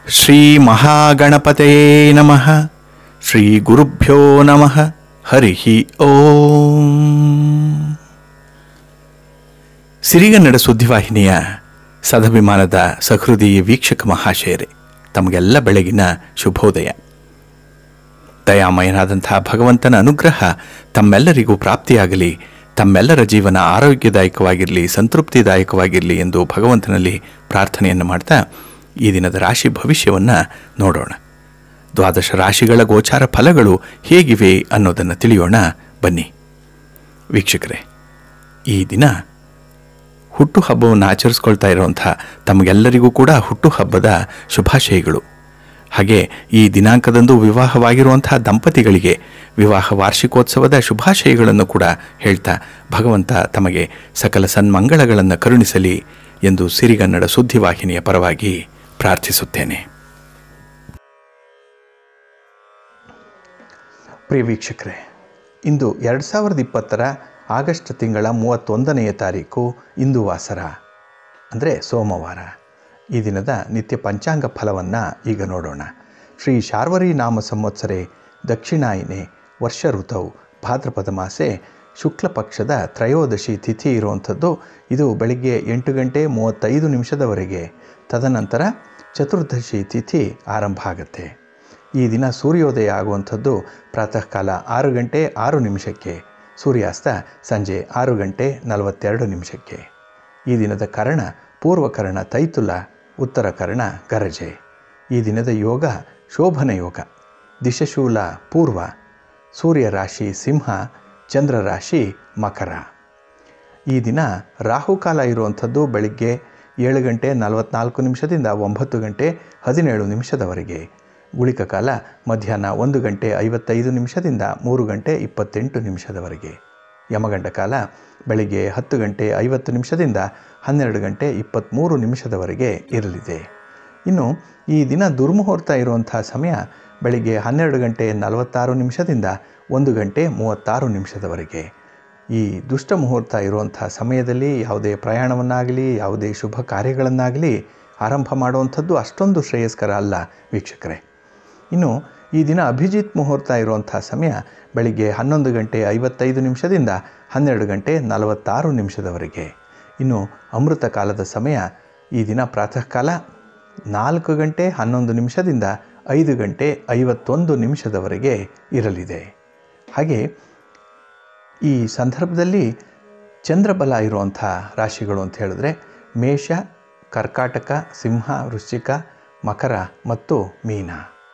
ಶ್ರೀ ಮಹಾಗಣಪತಯೇ ನಮಃ ಶ್ರೀ ಗುರುಭ್ಯೋ ನಮಃ ಹರಿ ಓಂ ಸಿರಿಗನ್ನಡ ಸುದ್ದಿವಾಹಿನಿಯ ಸದಭಿಮಾನದ ಸಹೃದಯ ವೀಕ್ಷಕ ಮಹಾಶಯರೇ ತಮಗೆಲ್ಲ ಬೆಳಗಿನ ಶುಭೋದಯ ದಯಾಮಯನಾದಂತಹ ಭಗವಂತನ ಅನುಗ್ರಹ ತಮ್ಮೆಲ್ಲರಿಗೂ ಪ್ರಾಪ್ತಿಯಾಗಲಿ ತಮ್ಮೆಲ್ಲರ ಜೀವನ ಆರೋಗ್ಯದಾಯಕವಾಗಿರಲಿ ಸಂತೃಪ್ತಿದಾಯಕವಾಗಿರಲಿ ಎಂದು ಭಗವಂತನಲ್ಲಿ ಪ್ರಾರ್ಥನೆಯನ್ನು ಮಾಡ್ತಾ ಈ ದಿನದ ರಾಶಿ ಭವಿಷ್ಯವನ್ನು ನೋಡೋಣ ದ್ವಾದಶ ರಾಶಿಗಳ ಗೋಚಾರ ಫಲಗಳು ಹೇಗಿವೆ ಅನ್ನೋದನ್ನು ತಿಳಿಯೋಣ ಬನ್ನಿ ವೀಕ್ಷಕರೇ ಈ ದಿನ ಹುಟ್ಟುಹಬ್ಬವನ್ನು ಆಚರಿಸ್ಕೊಳ್ತಾ ಇರುವಂಥ ತಮಗೆಲ್ಲರಿಗೂ ಕೂಡ ಹುಟ್ಟುಹಬ್ಬದ ಶುಭಾಶಯಗಳು ಹಾಗೆ ಈ ದಿನಾಂಕದಂದು ವಿವಾಹವಾಗಿರುವಂತಹ ದಂಪತಿಗಳಿಗೆ ವಿವಾಹ ವಾರ್ಷಿಕೋತ್ಸವದ ಶುಭಾಶಯಗಳನ್ನು ಕೂಡ ಹೇಳ್ತಾ ಭಗವಂತ ತಮಗೆ ಸಕಲ ಸನ್ಮಂಗಳಗಳನ್ನು ಕರುಣಿಸಲಿ ಎಂದು ಸಿರಿಗನ್ನಡ ಸುದ್ದಿವಾಹಿನಿಯ ಪರವಾಗಿ ಪ್ರಾರ್ಥಿಸುತ್ತೇನೆ ಪ್ರಿಯ ವೀಕ್ಷಕರೇ ಇಂದು ಎರಡು ಸಾವಿರದ ಇಪ್ಪತ್ತರ ಆಗಸ್ಟ್ ತಿಂಗಳ ಮೂವತ್ತೊಂದನೆಯ ತಾರೀಕು ಇಂದು ವಾಸರ ಅಂದರೆ ಸೋಮವಾರ ಈ ದಿನದ ನಿತ್ಯ ಪಂಚಾಂಗ ಫಲವನ್ನು ಈಗ ನೋಡೋಣ ಶ್ರೀ ಶಾರ್ವರಿ ನಾಮ ಸಂವತ್ಸರೆ ದಕ್ಷಿಣಾಯಿನೆ ವರ್ಷ ಋತವು ಭಾದ್ರಪದ ಮಾಸೆ ಶುಕ್ಲ ಪಕ್ಷದ ತ್ರಯೋದಶಿ ತಿಥಿ ಇರುವಂಥದ್ದು ಇದು ಬೆಳಿಗ್ಗೆ ಎಂಟು ಗಂಟೆ ಮೂವತ್ತೈದು ನಿಮಿಷದವರೆಗೆ ತದನಂತರ ಚತುರ್ದಶಿ ತಿಥಿ ಆರಂಭ ಆಗುತ್ತೆ ಈ ದಿನ ಸೂರ್ಯೋದಯ ಆಗುವಂಥದ್ದು ಪ್ರಾತಃ ಕಾಲ ಆರು ಗಂಟೆ ಆರು ನಿಮಿಷಕ್ಕೆ ಸೂರ್ಯಾಸ್ತ ಸಂಜೆ ಆರು ಗಂಟೆ ನಲವತ್ತೆರಡು ನಿಮಿಷಕ್ಕೆ ಈ ದಿನದ ಕರ್ಣ ಪೂರ್ವಕರ್ಣ ತೈತುಲ ಉತ್ತರ ಕರ್ಣ ಗರಜೆ ಈ ದಿನದ ಯೋಗ ಶೋಭನ ಯೋಗ ದಿಶಶೂಲ ಪೂರ್ವ ಸೂರ್ಯ ರಾಶಿ ಸಿಂಹ ಚಂದ್ರ ರಾಶಿ ಮಕರ ಈ ದಿನ ರಾಹುಕಾಲ ಇರುವಂಥದ್ದು ಬೆಳಿಗ್ಗೆ ಏಳು ಗಂಟೆ ನಲವತ್ನಾಲ್ಕು ನಿಮಿಷದಿಂದ ಒಂಬತ್ತು ಗಂಟೆ ಹದಿನೇಳು ನಿಮಿಷದವರೆಗೆ ಗುಳಿಕ ಕಾಲ ಮಧ್ಯಾಹ್ನ ಒಂದು ಗಂಟೆ ಐವತ್ತೈದು ನಿಮಿಷದಿಂದ ಮೂರು ಗಂಟೆ ಇಪ್ಪತ್ತೆಂಟು ನಿಮಿಷದವರೆಗೆ ಯಮಗಂಡ ಕಾಲ ಬೆಳಿಗ್ಗೆ ಹತ್ತು ಗಂಟೆ ಐವತ್ತು ನಿಮಿಷದಿಂದ ಹನ್ನೆರಡು ಗಂಟೆ ಇಪ್ಪತ್ತ್ಮೂರು ನಿಮಿಷದವರೆಗೆ ಇರಲಿದೆ ಇನ್ನು ಈ ದಿನ ದುರ್ಮುಹೂರ್ತ ಇರುವಂಥ ಸಮಯ ಬೆಳಿಗ್ಗೆ ಹನ್ನೆರಡು ಗಂಟೆ ನಲವತ್ತಾರು ನಿಮಿಷದಿಂದ ಒಂದು ಗಂಟೆ ಮೂವತ್ತಾರು ನಿಮಿಷದವರೆಗೆ ಈ ದುಷ್ಟ ಮುಹೂರ್ತ ಇರುವಂಥ ಸಮಯದಲ್ಲಿ ಯಾವುದೇ ಪ್ರಯಾಣವನ್ನಾಗಲಿ ಯಾವುದೇ ಶುಭ ಕಾರ್ಯಗಳನ್ನಾಗಲಿ ಆರಂಭ ಮಾಡುವಂಥದ್ದು ಅಷ್ಟೊಂದು ಶ್ರೇಯಸ್ಕರ ಅಲ್ಲ ವೀಕ್ಷಕರೇ ಇನ್ನು ಈ ದಿನ ಅಭಿಜಿತ್ ಮುಹೂರ್ತ ಇರುವಂಥ ಸಮಯ ಬೆಳಿಗ್ಗೆ ಹನ್ನೊಂದು ಗಂಟೆ ಐವತ್ತೈದು ನಿಮಿಷದಿಂದ ಹನ್ನೆರಡು ಗಂಟೆ ನಲವತ್ತಾರು ನಿಮಿಷದವರೆಗೆ ಇನ್ನು ಅಮೃತ ಕಾಲದ ಸಮಯ ಈ ದಿನ ಪ್ರಾತಃ ಕಾಲ ನಾಲ್ಕು ಗಂಟೆ ಹನ್ನೊಂದು ನಿಮಿಷದಿಂದ ಐದು ಗಂಟೆ ಐವತ್ತೊಂದು ನಿಮಿಷದವರೆಗೆ ಇರಲಿದೆ ಹಾಗೆ ಈ ಸಂದರ್ಭದಲ್ಲಿ ಚಂದ್ರಬಲ ಇರುವಂಥ ರಾಶಿಗಳು ಅಂತ ಹೇಳಿದ್ರೆ ಮೇಷ ಕರ್ಕಾಟಕ ಸಿಂಹ ವೃಶ್ಚಿಕ ಮಕರ ಮತ್ತು ಮೀನ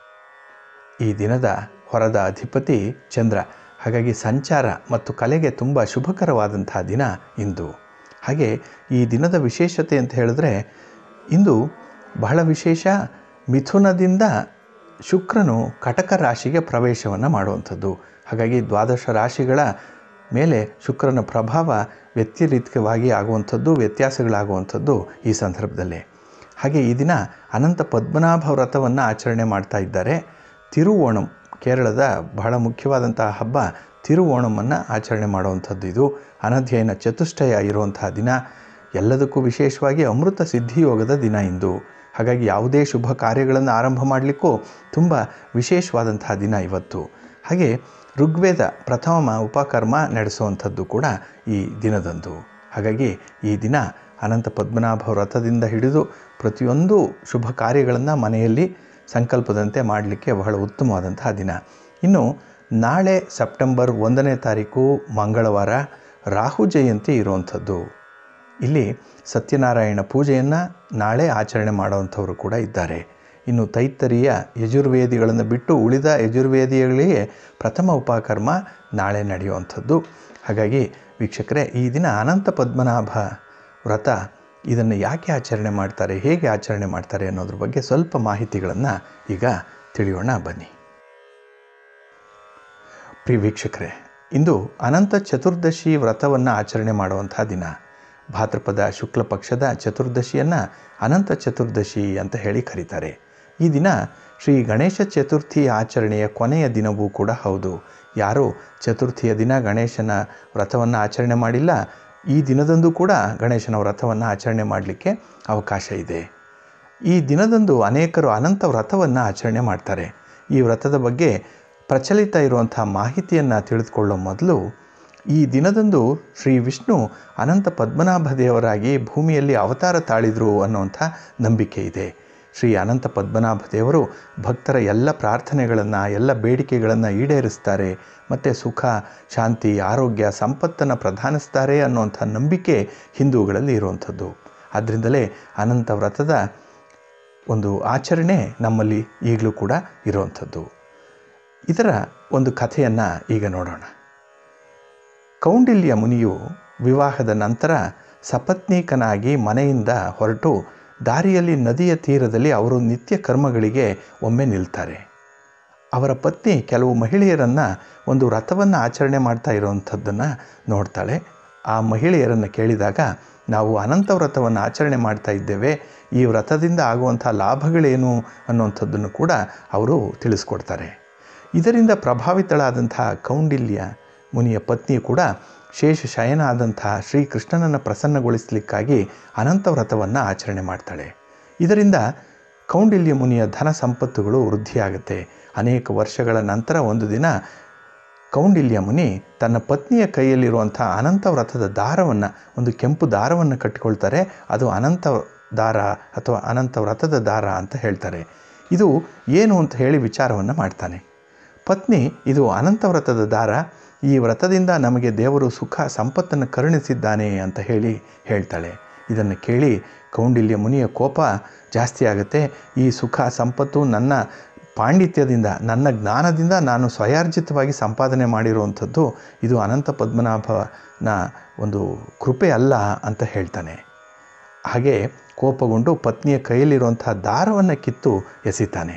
ಈ ದಿನದ ಹೊರದ ಅಧಿಪತಿ ಚಂದ್ರ ಹಾಗಾಗಿ ಸಂಚಾರ ಮತ್ತು ಕಲೆಗೆ ತುಂಬ ಶುಭಕರವಾದಂಥ ದಿನ ಇಂದು ಹಾಗೆ ಈ ದಿನದ ವಿಶೇಷತೆ ಅಂತ ಹೇಳಿದ್ರೆ ಇಂದು ಬಹಳ ವಿಶೇಷ ಮಿಥುನದಿಂದ ಶುಕ್ರನು ಕಟಕ ರಾಶಿಗೆ ಪ್ರವೇಶವನ್ನು ಮಾಡುವಂಥದ್ದು ಹಾಗಾಗಿ ದ್ವಾದಶ ರಾಶಿಗಳ ಮೇಲೆ ಶುಕ್ರನ ಪ್ರಭಾವ ವ್ಯತಿರಿಕ್ತವಾಗಿ ಆಗುವಂಥದ್ದು ವ್ಯತ್ಯಾಸಗಳಾಗುವಂಥದ್ದು ಈ ಸಂದರ್ಭದಲ್ಲೇ ಹಾಗೆ ಈ ದಿನ ಅನಂತ ಪದ್ಮನಾಭ ವ್ರತವನ್ನು ಆಚರಣೆ ಮಾಡ್ತಾ ಇದ್ದಾರೆ ತಿರುವೋಣಂ ಕೇರಳದ ಬಹಳ ಮುಖ್ಯವಾದಂತಹ ಹಬ್ಬ ತಿರುವೋಣಮನ್ನು ಆಚರಣೆ ಮಾಡುವಂಥದ್ದು ಇದು ಅನಧ್ಯಯನ ಚತುಷ್ಟಯ ಇರುವಂತಹ ದಿನ ಎಲ್ಲದಕ್ಕೂ ವಿಶೇಷವಾಗಿ ಅಮೃತ ಸಿದ್ಧಿಯೋಗದ ದಿನ ಇಂದು ಹಾಗಾಗಿ ಯಾವುದೇ ಶುಭ ಕಾರ್ಯಗಳನ್ನು ಆರಂಭ ಮಾಡಲಿಕ್ಕೂ ತುಂಬ ವಿಶೇಷವಾದಂತಹ ದಿನ ಇವತ್ತು ಹಾಗೆ ಋಗ್ವೇದ ಪ್ರಥಮ ಉಪಕರ್ಮ ನಡೆಸುವಂಥದ್ದು ಕೂಡ ಈ ದಿನದಂದು ಹಾಗಾಗಿ ಈ ದಿನ ಅನಂತ ಪದ್ಮನಾಭ ವ್ರತದಿಂದ ಹಿಡಿದು ಪ್ರತಿಯೊಂದು ಶುಭ ಕಾರ್ಯಗಳನ್ನು ಮನೆಯಲ್ಲಿ ಸಂಕಲ್ಪದಂತೆ ಮಾಡಲಿಕ್ಕೆ ಬಹಳ ಉತ್ತಮವಾದಂತಹ ದಿನ ಇನ್ನು ನಾಳೆ ಸೆಪ್ಟೆಂಬರ್ ಒಂದನೇ ತಾರೀಕು ಮಂಗಳವಾರ ರಾಹು ಜಯಂತಿ ಇರುವಂಥದ್ದು ಇಲ್ಲಿ ಸತ್ಯನಾರಾಯಣ ಪೂಜೆಯನ್ನು ನಾಳೆ ಆಚರಣೆ ಮಾಡುವಂಥವರು ಕೂಡ ಇದ್ದಾರೆ ಇನ್ನು ತೈತ್ತರಿಯ ಯಜುರ್ವೇದಿಗಳನ್ನು ಬಿಟ್ಟು ಉಳಿದ ಯಜುರ್ವೇದಿಗಳಿಗೆ ಪ್ರಥಮ ಉಪಕರ್ಮ ನಾಳೆ ನಡೆಯುವಂಥದ್ದು ಹಾಗಾಗಿ ವೀಕ್ಷಕರೇ ಈ ದಿನ ಅನಂತ ಪದ್ಮನಾಭ ವ್ರತ ಇದನ್ನು ಯಾಕೆ ಆಚರಣೆ ಮಾಡ್ತಾರೆ ಹೇಗೆ ಆಚರಣೆ ಮಾಡ್ತಾರೆ ಅನ್ನೋದ್ರ ಬಗ್ಗೆ ಸ್ವಲ್ಪ ಮಾಹಿತಿಗಳನ್ನು ಈಗ ತಿಳಿಯೋಣ ಬನ್ನಿ ಪ್ರಿಯ ವೀಕ್ಷಕರೇ ಇಂದು ಅನಂತ ಚತುರ್ದಶಿ ವ್ರತವನ್ನು ಆಚರಣೆ ಮಾಡುವಂಥ ದಿನ ಭಾದ್ರಪದ ಶುಕ್ಲ ಪಕ್ಷದ ಚತುರ್ದಶಿಯನ್ನು ಅನಂತ ಚತುರ್ದಶಿ ಅಂತ ಹೇಳಿ ಕರೀತಾರೆ ಈ ದಿನ ಶ್ರೀ ಗಣೇಶ ಚತುರ್ಥಿ ಆಚರಣೆಯ ಕೊನೆಯ ದಿನವೂ ಕೂಡ ಹೌದು ಯಾರು ಚತುರ್ಥಿಯ ದಿನ ಗಣೇಶನ ವ್ರತವನ್ನು ಆಚರಣೆ ಮಾಡಿಲ್ಲ ಈ ದಿನದಂದು ಕೂಡ ಗಣೇಶನ ವ್ರತವನ್ನು ಆಚರಣೆ ಮಾಡಲಿಕ್ಕೆ ಅವಕಾಶ ಇದೆ ಈ ದಿನದಂದು ಅನೇಕರು ಅನಂತ ವ್ರತವನ್ನು ಆಚರಣೆ ಮಾಡ್ತಾರೆ ಈ ವ್ರತದ ಬಗ್ಗೆ ಪ್ರಚಲಿತ ಇರುವಂಥ ಮಾಹಿತಿಯನ್ನು ತಿಳಿದುಕೊಳ್ಳೋ ಮೊದಲು ಈ ದಿನದಂದು ಶ್ರೀ ವಿಷ್ಣು ಅನಂತ ಪದ್ಮನಾಭ ದೇವರಾಗಿ ಭೂಮಿಯಲ್ಲಿ ಅವತಾರ ತಾಳಿದರು ಅನ್ನುವಂಥ ನಂಬಿಕೆ ಇದೆ ಶ್ರೀ ಅನಂತ ಪದ್ಮನಾಭ ದೇವರು ಭಕ್ತರ ಎಲ್ಲ ಪ್ರಾರ್ಥನೆಗಳನ್ನು ಎಲ್ಲ ಬೇಡಿಕೆಗಳನ್ನು ಈಡೇರಿಸ್ತಾರೆ ಮತ್ತು ಸುಖ ಶಾಂತಿ ಆರೋಗ್ಯ ಸಂಪತ್ತನ್ನು ಪ್ರಧಾನಿಸ್ತಾರೆ ಅನ್ನುವಂಥ ನಂಬಿಕೆ ಹಿಂದೂಗಳಲ್ಲಿ ಇರುವಂಥದ್ದು ಆದ್ದರಿಂದಲೇ ಅನಂತ ವ್ರತದ ಒಂದು ಆಚರಣೆ ನಮ್ಮಲ್ಲಿ ಈಗಲೂ ಕೂಡ ಇರುವಂಥದ್ದು ಇದರ ಒಂದು ಕಥೆಯನ್ನು ಈಗ ನೋಡೋಣ ಕೌಂಡಿಲ್ಯ ಮುನಿಯು ವಿವಾಹದ ನಂತರ ಸಪತ್ನೀಕನಾಗಿ ಮನೆಯಿಂದ ಹೊರಟು ದಾರಿಯಲ್ಲಿ ನದಿಯ ತೀರದಲ್ಲಿ ಅವರು ನಿತ್ಯ ಕರ್ಮಗಳಿಗೆ ಒಮ್ಮೆ ನಿಲ್ತಾರೆ ಅವರ ಪತ್ನಿ ಕೆಲವು ಮಹಿಳೆಯರನ್ನು ಒಂದು ವ್ರತವನ್ನು ಆಚರಣೆ ಮಾಡ್ತಾ ಇರುವಂಥದ್ದನ್ನು ನೋಡ್ತಾಳೆ ಆ ಮಹಿಳೆಯರನ್ನು ಕೇಳಿದಾಗ ನಾವು ಅನಂತ ವ್ರತವನ್ನು ಆಚರಣೆ ಮಾಡ್ತಾ ಇದ್ದೇವೆ ಈ ವ್ರತದಿಂದ ಆಗುವಂಥ ಲಾಭಗಳೇನು ಅನ್ನುವಂಥದ್ದನ್ನು ಕೂಡ ಅವರು ತಿಳಿಸ್ಕೊಡ್ತಾರೆ ಇದರಿಂದ ಪ್ರಭಾವಿತಳಾದಂಥ ಕೌಂಡಿಲ್ಯ ಮುನಿಯ ಪತ್ನಿ ಕೂಡ ಶೇಷ ಶಯನ ಆದಂತಹ ಶ್ರೀಕೃಷ್ಣನನ್ನು ಪ್ರಸನ್ನಗೊಳಿಸಲಿಕ್ಕಾಗಿ ಅನಂತ ವ್ರತವನ್ನು ಆಚರಣೆ ಮಾಡ್ತಾಳೆ ಇದರಿಂದ ಕೌಂಡಿಲ್ಯ ಮುನಿಯ ಧನ ಸಂಪತ್ತುಗಳು ವೃದ್ಧಿಯಾಗುತ್ತೆ ಅನೇಕ ವರ್ಷಗಳ ನಂತರ ಒಂದು ದಿನ ಕೌಂಡಿಲ್ಯ ಮುನಿ ತನ್ನ ಪತ್ನಿಯ ಕೈಯಲ್ಲಿರುವಂಥ ಅನಂತ ವ್ರತದ ದಾರವನ್ನು ಒಂದು ಕೆಂಪು ದಾರವನ್ನು ಕಟ್ಟಿಕೊಳ್ತಾರೆ ಅದು ಅನಂತ ದಾರ ಅಥವಾ ಅನಂತ ವ್ರತದ ದಾರ ಅಂತ ಹೇಳ್ತಾರೆ ಇದು ಏನು ಅಂತ ಹೇಳಿ ವಿಚಾರವನ್ನು ಮಾಡ್ತಾನೆ ಪತ್ನಿ ಇದು ಅನಂತ ವ್ರತದ ದಾರ ಈ ವ್ರತದಿಂದ ನಮಗೆ ದೇವರು ಸುಖ ಸಂಪತ್ತನ್ನು ಕರುಣಿಸಿದ್ದಾನೆ ಅಂತ ಹೇಳಿ ಹೇಳ್ತಾಳೆ ಇದನ್ನು ಕೇಳಿ ಕೌಂಡಿಲ್ಯ ಮುನಿಯ ಕೋಪ ಜಾಸ್ತಿ ಆಗುತ್ತೆ ಈ ಸುಖ ಸಂಪತ್ತು ನನ್ನ ಪಾಂಡಿತ್ಯದಿಂದ ನನ್ನ ಜ್ಞಾನದಿಂದ ನಾನು ಸ್ವಯಾರ್ಜಿತವಾಗಿ ಸಂಪಾದನೆ ಮಾಡಿರುವಂಥದ್ದು ಇದು ಅನಂತ ಪದ್ಮನಾಭನ ಒಂದು ಕೃಪೆ ಅಲ್ಲ ಅಂತ ಹೇಳ್ತಾನೆ ಹಾಗೆ ಕೋಪಗೊಂಡು ಪತ್ನಿಯ ಕೈಯಲ್ಲಿರುವಂಥ ದಾರವನ್ನು ಕಿತ್ತು ಎಸಿತಾನೆ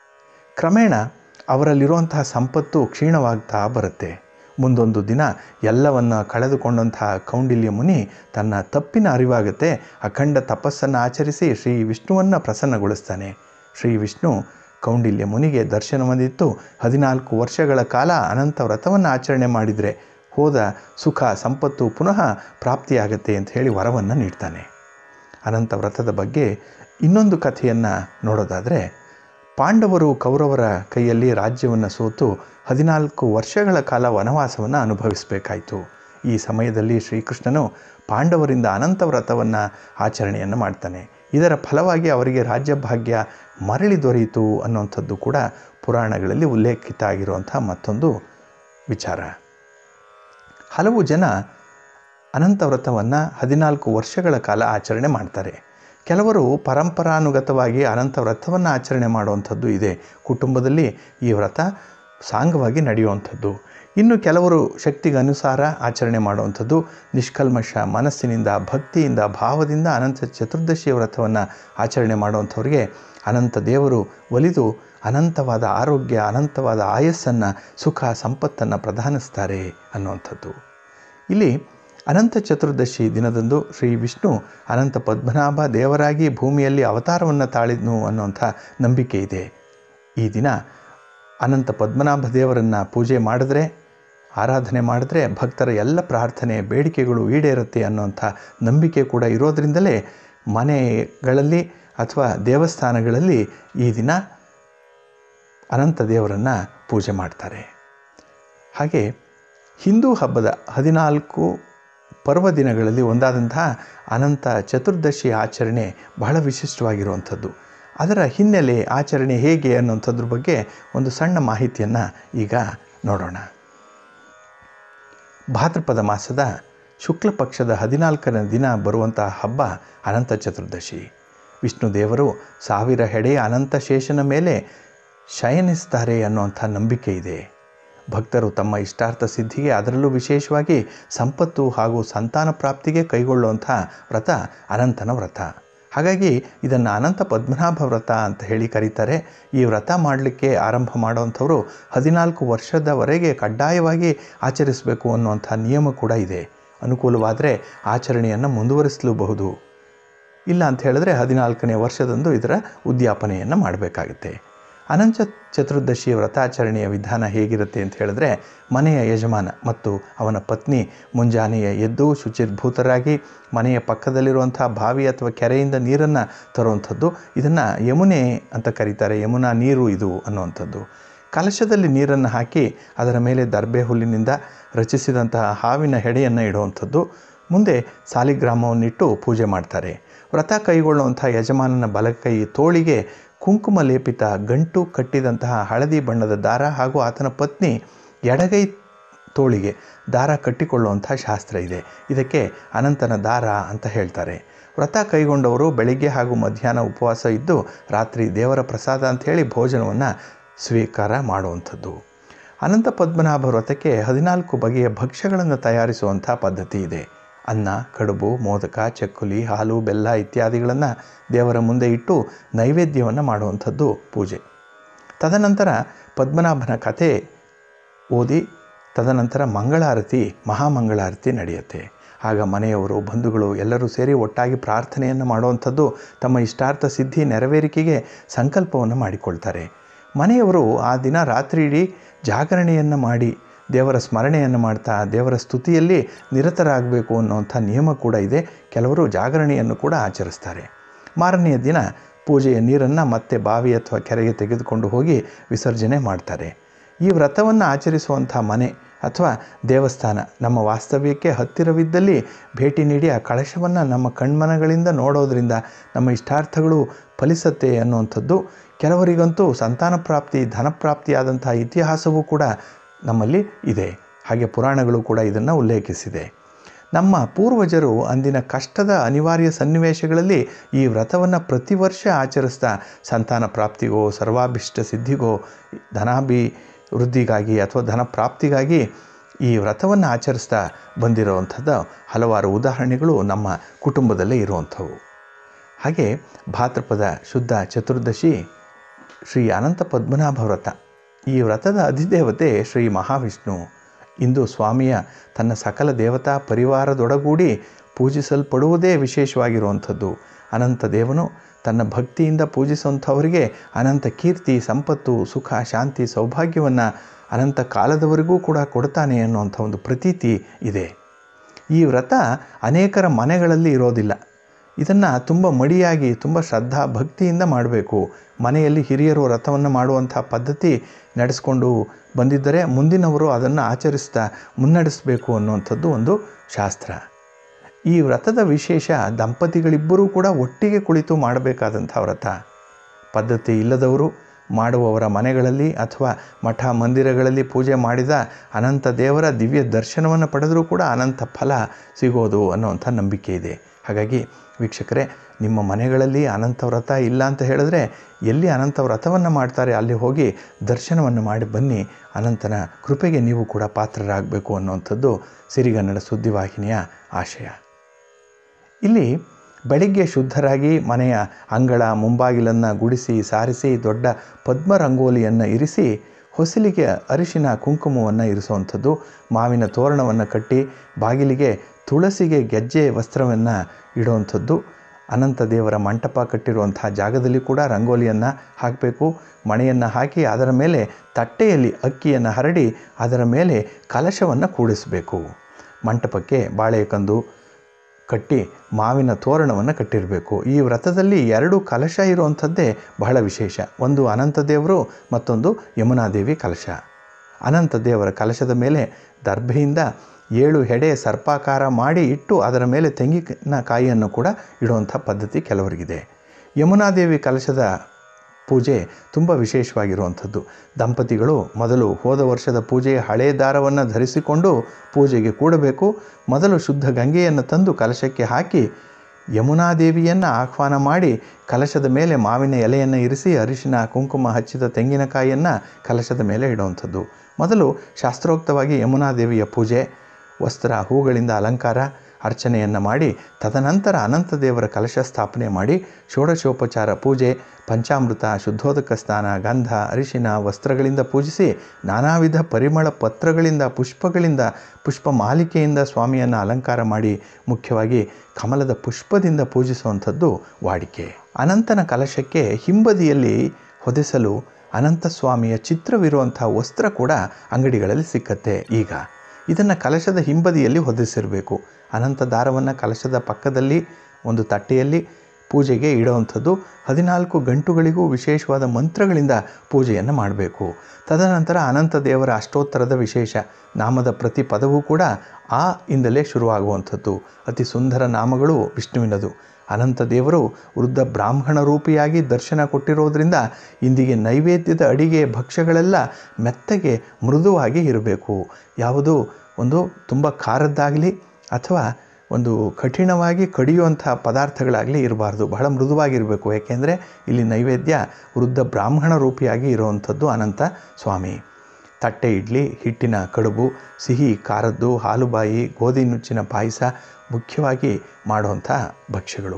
ಕ್ರಮೇಣ ಅವರಲ್ಲಿರುವಂತಹ ಸಂಪತ್ತು ಕ್ಷೀಣವಾಗ್ತಾ ಬರುತ್ತೆ ಮುಂದೊಂದು ದಿನ ಎಲ್ಲವನ್ನು ಕಳೆದುಕೊಂಡಂತಹ ಕೌಂಡಿಲ್ಯ ಮುನಿ ತನ್ನ ತಪ್ಪಿನ ಅರಿವಾಗುತ್ತೆ ಅಖಂಡ ತಪಸ್ಸನ್ನು ಆಚರಿಸಿ ಶ್ರೀ ವಿಷ್ಣುವನ್ನು ಪ್ರಸನ್ನಗೊಳಿಸ್ತಾನೆ ಶ್ರೀ ವಿಷ್ಣು ಕೌಂಡಿಲ್ಯ ಮುನಿಗೆ ದರ್ಶನವೊಂದಿತ್ತು ಹದಿನಾಲ್ಕು ವರ್ಷಗಳ ಕಾಲ ಅನಂತ ವ್ರತವನ್ನು ಆಚರಣೆ ಮಾಡಿದರೆ ಹೋದ ಸುಖ ಸಂಪತ್ತು ಪುನಃ ಪ್ರಾಪ್ತಿಯಾಗತ್ತೆ ಅಂತ ಹೇಳಿ ವರವನ್ನು ನೀಡ್ತಾನೆ ಅನಂತ ವ್ರತದ ಬಗ್ಗೆ ಇನ್ನೊಂದು ಕಥೆಯನ್ನು ನೋಡೋದಾದರೆ ಪಾಂಡವರು ಕೌರವರ ಕೈಯಲ್ಲಿ ರಾಜ್ಯವನ್ನು ಸೋತು ಹದಿನಾಲ್ಕು ವರ್ಷಗಳ ಕಾಲ ವನವಾಸವನ್ನು ಅನುಭವಿಸಬೇಕಾಯಿತು ಈ ಸಮಯದಲ್ಲಿ ಶ್ರೀಕೃಷ್ಣನು ಪಾಂಡವರಿಂದ ಅನಂತ ವ್ರತವನ್ನು ಆಚರಣೆಯನ್ನು ಮಾಡ್ತಾನೆ ಇದರ ಫಲವಾಗಿ ಅವರಿಗೆ ರಾಜ್ಯ ಭಾಗ್ಯ ಮರಳಿ ದೊರೆಯಿತು ಅನ್ನುವಂಥದ್ದು ಕೂಡ ಪುರಾಣಗಳಲ್ಲಿ ಉಲ್ಲೇಖಿತ ಆಗಿರುವಂಥ ಮತ್ತೊಂದು ವಿಚಾರ ಹಲವು ಜನ ಅನಂತ ವ್ರತವನ್ನು ಹದಿನಾಲ್ಕು ವರ್ಷಗಳ ಕಾಲ ಆಚರಣೆ ಮಾಡ್ತಾರೆ ಕೆಲವರು ಪರಂಪರಾನುಗತವಾಗಿ ಅನಂತ ವ್ರತವನ್ನು ಆಚರಣೆ ಮಾಡುವಂಥದ್ದು ಇದೆ ಕುಟುಂಬದಲ್ಲಿ ಈ ವ್ರತ ಸಾಂಗವಾಗಿ ನಡೆಯುವಂಥದ್ದು ಇನ್ನು ಕೆಲವರು ಶಕ್ತಿಗೆ ಅನುಸಾರ ಆಚರಣೆ ಮಾಡುವಂಥದ್ದು ನಿಷ್ಕಲ್ಮಶ ಮನಸ್ಸಿನಿಂದ ಭಕ್ತಿಯಿಂದ ಭಾವದಿಂದ ಅನಂತ ಚತುರ್ದಶಿಯ ವ್ರತವನ್ನು ಆಚರಣೆ ಮಾಡುವಂಥವ್ರಿಗೆ ಅನಂತ ದೇವರು ಒಲಿದು ಅನಂತವಾದ ಆರೋಗ್ಯ ಅನಂತವಾದ ಆಯಸ್ಸನ್ನು ಸುಖ ಸಂಪತ್ತನ್ನು ಪ್ರದಾನಿಸ್ತಾರೆ ಅನ್ನುವಂಥದ್ದು ಇಲ್ಲಿ ಅನಂತ ಚತುರ್ದಶಿ ದಿನದಂದು ಶ್ರೀ ವಿಷ್ಣು ಅನಂತ ಪದ್ಮನಾಭ ದೇವರಾಗಿ ಭೂಮಿಯಲ್ಲಿ ಅವತಾರವನ್ನು ತಾಳಿದ್ನು ಅನ್ನುವಂಥ ನಂಬಿಕೆ ಇದೆ ಈ ದಿನ ಅನಂತ ಪದ್ಮನಾಭ ದೇವರನ್ನು ಪೂಜೆ ಮಾಡಿದ್ರೆ ಆರಾಧನೆ ಮಾಡಿದ್ರೆ ಭಕ್ತರ ಎಲ್ಲ ಪ್ರಾರ್ಥನೆ ಬೇಡಿಕೆಗಳು ಈಡೇರುತ್ತೆ ಅನ್ನುವಂಥ ನಂಬಿಕೆ ಕೂಡ ಇರೋದರಿಂದಲೇ ಮನೆಗಳಲ್ಲಿ ಅಥವಾ ದೇವಸ್ಥಾನಗಳಲ್ಲಿ ಈ ದಿನ ಅನಂತ ದೇವರನ್ನು ಪೂಜೆ ಮಾಡ್ತಾರೆ ಹಾಗೆ ಹಿಂದೂ ಹಬ್ಬದ ಹದಿನಾಲ್ಕು ಪರ್ವದಿನಗಳಲ್ಲಿ ಒಂದಾದಂತಹ ಅನಂತ ಚತುರ್ದಶಿ ಆಚರಣೆ ಬಹಳ ವಿಶಿಷ್ಟವಾಗಿರುವಂಥದ್ದು ಅದರ ಹಿನ್ನೆಲೆ ಆಚರಣೆ ಹೇಗೆ ಅನ್ನೋಂಥದ್ರ ಬಗ್ಗೆ ಒಂದು ಸಣ್ಣ ಮಾಹಿತಿಯನ್ನು ಈಗ ನೋಡೋಣ ಭಾದ್ರಪದ ಮಾಸದ ಶುಕ್ಲ ಪಕ್ಷದ ಹದಿನಾಲ್ಕನೇ ದಿನ ಬರುವಂಥ ಹಬ್ಬ ಅನಂತ ಚತುರ್ದಶಿ ವಿಷ್ಣು ದೇವರು ಸಾವಿರ ಹೆಡೆಯ ಅನಂತ ಶೇಷನ ಮೇಲೆ ಶಯನಿಸ್ತಾರೆ ಅನ್ನುವಂಥ ನಂಬಿಕೆ ಇದೆ ಭಕ್ತರು ತಮ್ಮ ಇಷ್ಟಾರ್ಥ ಸಿದ್ಧಿಗೆ ಅದರಲ್ಲೂ ವಿಶೇಷವಾಗಿ ಸಂಪತ್ತು ಹಾಗೂ ಸಂತಾನ ಪ್ರಾಪ್ತಿಗೆ ಕೈಗೊಳ್ಳುವಂಥ ವ್ರತ ಅನಂತನ ವ್ರತ ಹಾಗಾಗಿ ಇದನ್ನು ಅನಂತ ಪದ್ಮನಾಭ ವ್ರತ ಅಂತ ಹೇಳಿ ಕರೀತಾರೆ ಈ ವ್ರತ ಮಾಡಲಿಕ್ಕೆ ಆರಂಭ ಮಾಡುವಂಥವರು ಹದಿನಾಲ್ಕು ವರ್ಷದವರೆಗೆ ಕಡ್ಡಾಯವಾಗಿ ಆಚರಿಸಬೇಕು ಅನ್ನುವಂಥ ನಿಯಮ ಕೂಡ ಇದೆ ಅನುಕೂಲವಾದರೆ ಆಚರಣೆಯನ್ನು ಮುಂದುವರಿಸಲೂಬಹುದು ಇಲ್ಲ ಅಂತ ಹೇಳಿದ್ರೆ ಹದಿನಾಲ್ಕನೇ ವರ್ಷದಂದು ಇದರ ಉದ್ಯಾಪನೆಯನ್ನು ಮಾಡಬೇಕಾಗುತ್ತೆ ಅನಂತ ಚತುರ್ದಶಿಯ ವ್ರತಾಚರಣೆಯ ವಿಧಾನ ಹೇಗಿರುತ್ತೆ ಅಂತ ಹೇಳಿದ್ರೆ ಮನೆಯ ಯಜಮಾನ ಮತ್ತು ಅವನ ಪತ್ನಿ ಮುಂಜಾನೆಯ ಎದ್ದು ಶುಚಿರ್ಭೂತರಾಗಿ ಮನೆಯ ಪಕ್ಕದಲ್ಲಿರುವಂಥ ಬಾವಿ ಅಥವಾ ಕೆರೆಯಿಂದ ನೀರನ್ನು ತರುವಂಥದ್ದು ಇದನ್ನು ಯಮುನೆ ಅಂತ ಕರೀತಾರೆ ಯಮುನಾ ನೀರು ಇದು ಅನ್ನುವಂಥದ್ದು ಕಲಶದಲ್ಲಿ ನೀರನ್ನು ಹಾಕಿ ಅದರ ಮೇಲೆ ದರ್ಬೆ ಹುಲ್ಲಿನಿಂದ ರಚಿಸಿದಂತಹ ಹಾವಿನ ಹೆಡೆಯನ್ನು ಇಡುವಂಥದ್ದು ಮುಂದೆ ಸಾಲಿಗ್ರಾಮವನ್ನಿಟ್ಟು ಪೂಜೆ ಮಾಡ್ತಾರೆ ವ್ರತ ಕೈಗೊಳ್ಳುವಂಥ ಯಜಮಾನನ ಬಲಕೈ ತೋಳಿಗೆ ಕುಂಕುಮ ಲೇಪಿತ ಗಂಟು ಕಟ್ಟಿದಂತಹ ಹಳದಿ ಬಣ್ಣದ ದಾರ ಹಾಗೂ ಆತನ ಪತ್ನಿ ಎಡಗೈ ತೋಳಿಗೆ ದಾರ ಕಟ್ಟಿಕೊಳ್ಳುವಂಥ ಶಾಸ್ತ್ರ ಇದೆ ಇದಕ್ಕೆ ಅನಂತನ ದಾರ ಅಂತ ಹೇಳ್ತಾರೆ ವ್ರತ ಕೈಗೊಂಡವರು ಬೆಳಿಗ್ಗೆ ಹಾಗೂ ಮಧ್ಯಾಹ್ನ ಉಪವಾಸ ಇದ್ದು ರಾತ್ರಿ ದೇವರ ಪ್ರಸಾದ ಅಂತ ಹೇಳಿ ಭೋಜನವನ್ನು ಸ್ವೀಕಾರ ಮಾಡುವಂಥದ್ದು ಅನಂತ ಪದ್ಮನಾಭ ವ್ರತಕ್ಕೆ ಹದಿನಾಲ್ಕು ಬಗೆಯ ಭಕ್ಷ್ಯಗಳನ್ನು ತಯಾರಿಸುವಂಥ ಪದ್ಧತಿ ಇದೆ ಅನ್ನ ಕಡುಬು ಮೋದಕ ಚಕ್ಕುಲಿ ಹಾಲು ಬೆಲ್ಲ ಇತ್ಯಾದಿಗಳನ್ನು ದೇವರ ಮುಂದೆ ಇಟ್ಟು ನೈವೇದ್ಯವನ್ನು ಮಾಡುವಂಥದ್ದು ಪೂಜೆ ತದನಂತರ ಪದ್ಮನಾಭನ ಕಥೆ ಓದಿ ತದನಂತರ ಮಂಗಳಾರತಿ ಮಹಾಮಂಗಳಾರತಿ ನಡೆಯುತ್ತೆ ಆಗ ಮನೆಯವರು ಬಂಧುಗಳು ಎಲ್ಲರೂ ಸೇರಿ ಒಟ್ಟಾಗಿ ಪ್ರಾರ್ಥನೆಯನ್ನು ಮಾಡುವಂಥದ್ದು ತಮ್ಮ ಇಷ್ಟಾರ್ಥ ಸಿದ್ಧಿ ನೆರವೇರಿಕೆಗೆ ಸಂಕಲ್ಪವನ್ನು ಮಾಡಿಕೊಳ್ತಾರೆ ಮನೆಯವರು ಆ ದಿನ ರಾತ್ರಿ ಇಡೀ ಜಾಗರಣೆಯನ್ನು ಮಾಡಿ ದೇವರ ಸ್ಮರಣೆಯನ್ನು ಮಾಡ್ತಾ ದೇವರ ಸ್ತುತಿಯಲ್ಲಿ ನಿರತರಾಗಬೇಕು ಅನ್ನುವಂಥ ನಿಯಮ ಕೂಡ ಇದೆ ಕೆಲವರು ಜಾಗರಣೆಯನ್ನು ಕೂಡ ಆಚರಿಸ್ತಾರೆ ಮಾರನೆಯ ದಿನ ಪೂಜೆಯ ನೀರನ್ನು ಮತ್ತೆ ಬಾವಿ ಅಥವಾ ಕೆರೆಗೆ ತೆಗೆದುಕೊಂಡು ಹೋಗಿ ವಿಸರ್ಜನೆ ಮಾಡ್ತಾರೆ ಈ ವ್ರತವನ್ನು ಆಚರಿಸುವಂಥ ಮನೆ ಅಥವಾ ದೇವಸ್ಥಾನ ನಮ್ಮ ವಾಸ್ತವ್ಯಕ್ಕೆ ಹತ್ತಿರವಿದ್ದಲ್ಲಿ ಭೇಟಿ ನೀಡಿ ಆ ಕಳಶವನ್ನು ನಮ್ಮ ಕಣ್ಮನಗಳಿಂದ ನೋಡೋದ್ರಿಂದ ನಮ್ಮ ಇಷ್ಟಾರ್ಥಗಳು ಫಲಿಸತ್ತೆ ಅನ್ನುವಂಥದ್ದು ಕೆಲವರಿಗಂತೂ ಸಂತಾನ ಪ್ರಾಪ್ತಿ ಧನಪ್ರಾಪ್ತಿಯಾದಂತಹ ಇತಿಹಾಸವೂ ಕೂಡ ನಮ್ಮಲ್ಲಿ ಇದೆ ಹಾಗೆ ಪುರಾಣಗಳು ಕೂಡ ಇದನ್ನು ಉಲ್ಲೇಖಿಸಿದೆ ನಮ್ಮ ಪೂರ್ವಜರು ಅಂದಿನ ಕಷ್ಟದ ಅನಿವಾರ್ಯ ಸನ್ನಿವೇಶಗಳಲ್ಲಿ ಈ ವ್ರತವನ್ನು ಪ್ರತಿ ವರ್ಷ ಆಚರಿಸ್ತಾ ಸಂತಾನ ಪ್ರಾಪ್ತಿಗೋ ಸರ್ವಾಭಿಷ್ಟ ಸಿದ್ಧಿಗೋ ಧನಾಭಿ ವೃದ್ಧಿಗಾಗಿ ಅಥವಾ ಧನ ಪ್ರಾಪ್ತಿಗಾಗಿ ಈ ವ್ರತವನ್ನು ಆಚರಿಸ್ತಾ ಬಂದಿರುವಂಥದ್ದು ಹಲವಾರು ಉದಾಹರಣೆಗಳು ನಮ್ಮ ಕುಟುಂಬದಲ್ಲೇ ಇರುವಂಥವು ಹಾಗೆ ಭಾದ್ರಪದ ಶುದ್ಧ ಚತುರ್ದಶಿ ಶ್ರೀ ಅನಂತ ಪದ್ಮನಾಭ ವ್ರತ ಈ ವ್ರತದ ಅಧಿದೇವತೆ ಶ್ರೀ ಮಹಾವಿಷ್ಣು ಇಂದು ಸ್ವಾಮಿಯ ತನ್ನ ಸಕಲ ದೇವತಾ ಪರಿವಾರದೊಡಗೂಡಿ ಪೂಜಿಸಲ್ಪಡುವುದೇ ವಿಶೇಷವಾಗಿರುವಂಥದ್ದು ಅನಂತ ದೇವನು ತನ್ನ ಭಕ್ತಿಯಿಂದ ಪೂಜಿಸುವಂಥವರಿಗೆ ಅನಂತ ಕೀರ್ತಿ ಸಂಪತ್ತು ಸುಖ ಶಾಂತಿ ಸೌಭಾಗ್ಯವನ್ನು ಅನಂತ ಕಾಲದವರೆಗೂ ಕೂಡ ಕೊಡ್ತಾನೆ ಅನ್ನುವಂಥ ಒಂದು ಪ್ರತೀತಿ ಇದೆ ಈ ವ್ರತ ಅನೇಕರ ಮನೆಗಳಲ್ಲಿ ಇರೋದಿಲ್ಲ ಇದನ್ನು ತುಂಬ ಮಡಿಯಾಗಿ ತುಂಬ ಶ್ರದ್ಧಾ ಭಕ್ತಿಯಿಂದ ಮಾಡಬೇಕು ಮನೆಯಲ್ಲಿ ಹಿರಿಯರು ವ್ರತವನ್ನು ಮಾಡುವಂಥ ಪದ್ಧತಿ ನಡೆಸ್ಕೊಂಡು ಬಂದಿದ್ದರೆ ಮುಂದಿನವರು ಅದನ್ನು ಆಚರಿಸ್ತಾ ಮುನ್ನಡೆಸಬೇಕು ಅನ್ನುವಂಥದ್ದು ಒಂದು ಶಾಸ್ತ್ರ ಈ ವ್ರತದ ವಿಶೇಷ ದಂಪತಿಗಳಿಬ್ಬರೂ ಕೂಡ ಒಟ್ಟಿಗೆ ಕುಳಿತು ಮಾಡಬೇಕಾದಂಥ ವ್ರತ ಪದ್ಧತಿ ಇಲ್ಲದವರು ಮಾಡುವವರ ಮನೆಗಳಲ್ಲಿ ಅಥವಾ ಮಠ ಮಂದಿರಗಳಲ್ಲಿ ಪೂಜೆ ಮಾಡಿದ ಅನಂತ ದೇವರ ದಿವ್ಯ ದರ್ಶನವನ್ನು ಪಡೆದರೂ ಕೂಡ ಅನಂತ ಫಲ ಸಿಗೋದು ಅನ್ನುವಂಥ ನಂಬಿಕೆ ಇದೆ ಹಾಗಾಗಿ ವೀಕ್ಷಕರೇ ನಿಮ್ಮ ಮನೆಗಳಲ್ಲಿ ಅನಂತ ವ್ರತ ಇಲ್ಲ ಅಂತ ಹೇಳಿದ್ರೆ ಎಲ್ಲಿ ಅನಂತ ವ್ರತವನ್ನು ಮಾಡ್ತಾರೆ ಅಲ್ಲಿ ಹೋಗಿ ದರ್ಶನವನ್ನು ಮಾಡಿ ಬನ್ನಿ ಅನಂತನ ಕೃಪೆಗೆ ನೀವು ಕೂಡ ಪಾತ್ರರಾಗಬೇಕು ಅನ್ನುವಂಥದ್ದು ಸಿರಿಗನ್ನಡ ಸುದ್ದಿವಾಹಿನಿಯ ಆಶಯ ಇಲ್ಲಿ ಬೆಳಿಗ್ಗೆ ಶುದ್ಧರಾಗಿ ಮನೆಯ ಅಂಗಳ ಮುಂಬಾಗಿಲನ್ನು ಗುಡಿಸಿ ಸಾರಿಸಿ ದೊಡ್ಡ ಪದ್ಮ ರಂಗೋಲಿಯನ್ನು ಇರಿಸಿ ಹೊಸಲಿಗೆ ಅರಿಶಿನ ಕುಂಕುಮವನ್ನು ಇರಿಸುವಂಥದ್ದು ಮಾವಿನ ತೋರಣವನ್ನು ಕಟ್ಟಿ ಬಾಗಿಲಿಗೆ ತುಳಸಿಗೆ ಗೆಜ್ಜೆ ವಸ್ತ್ರವನ್ನು ಇಡುವಂಥದ್ದು ಅನಂತ ದೇವರ ಮಂಟಪ ಕಟ್ಟಿರುವಂಥ ಜಾಗದಲ್ಲಿ ಕೂಡ ರಂಗೋಲಿಯನ್ನು ಹಾಕಬೇಕು ಮಣೆಯನ್ನು ಹಾಕಿ ಅದರ ಮೇಲೆ ತಟ್ಟೆಯಲ್ಲಿ ಅಕ್ಕಿಯನ್ನು ಹರಡಿ ಅದರ ಮೇಲೆ ಕಲಶವನ್ನು ಕೂಡಿಸಬೇಕು ಮಂಟಪಕ್ಕೆ ಬಾಳೆಕಂದು ಕಟ್ಟಿ ಮಾವಿನ ತೋರಣವನ್ನು ಕಟ್ಟಿರಬೇಕು ಈ ವ್ರತದಲ್ಲಿ ಎರಡು ಕಲಶ ಇರುವಂಥದ್ದೇ ಬಹಳ ವಿಶೇಷ ಒಂದು ಅನಂತ ದೇವರು ಮತ್ತೊಂದು ಯಮುನಾದೇವಿ ಕಲಶ ಅನಂತ ದೇವರ ಕಲಶದ ಮೇಲೆ ದರ್ಭೆಯಿಂದ ಏಳು ಹೆಡೆ ಸರ್ಪಾಕಾರ ಮಾಡಿ ಇಟ್ಟು ಅದರ ಮೇಲೆ ತೆಂಗಿನಕಾಯಿಯನ್ನು ಕೂಡ ಇಡುವಂಥ ಪದ್ಧತಿ ಕೆಲವರಿಗಿದೆ ಯಮುನಾದೇವಿ ಕಲಶದ ಪೂಜೆ ತುಂಬ ವಿಶೇಷವಾಗಿರುವಂಥದ್ದು ದಂಪತಿಗಳು ಮೊದಲು ಹೋದ ವರ್ಷದ ಪೂಜೆಯ ಹಳೆಯ ದಾರವನ್ನು ಧರಿಸಿಕೊಂಡು ಪೂಜೆಗೆ ಕೂಡಬೇಕು ಮೊದಲು ಶುದ್ಧ ಗಂಗೆಯನ್ನು ತಂದು ಕಲಶಕ್ಕೆ ಹಾಕಿ ಯಮುನಾದೇವಿಯನ್ನು ಆಹ್ವಾನ ಮಾಡಿ ಕಲಶದ ಮೇಲೆ ಮಾವಿನ ಎಲೆಯನ್ನು ಇರಿಸಿ ಅರಿಶಿನ ಕುಂಕುಮ ಹಚ್ಚಿದ ತೆಂಗಿನಕಾಯಿಯನ್ನು ಕಲಶದ ಮೇಲೆ ಇಡುವಂಥದ್ದು ಮೊದಲು ಶಾಸ್ತ್ರೋಕ್ತವಾಗಿ ಯಮುನಾದೇವಿಯ ಪೂಜೆ ವಸ್ತ್ರ ಹೂಗಳಿಂದ ಅಲಂಕಾರ ಅರ್ಚನೆಯನ್ನು ಮಾಡಿ ತದನಂತರ ಅನಂತ ದೇವರ ಕಲಶ ಸ್ಥಾಪನೆ ಮಾಡಿ ಷೋಡಶೋಪಚಾರ ಪೂಜೆ ಪಂಚಾಮೃತ ಶುದ್ಧೋದಕ ಸ್ನಾನ ಗಂಧ ಅರಿಶಿನ ವಸ್ತ್ರಗಳಿಂದ ಪೂಜಿಸಿ ನಾನಾ ವಿಧ ಪರಿಮಳ ಪತ್ರಗಳಿಂದ ಪುಷ್ಪಗಳಿಂದ ಪುಷ್ಪ ಮಾಲಿಕೆಯಿಂದ ಸ್ವಾಮಿಯನ್ನು ಅಲಂಕಾರ ಮಾಡಿ ಮುಖ್ಯವಾಗಿ ಕಮಲದ ಪುಷ್ಪದಿಂದ ಪೂಜಿಸುವಂಥದ್ದು ವಾಡಿಕೆ ಅನಂತನ ಕಲಶಕ್ಕೆ ಹಿಂಬದಿಯಲ್ಲಿ ಹೊದೆಸಲು ಅನಂತಸ್ವಾಮಿಯ ಚಿತ್ರವಿರುವಂಥ ವಸ್ತ್ರ ಕೂಡ ಅಂಗಡಿಗಳಲ್ಲಿ ಸಿಕ್ಕತ್ತೆ ಈಗ ಇದನ್ನು ಕಲಶದ ಹಿಂಬದಿಯಲ್ಲಿ ಹೊದಿಸಿರಬೇಕು ಅನಂತ ದಾರವನ್ನು ಕಲಶದ ಪಕ್ಕದಲ್ಲಿ ಒಂದು ತಟ್ಟೆಯಲ್ಲಿ ಪೂಜೆಗೆ ಇಡುವಂಥದ್ದು ಹದಿನಾಲ್ಕು ಗಂಟುಗಳಿಗೂ ವಿಶೇಷವಾದ ಮಂತ್ರಗಳಿಂದ ಪೂಜೆಯನ್ನು ಮಾಡಬೇಕು ತದನಂತರ ಅನಂತ ದೇವರ ಅಷ್ಟೋತ್ತರದ ವಿಶೇಷ ನಾಮದ ಪ್ರತಿ ಪದವೂ ಕೂಡ ಆ ಇಂದಲೇ ಶುರುವಾಗುವಂಥದ್ದು ಅತಿ ಸುಂದರ ನಾಮಗಳು ವಿಷ್ಣುವಿನದು ಅನಂತ ದೇವರು ವೃದ್ಧ ಬ್ರಾಹ್ಮಣ ರೂಪಿಯಾಗಿ ದರ್ಶನ ಕೊಟ್ಟಿರೋದ್ರಿಂದ ಇಂದಿಗೆ ನೈವೇದ್ಯದ ಅಡಿಗೆ ಭಕ್ಷ್ಯಗಳೆಲ್ಲ ಮೆತ್ತಗೆ ಮೃದುವಾಗಿ ಇರಬೇಕು ಯಾವುದು ಒಂದು ತುಂಬ ಖಾರದ್ದಾಗಲಿ ಅಥವಾ ಒಂದು ಕಠಿಣವಾಗಿ ಕಡಿಯುವಂಥ ಪದಾರ್ಥಗಳಾಗಲಿ ಇರಬಾರ್ದು ಬಹಳ ಮೃದುವಾಗಿರಬೇಕು ಯಾಕೆಂದರೆ ಇಲ್ಲಿ ನೈವೇದ್ಯ ವೃದ್ಧ ಬ್ರಾಹ್ಮಣ ರೂಪಿಯಾಗಿ ಇರುವಂಥದ್ದು ಅನಂತ ಸ್ವಾಮಿ ತಟ್ಟೆ ಇಡ್ಲಿ ಹಿಟ್ಟಿನ ಕಡುಬು ಸಿಹಿ ಖಾರದ್ದು ಹಾಲುಬಾಯಿ ಗೋಧಿ ನುಚ್ಚಿನ ಪಾಯಸ ಮುಖ್ಯವಾಗಿ ಮಾಡುವಂಥ ಭಕ್ಷ್ಯಗಳು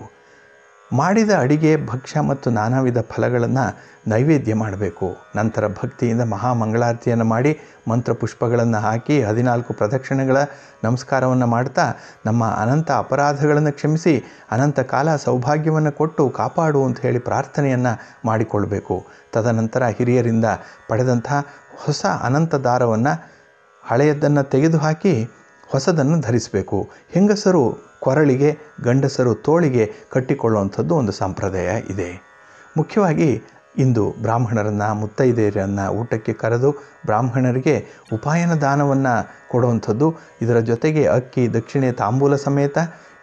ಮಾಡಿದ ಅಡಿಗೆ ಭಕ್ಷ್ಯ ಮತ್ತು ನಾನಾ ವಿಧ ಫಲಗಳನ್ನು ನೈವೇದ್ಯ ಮಾಡಬೇಕು ನಂತರ ಭಕ್ತಿಯಿಂದ ಮಹಾಮಂಗಳಾರತಿಯನ್ನು ಮಾಡಿ ಮಂತ್ರ ಪುಷ್ಪಗಳನ್ನು ಹಾಕಿ ಹದಿನಾಲ್ಕು ಪ್ರದಕ್ಷಿಣೆಗಳ ನಮಸ್ಕಾರವನ್ನು ಮಾಡ್ತಾ ನಮ್ಮ ಅನಂತ ಅಪರಾಧಗಳನ್ನು ಕ್ಷಮಿಸಿ ಅನಂತ ಕಾಲ ಸೌಭಾಗ್ಯವನ್ನು ಕೊಟ್ಟು ಕಾಪಾಡು ಅಂತ ಹೇಳಿ ಪ್ರಾರ್ಥನೆಯನ್ನು ಮಾಡಿಕೊಳ್ಬೇಕು ತದನಂತರ ಹಿರಿಯರಿಂದ ಪಡೆದಂಥ ಹೊಸ ಅನಂತ ದಾರವನ್ನು ಹಳೆಯದನ್ನು ತೆಗೆದುಹಾಕಿ ಹೊಸದನ್ನು ಧರಿಸಬೇಕು ಹೆಂಗಸರು ಕೊರಳಿಗೆ ಗಂಡಸರು ತೋಳಿಗೆ ಕಟ್ಟಿಕೊಳ್ಳುವಂಥದ್ದು ಒಂದು ಸಂಪ್ರದಾಯ ಇದೆ ಮುಖ್ಯವಾಗಿ ಇಂದು ಬ್ರಾಹ್ಮಣರನ್ನು ಮುತ್ತೈದೆಯರನ್ನು ಊಟಕ್ಕೆ ಕರೆದು ಬ್ರಾಹ್ಮಣರಿಗೆ ಉಪಾಯನ ದಾನವನ್ನು ಕೊಡುವಂಥದ್ದು ಇದರ ಜೊತೆಗೆ ಅಕ್ಕಿ ದಕ್ಷಿಣೆ ತಾಂಬೂಲ ಸಮೇತ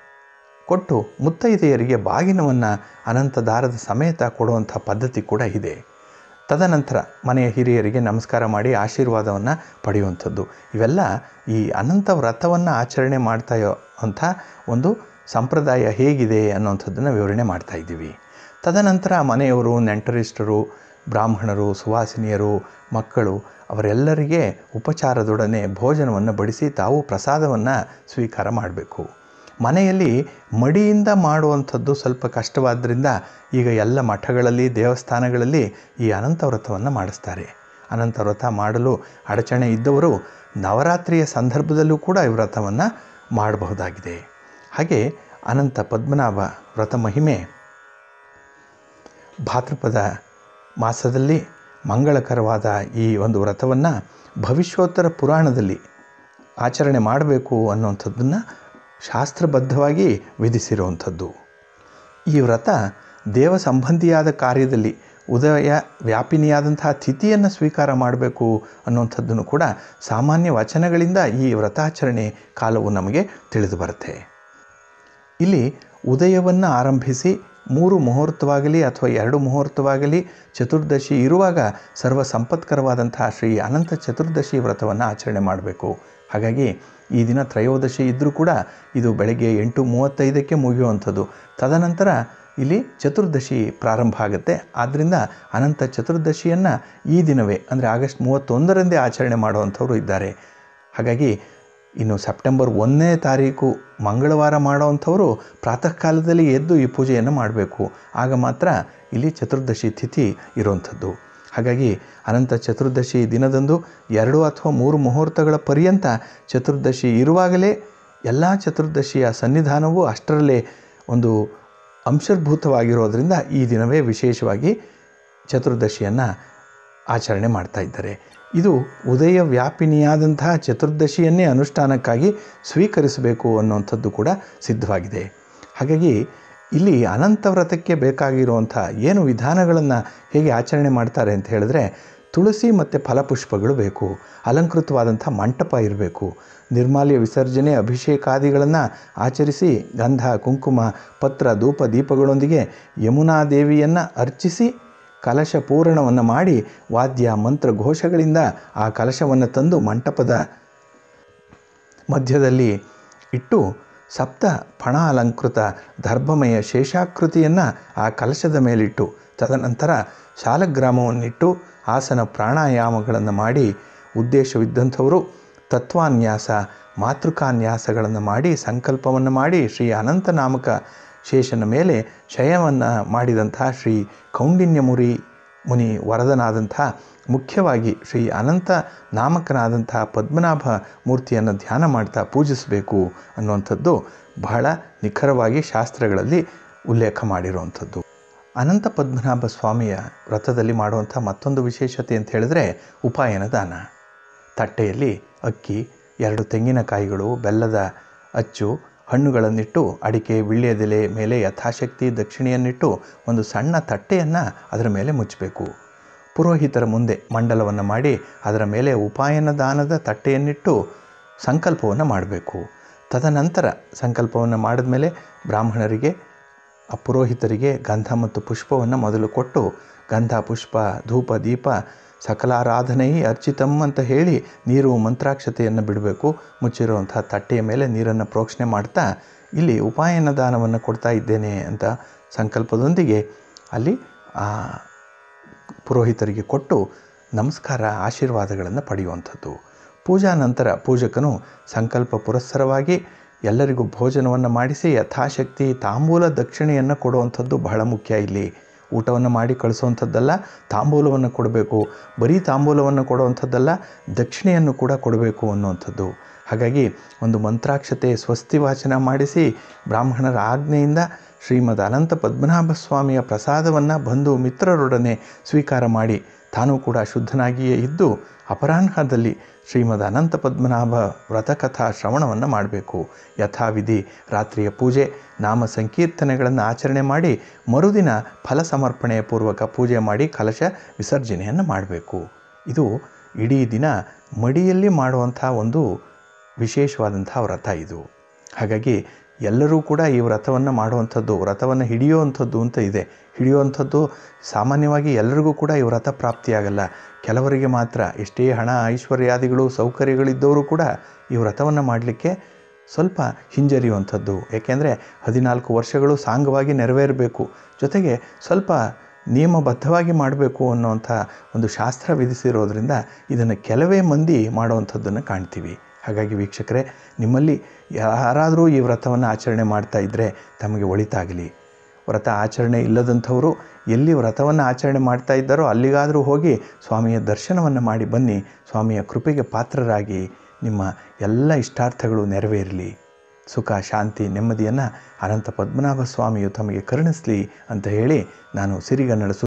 ಕೊಟ್ಟು ಮುತ್ತೈದೆಯರಿಗೆ ಬಾಗಿನವನ್ನು ಅನಂತ ದಾರದ ಸಮೇತ ಕೊಡುವಂಥ ಪದ್ಧತಿ ಕೂಡ ಇದೆ ತದನಂತರ ಮನೆಯ ಹಿರಿಯರಿಗೆ ನಮಸ್ಕಾರ ಮಾಡಿ ಆಶೀರ್ವಾದವನ್ನು ಪಡೆಯುವಂಥದ್ದು ಇವೆಲ್ಲ ಈ ಅನಂತ ವ್ರತವನ್ನು ಆಚರಣೆ ಮಾಡ್ತಾ ಅಂಥ ಒಂದು ಸಂಪ್ರದಾಯ ಹೇಗಿದೆ ಅನ್ನೋಂಥದ್ದನ್ನು ವಿವರಣೆ ಮಾಡ್ತಾ ಇದ್ದೀವಿ ತದನಂತರ ಮನೆಯವರು ನೆಂಟರಿಷ್ಟರು ಬ್ರಾಹ್ಮಣರು ಸುವಾಸಿನಿಯರು ಮಕ್ಕಳು ಅವರೆಲ್ಲರಿಗೆ ಉಪಚಾರದೊಡನೆ ಭೋಜನವನ್ನು ಬಡಿಸಿ ತಾವು ಪ್ರಸಾದವನ್ನು ಸ್ವೀಕಾರ ಮಾಡಬೇಕು ಮನೆಯಲ್ಲಿ ಮಡಿಯಿಂದ ಮಾಡುವಂಥದ್ದು ಸ್ವಲ್ಪ ಕಷ್ಟವಾದ್ದರಿಂದ ಈಗ ಎಲ್ಲ ಮಠಗಳಲ್ಲಿ ದೇವಸ್ಥಾನಗಳಲ್ಲಿ ಈ ಅನಂತ ವ್ರತವನ್ನು ಮಾಡಿಸ್ತಾರೆ ಅನಂತ ವ್ರತ ಮಾಡಲು ಅಡಚಣೆ ಇದ್ದವರು ನವರಾತ್ರಿಯ ಸಂದರ್ಭದಲ್ಲೂ ಕೂಡ ಈ ವ್ರತವನ್ನು ಮಾಡಬಹುದಾಗಿದೆ ಹಾಗೆ ಅನಂತ ಪದ್ಮನಾಭ ವ್ರತ ಮಹಿಮೆ ಭಾದ್ರಪದ ಮಾಸದಲ್ಲಿ ಮಂಗಳಕರವಾದ ಈ ಒಂದು ವ್ರತವನ್ನು ಭವಿಷ್ಯೋತ್ತರ ಪುರಾಣದಲ್ಲಿ ಆಚರಣೆ ಮಾಡಬೇಕು ಅನ್ನುವಂಥದ್ದನ್ನು ಶಾಸ್ತ್ರಬದ್ಧವಾಗಿ ವಿಧಿಸಿರುವಂಥದ್ದು ಈ ವ್ರತ ದೇವ ಸಂಬಂಧಿಯಾದ ಕಾರ್ಯದಲ್ಲಿ ಉದಯ ವ್ಯಾಪಿನಿಯಾದಂತಹ ತಿಥಿಯನ್ನು ಸ್ವೀಕಾರ ಮಾಡಬೇಕು ಅನ್ನುವಂಥದ್ದನ್ನು ಕೂಡ ಸಾಮಾನ್ಯ ವಚನಗಳಿಂದ ಈ ವ್ರತಾಚರಣೆ ಕಾಲವು ನಮಗೆ ತಿಳಿದು ಬರುತ್ತೆ ಇಲ್ಲಿ ಉದಯವನ್ನು ಆರಂಭಿಸಿ ಮೂರು ಮುಹೂರ್ತವಾಗಲಿ ಅಥವಾ ಎರಡು ಮುಹೂರ್ತವಾಗಲಿ ಚತುರ್ದಶಿ ಇರುವಾಗ ಸರ್ವ ಸಂಪತ್ಕರವಾದಂತಹ ಶ್ರೀ ಅನಂತ ಚತುರ್ದಶಿ ವ್ರತವನ್ನು ಆಚರಣೆ ಮಾಡಬೇಕು ಹಾಗಾಗಿ ಈ ದಿನ ತ್ರಯೋದಶಿ ಇದ್ದರೂ ಕೂಡ ಇದು ಬೆಳಗ್ಗೆ ಎಂಟು ಮೂವತ್ತೈದಕ್ಕೆ ಮುಗಿಯುವಂಥದ್ದು ತದನಂತರ ಇಲ್ಲಿ ಚತುರ್ದಶಿ ಪ್ರಾರಂಭ ಆಗುತ್ತೆ ಆದ್ದರಿಂದ ಅನಂತ ಚತುರ್ದಶಿಯನ್ನು ಈ ದಿನವೇ ಅಂದರೆ ಆಗಸ್ಟ್ ಮೂವತ್ತೊಂದರಂದೇ ಆಚರಣೆ ಮಾಡುವಂಥವರು ಇದ್ದಾರೆ ಹಾಗಾಗಿ ಇನ್ನು ಸೆಪ್ಟೆಂಬರ್ ಒಂದನೇ ತಾರೀಕು ಮಂಗಳವಾರ ಮಾಡೋವಂಥವರು ಪ್ರಾತಃ ಕಾಲದಲ್ಲಿ ಎದ್ದು ಈ ಪೂಜೆಯನ್ನು ಮಾಡಬೇಕು ಆಗ ಮಾತ್ರ ಇಲ್ಲಿ ಚತುರ್ದಶಿ ತಿಥಿ ಇರುವಂಥದ್ದು ಹಾಗಾಗಿ ಅನಂತ ಚತುರ್ದಶಿ ದಿನದಂದು ಎರಡು ಅಥವಾ ಮೂರು ಮುಹೂರ್ತಗಳ ಪರ್ಯಂತ ಚತುರ್ದಶಿ ಇರುವಾಗಲೇ ಎಲ್ಲ ಚತುರ್ದಶಿಯ ಸನ್ನಿಧಾನವೂ ಅಷ್ಟರಲ್ಲೇ ಒಂದು ಅಂಶರ್ಭೂತವಾಗಿರೋದರಿಂದ ಈ ದಿನವೇ ವಿಶೇಷವಾಗಿ ಚತುರ್ದಶಿಯನ್ನು ಆಚರಣೆ ಮಾಡ್ತಾ ಇದ್ದಾರೆ ಇದು ಉದಯ ವ್ಯಾಪಿನಿಯಾದಂತಹ ಚತುರ್ದಶಿಯನ್ನೇ ಅನುಷ್ಠಾನಕ್ಕಾಗಿ ಸ್ವೀಕರಿಸಬೇಕು ಅನ್ನುವಂಥದ್ದು ಕೂಡ ಸಿದ್ಧವಾಗಿದೆ ಹಾಗಾಗಿ ಇಲ್ಲಿ ಅನಂತ ವ್ರತಕ್ಕೆ ಬೇಕಾಗಿರುವಂಥ ಏನು ವಿಧಾನಗಳನ್ನು ಹೇಗೆ ಆಚರಣೆ ಮಾಡ್ತಾರೆ ಅಂತ ಹೇಳಿದ್ರೆ ತುಳಸಿ ಮತ್ತು ಫಲಪುಷ್ಪಗಳು ಬೇಕು ಅಲಂಕೃತವಾದಂಥ ಮಂಟಪ ಇರಬೇಕು ನಿರ್ಮಾಲ್ಯ ವಿಸರ್ಜನೆ ಅಭಿಷೇಕಾದಿಗಳನ್ನು ಆಚರಿಸಿ ಗಂಧ ಕುಂಕುಮ ಪತ್ರ ಧೂಪ ದೀಪಗಳೊಂದಿಗೆ ಯಮುನಾ ದೇವಿಯನ್ನು ಅರ್ಚಿಸಿ ಕಲಶ ಪೂರಣವನ್ನು ಮಾಡಿ ವಾದ್ಯ ಮಂತ್ರ ಘೋಷಗಳಿಂದ ಆ ಕಲಶವನ್ನು ತಂದು ಮಂಟಪದ ಮಧ್ಯದಲ್ಲಿ ಇಟ್ಟು ಸಪ್ತ ಫಣ ಅಲಂಕೃತ ದರ್ಭಮಯ ಶೇಷಾಕೃತಿಯನ್ನು ಆ ಕಲಶದ ಮೇಲಿಟ್ಟು ತದನಂತರ ಶಾಲಗ್ರಾಮವನ್ನಿಟ್ಟು ಆಸನ ಪ್ರಾಣಾಯಾಮಗಳನ್ನು ಮಾಡಿ ಉದ್ದೇಶವಿದ್ದಂಥವರು ತತ್ವಾನ್ಯಾಸ ಮಾತೃಕಾನ್ಯಾಸಗಳನ್ನು ಮಾಡಿ ಸಂಕಲ್ಪವನ್ನು ಮಾಡಿ ಶ್ರೀ ಅನಂತ ನಾಮಕ ಶೇಷನ ಮೇಲೆ ಶಯವನ್ನು ಮಾಡಿದಂಥ ಶ್ರೀ ಕೌಂಡಿನ್ಯಮುರಿ ಮುನಿ ವರದನಾದಂಥ ಮುಖ್ಯವಾಗಿ ಶ್ರೀ ಅನಂತ ನಾಮಕನಾದಂಥ ಪದ್ಮನಾಭ ಮೂರ್ತಿಯನ್ನು ಧ್ಯಾನ ಮಾಡ್ತಾ ಪೂಜಿಸಬೇಕು ಅನ್ನುವಂಥದ್ದು ಬಹಳ ನಿಖರವಾಗಿ ಶಾಸ್ತ್ರಗಳಲ್ಲಿ ಉಲ್ಲೇಖ ಮಾಡಿರುವಂಥದ್ದು ಅನಂತ ಪದ್ಮನಾಭ ಸ್ವಾಮಿಯ ವ್ರತದಲ್ಲಿ ಮಾಡುವಂಥ ಮತ್ತೊಂದು ವಿಶೇಷತೆ ಅಂತ ಹೇಳಿದ್ರೆ ಉಪಾಯನ ದಾನ ತಟ್ಟೆಯಲ್ಲಿ ಅಕ್ಕಿ ಎರಡು ತೆಂಗಿನಕಾಯಿಗಳು ಬೆಲ್ಲದ ಅಚ್ಚು ಹಣ್ಣುಗಳನ್ನಿಟ್ಟು ಅಡಿಕೆ ವಿಳ್ಯದೆಲೆ ಮೇಲೆ ಯಥಾಶಕ್ತಿ ದಕ್ಷಿಣೆಯನ್ನಿಟ್ಟು ಒಂದು ಸಣ್ಣ ತಟ್ಟೆಯನ್ನು ಅದರ ಮೇಲೆ ಮುಚ್ಚಬೇಕು ಪುರೋಹಿತರ ಮುಂದೆ ಮಂಡಲವನ್ನು ಮಾಡಿ ಅದರ ಮೇಲೆ ಉಪಾಯನ ದಾನದ ತಟ್ಟೆಯನ್ನಿಟ್ಟು ಸಂಕಲ್ಪವನ್ನು ಮಾಡಬೇಕು ತದನಂತರ ಸಂಕಲ್ಪವನ್ನು ಮಾಡಿದ್ಮೇಲೆ ಬ್ರಾಹ್ಮಣರಿಗೆ ಆ ಪುರೋಹಿತರಿಗೆ ಗಂಧ ಮತ್ತು ಪುಷ್ಪವನ್ನು ಮೊದಲು ಕೊಟ್ಟು ಗಂಧ ಪುಷ್ಪ ಧೂಪ ದೀಪ ಸಕಲಾರಾಧನೆ ಅರ್ಚಿತಂ ಅಂತ ಹೇಳಿ ನೀರು ಮಂತ್ರಾಕ್ಷತೆಯನ್ನು ಬಿಡಬೇಕು ಮುಚ್ಚಿರುವಂಥ ತಟ್ಟೆಯ ಮೇಲೆ ನೀರನ್ನು ಪ್ರೋಕ್ಷಣೆ ಮಾಡ್ತಾ ಇಲ್ಲಿ ಉಪಾಯನ ದಾನವನ್ನು ಕೊಡ್ತಾ ಇದ್ದೇನೆ ಅಂತ ಸಂಕಲ್ಪದೊಂದಿಗೆ ಅಲ್ಲಿ ಆ ಪುರೋಹಿತರಿಗೆ ಕೊಟ್ಟು ನಮಸ್ಕಾರ ಆಶೀರ್ವಾದಗಳನ್ನು ಪಡೆಯುವಂಥದ್ದು ಪೂಜಾ ನಂತರ ಪೂಜಕನು ಸಂಕಲ್ಪ ಪುರಸ್ಸರವಾಗಿ ಎಲ್ಲರಿಗೂ ಭೋಜನವನ್ನು ಮಾಡಿಸಿ ಯಥಾಶಕ್ತಿ ತಾಂಬೂಲ ದಕ್ಷಿಣೆಯನ್ನು ಕೊಡುವಂಥದ್ದು ಬಹಳ ಮುಖ್ಯ ಇಲ್ಲಿ ಊಟವನ್ನು ಮಾಡಿ ಕಳಿಸುವಂಥದ್ದಲ್ಲ ತಾಂಬೂಲವನ್ನು ಕೊಡಬೇಕು ಬರೀ ತಾಂಬೂಲವನ್ನು ಕೊಡುವಂಥದ್ದಲ್ಲ ದಕ್ಷಿಣೆಯನ್ನು ಕೂಡ ಕೊಡಬೇಕು ಅನ್ನುವಂಥದ್ದು ಹಾಗಾಗಿ ಒಂದು ಮಂತ್ರಾಕ್ಷತೆ ಸ್ವಸ್ತಿ ವಾಚನ ಮಾಡಿಸಿ ಬ್ರಾಹ್ಮಣರ ಆಜ್ಞೆಯಿಂದ ಶ್ರೀಮದ್ ಅನಂತ ಪದ್ಮನಾಭ ಸ್ವಾಮಿಯ ಪ್ರಸಾದವನ್ನು ಬಂಧು ಮಿತ್ರರೊಡನೆ ಸ್ವೀಕಾರ ಮಾಡಿ ತಾನೂ ಕೂಡ ಶುದ್ಧನಾಗಿಯೇ ಇದ್ದು ಅಪರಾಹ್ನದಲ್ಲಿ ಶ್ರೀಮದ್ ಅನಂತ ಪದ್ಮನಾಭ ವ್ರತಕಥಾ ಶ್ರವಣವನ್ನು ಮಾಡಬೇಕು ಯಥಾವಿಧಿ ರಾತ್ರಿಯ ಪೂಜೆ ನಾಮ ಸಂಕೀರ್ತನೆಗಳನ್ನು ಆಚರಣೆ ಮಾಡಿ ಮರುದಿನ ಫಲ ಸಮರ್ಪಣೆಯ ಪೂರ್ವಕ ಪೂಜೆ ಮಾಡಿ ಕಲಶ ವಿಸರ್ಜನೆಯನ್ನು ಮಾಡಬೇಕು ಇದು ಇಡೀ ದಿನ ಮಡಿಯಲ್ಲಿ ಮಾಡುವಂಥ ಒಂದು ವಿಶೇಷವಾದಂಥ ವ್ರತ ಇದು ಹಾಗಾಗಿ ಎಲ್ಲರೂ ಕೂಡ ಈ ವ್ರತವನ್ನು ಮಾಡುವಂಥದ್ದು ವ್ರತವನ್ನು ಹಿಡಿಯುವಂಥದ್ದು ಅಂತ ಇದೆ ಹಿಡಿಯುವಂಥದ್ದು ಸಾಮಾನ್ಯವಾಗಿ ಎಲ್ಲರಿಗೂ ಕೂಡ ಈ ವ್ರತ ಪ್ರಾಪ್ತಿಯಾಗಲ್ಲ ಕೆಲವರಿಗೆ ಮಾತ್ರ ಎಷ್ಟೇ ಹಣ ಐಶ್ವರ್ಯಾದಿಗಳು ಸೌಕರ್ಯಗಳಿದ್ದವರು ಕೂಡ ಈ ವ್ರತವನ್ನು ಮಾಡಲಿಕ್ಕೆ ಸ್ವಲ್ಪ ಹಿಂಜರಿಯುವಂಥದ್ದು ಏಕೆಂದರೆ ಹದಿನಾಲ್ಕು ವರ್ಷಗಳು ಸಾಂಗವಾಗಿ ನೆರವೇರಬೇಕು ಜೊತೆಗೆ ಸ್ವಲ್ಪ ನಿಯಮಬದ್ಧವಾಗಿ ಮಾಡಬೇಕು ಅನ್ನುವಂಥ ಒಂದು ಶಾಸ್ತ್ರ ವಿಧಿಸಿರೋದ್ರಿಂದ ಇದನ್ನು ಕೆಲವೇ ಮಂದಿ ಮಾಡುವಂಥದ್ದನ್ನು ಕಾಣ್ತೀವಿ ಹಾಗಾಗಿ ವೀಕ್ಷಕರೇ ನಿಮ್ಮಲ್ಲಿ ಯಾರಾದರೂ ಈ ವ್ರತವನ್ನು ಆಚರಣೆ ಮಾಡ್ತಾ ಇದ್ದರೆ ತಮಗೆ ಒಳಿತಾಗಲಿ ವ್ರತ ಆಚರಣೆ ಇಲ್ಲದಂಥವರು ಎಲ್ಲಿ ವ್ರತವನ್ನು ಆಚರಣೆ ಮಾಡ್ತಾ ಇದ್ದಾರೋ ಅಲ್ಲಿಗಾದರೂ ಹೋಗಿ ಸ್ವಾಮಿಯ ದರ್ಶನವನ್ನು ಮಾಡಿ ಬನ್ನಿ ಸ್ವಾಮಿಯ ಕೃಪೆಗೆ ಪಾತ್ರರಾಗಿ ನಿಮ್ಮ ಎಲ್ಲ ಇಷ್ಟಾರ್ಥಗಳು ನೆರವೇರಲಿ ಸುಖ ಶಾಂತಿ ನೆಮ್ಮದಿಯನ್ನು ಅನಂತ ಪದ್ಮನಾಭ ಸ್ವಾಮಿಯು ತಮಗೆ ಕರುಣಿಸಲಿ ಅಂತ ಹೇಳಿ ನಾನು ಸಿರಿಗನ್ನಡ ಸು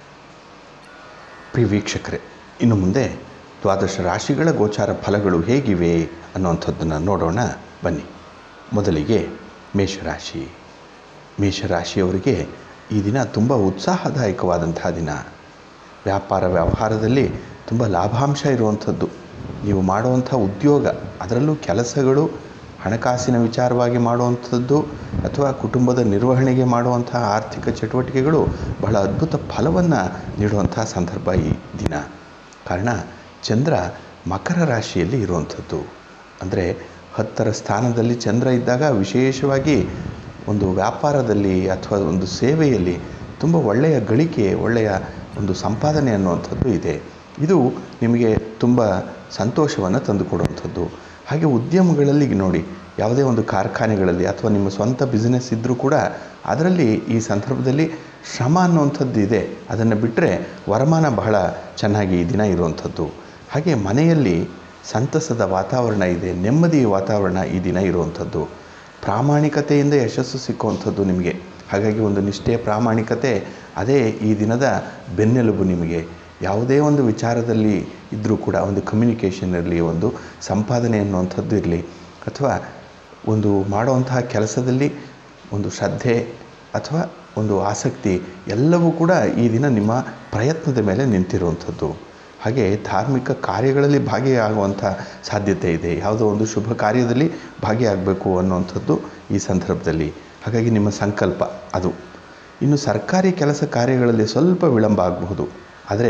ಪ್ರಿಯ ವೀಕ್ಷಕರೇ ಇನ್ನು ಮುಂದೆ ದ್ವಾದಶ ರಾಶಿಗಳ ಗೋಚಾರ ಫಲಗಳು ಹೇಗಿವೆ ಅನ್ನುವಂಥದ್ದನ್ನು ನೋಡೋಣ ಬನ್ನಿ ಮೊದಲಿಗೆ ಮೇಷರಾಶಿ ಮೇಷರಾಶಿಯವರಿಗೆ ಈ ದಿನ ತುಂಬ ಉತ್ಸಾಹದಾಯಕವಾದಂತಹ ದಿನ ವ್ಯಾಪಾರ ವ್ಯವಹಾರದಲ್ಲಿ ತುಂಬ ಲಾಭಾಂಶ ಇರುವಂಥದ್ದು ನೀವು ಮಾಡುವಂಥ ಉದ್ಯೋಗ ಅದರಲ್ಲೂ ಕೆಲಸಗಳು ಹಣಕಾಸಿನ ವಿಚಾರವಾಗಿ ಮಾಡುವಂಥದ್ದು ಅಥವಾ ಕುಟುಂಬದ ನಿರ್ವಹಣೆಗೆ ಮಾಡುವಂಥ ಆರ್ಥಿಕ ಚಟುವಟಿಕೆಗಳು ಬಹಳ ಅದ್ಭುತ ಫಲವನ್ನು ನೀಡುವಂಥ ಸಂದರ್ಭ ಈ ದಿನ ಕಾರಣ ಚಂದ್ರ ಮಕರ ರಾಶಿಯಲ್ಲಿ ಇರುವಂಥದ್ದು ಅಂದರೆ ಹತ್ತರ ಸ್ಥಾನದಲ್ಲಿ ಚಂದ್ರ ಇದ್ದಾಗ ವಿಶೇಷವಾಗಿ ಒಂದು ವ್ಯಾಪಾರದಲ್ಲಿ ಅಥವಾ ಒಂದು ಸೇವೆಯಲ್ಲಿ ತುಂಬ ಒಳ್ಳೆಯ ಗಳಿಕೆ ಒಳ್ಳೆಯ ಒಂದು ಸಂಪಾದನೆ ಅನ್ನುವಂಥದ್ದು ಇದೆ ಇದು ನಿಮಗೆ ತುಂಬ ಸಂತೋಷವನ್ನು ತಂದುಕೊಡುವಂಥದ್ದು ಹಾಗೆ ಉದ್ಯಮಗಳಲ್ಲಿ ನೋಡಿ ಯಾವುದೇ ಒಂದು ಕಾರ್ಖಾನೆಗಳಲ್ಲಿ ಅಥವಾ ನಿಮ್ಮ ಸ್ವಂತ ಬಿಸ್ನೆಸ್ ಇದ್ದರೂ ಕೂಡ ಅದರಲ್ಲಿ ಈ ಸಂದರ್ಭದಲ್ಲಿ ಶ್ರಮ ಅನ್ನುವಂಥದ್ದು ಇದೆ ಅದನ್ನು ಬಿಟ್ಟರೆ ವರಮಾನ ಬಹಳ ಚೆನ್ನಾಗಿ ಈ ದಿನ ಇರುವಂಥದ್ದು ಹಾಗೆ ಮನೆಯಲ್ಲಿ ಸಂತಸದ ವಾತಾವರಣ ಇದೆ ನೆಮ್ಮದಿಯ ವಾತಾವರಣ ಈ ದಿನ ಇರುವಂಥದ್ದು ಪ್ರಾಮಾಣಿಕತೆಯಿಂದ ಯಶಸ್ಸು ಸಿಕ್ಕುವಂಥದ್ದು ನಿಮಗೆ ಹಾಗಾಗಿ ಒಂದು ನಿಷ್ಠೆ ಪ್ರಾಮಾಣಿಕತೆ ಅದೇ ಈ ದಿನದ ಬೆನ್ನೆಲುಬು ನಿಮಗೆ ಯಾವುದೇ ಒಂದು ವಿಚಾರದಲ್ಲಿ ಇದ್ದರೂ ಕೂಡ ಒಂದು ಕಮ್ಯುನಿಕೇಷನ್ ಇರಲಿ ಒಂದು ಸಂಪಾದನೆ ಅನ್ನುವಂಥದ್ದು ಇರಲಿ ಅಥವಾ ಒಂದು ಮಾಡುವಂತಹ ಕೆಲಸದಲ್ಲಿ ಒಂದು ಶ್ರದ್ಧೆ ಅಥವಾ ಒಂದು ಆಸಕ್ತಿ ಎಲ್ಲವೂ ಕೂಡ ಈ ದಿನ ನಿಮ್ಮ ಪ್ರಯತ್ನದ ಮೇಲೆ ನಿಂತಿರುವಂಥದ್ದು ಹಾಗೆ ಧಾರ್ಮಿಕ ಕಾರ್ಯಗಳಲ್ಲಿ ಭಾಗಿಯಾಗುವಂಥ ಸಾಧ್ಯತೆ ಇದೆ ಯಾವುದೋ ಒಂದು ಶುಭ ಕಾರ್ಯದಲ್ಲಿ ಭಾಗಿಯಾಗಬೇಕು ಅನ್ನುವಂಥದ್ದು ಈ ಸಂದರ್ಭದಲ್ಲಿ ಹಾಗಾಗಿ ನಿಮ್ಮ ಸಂಕಲ್ಪ ಅದು ಇನ್ನು ಸರ್ಕಾರಿ ಕೆಲಸ ಕಾರ್ಯಗಳಲ್ಲಿ ಸ್ವಲ್ಪ ವಿಳಂಬ ಆಗಬಹುದು ಆದರೆ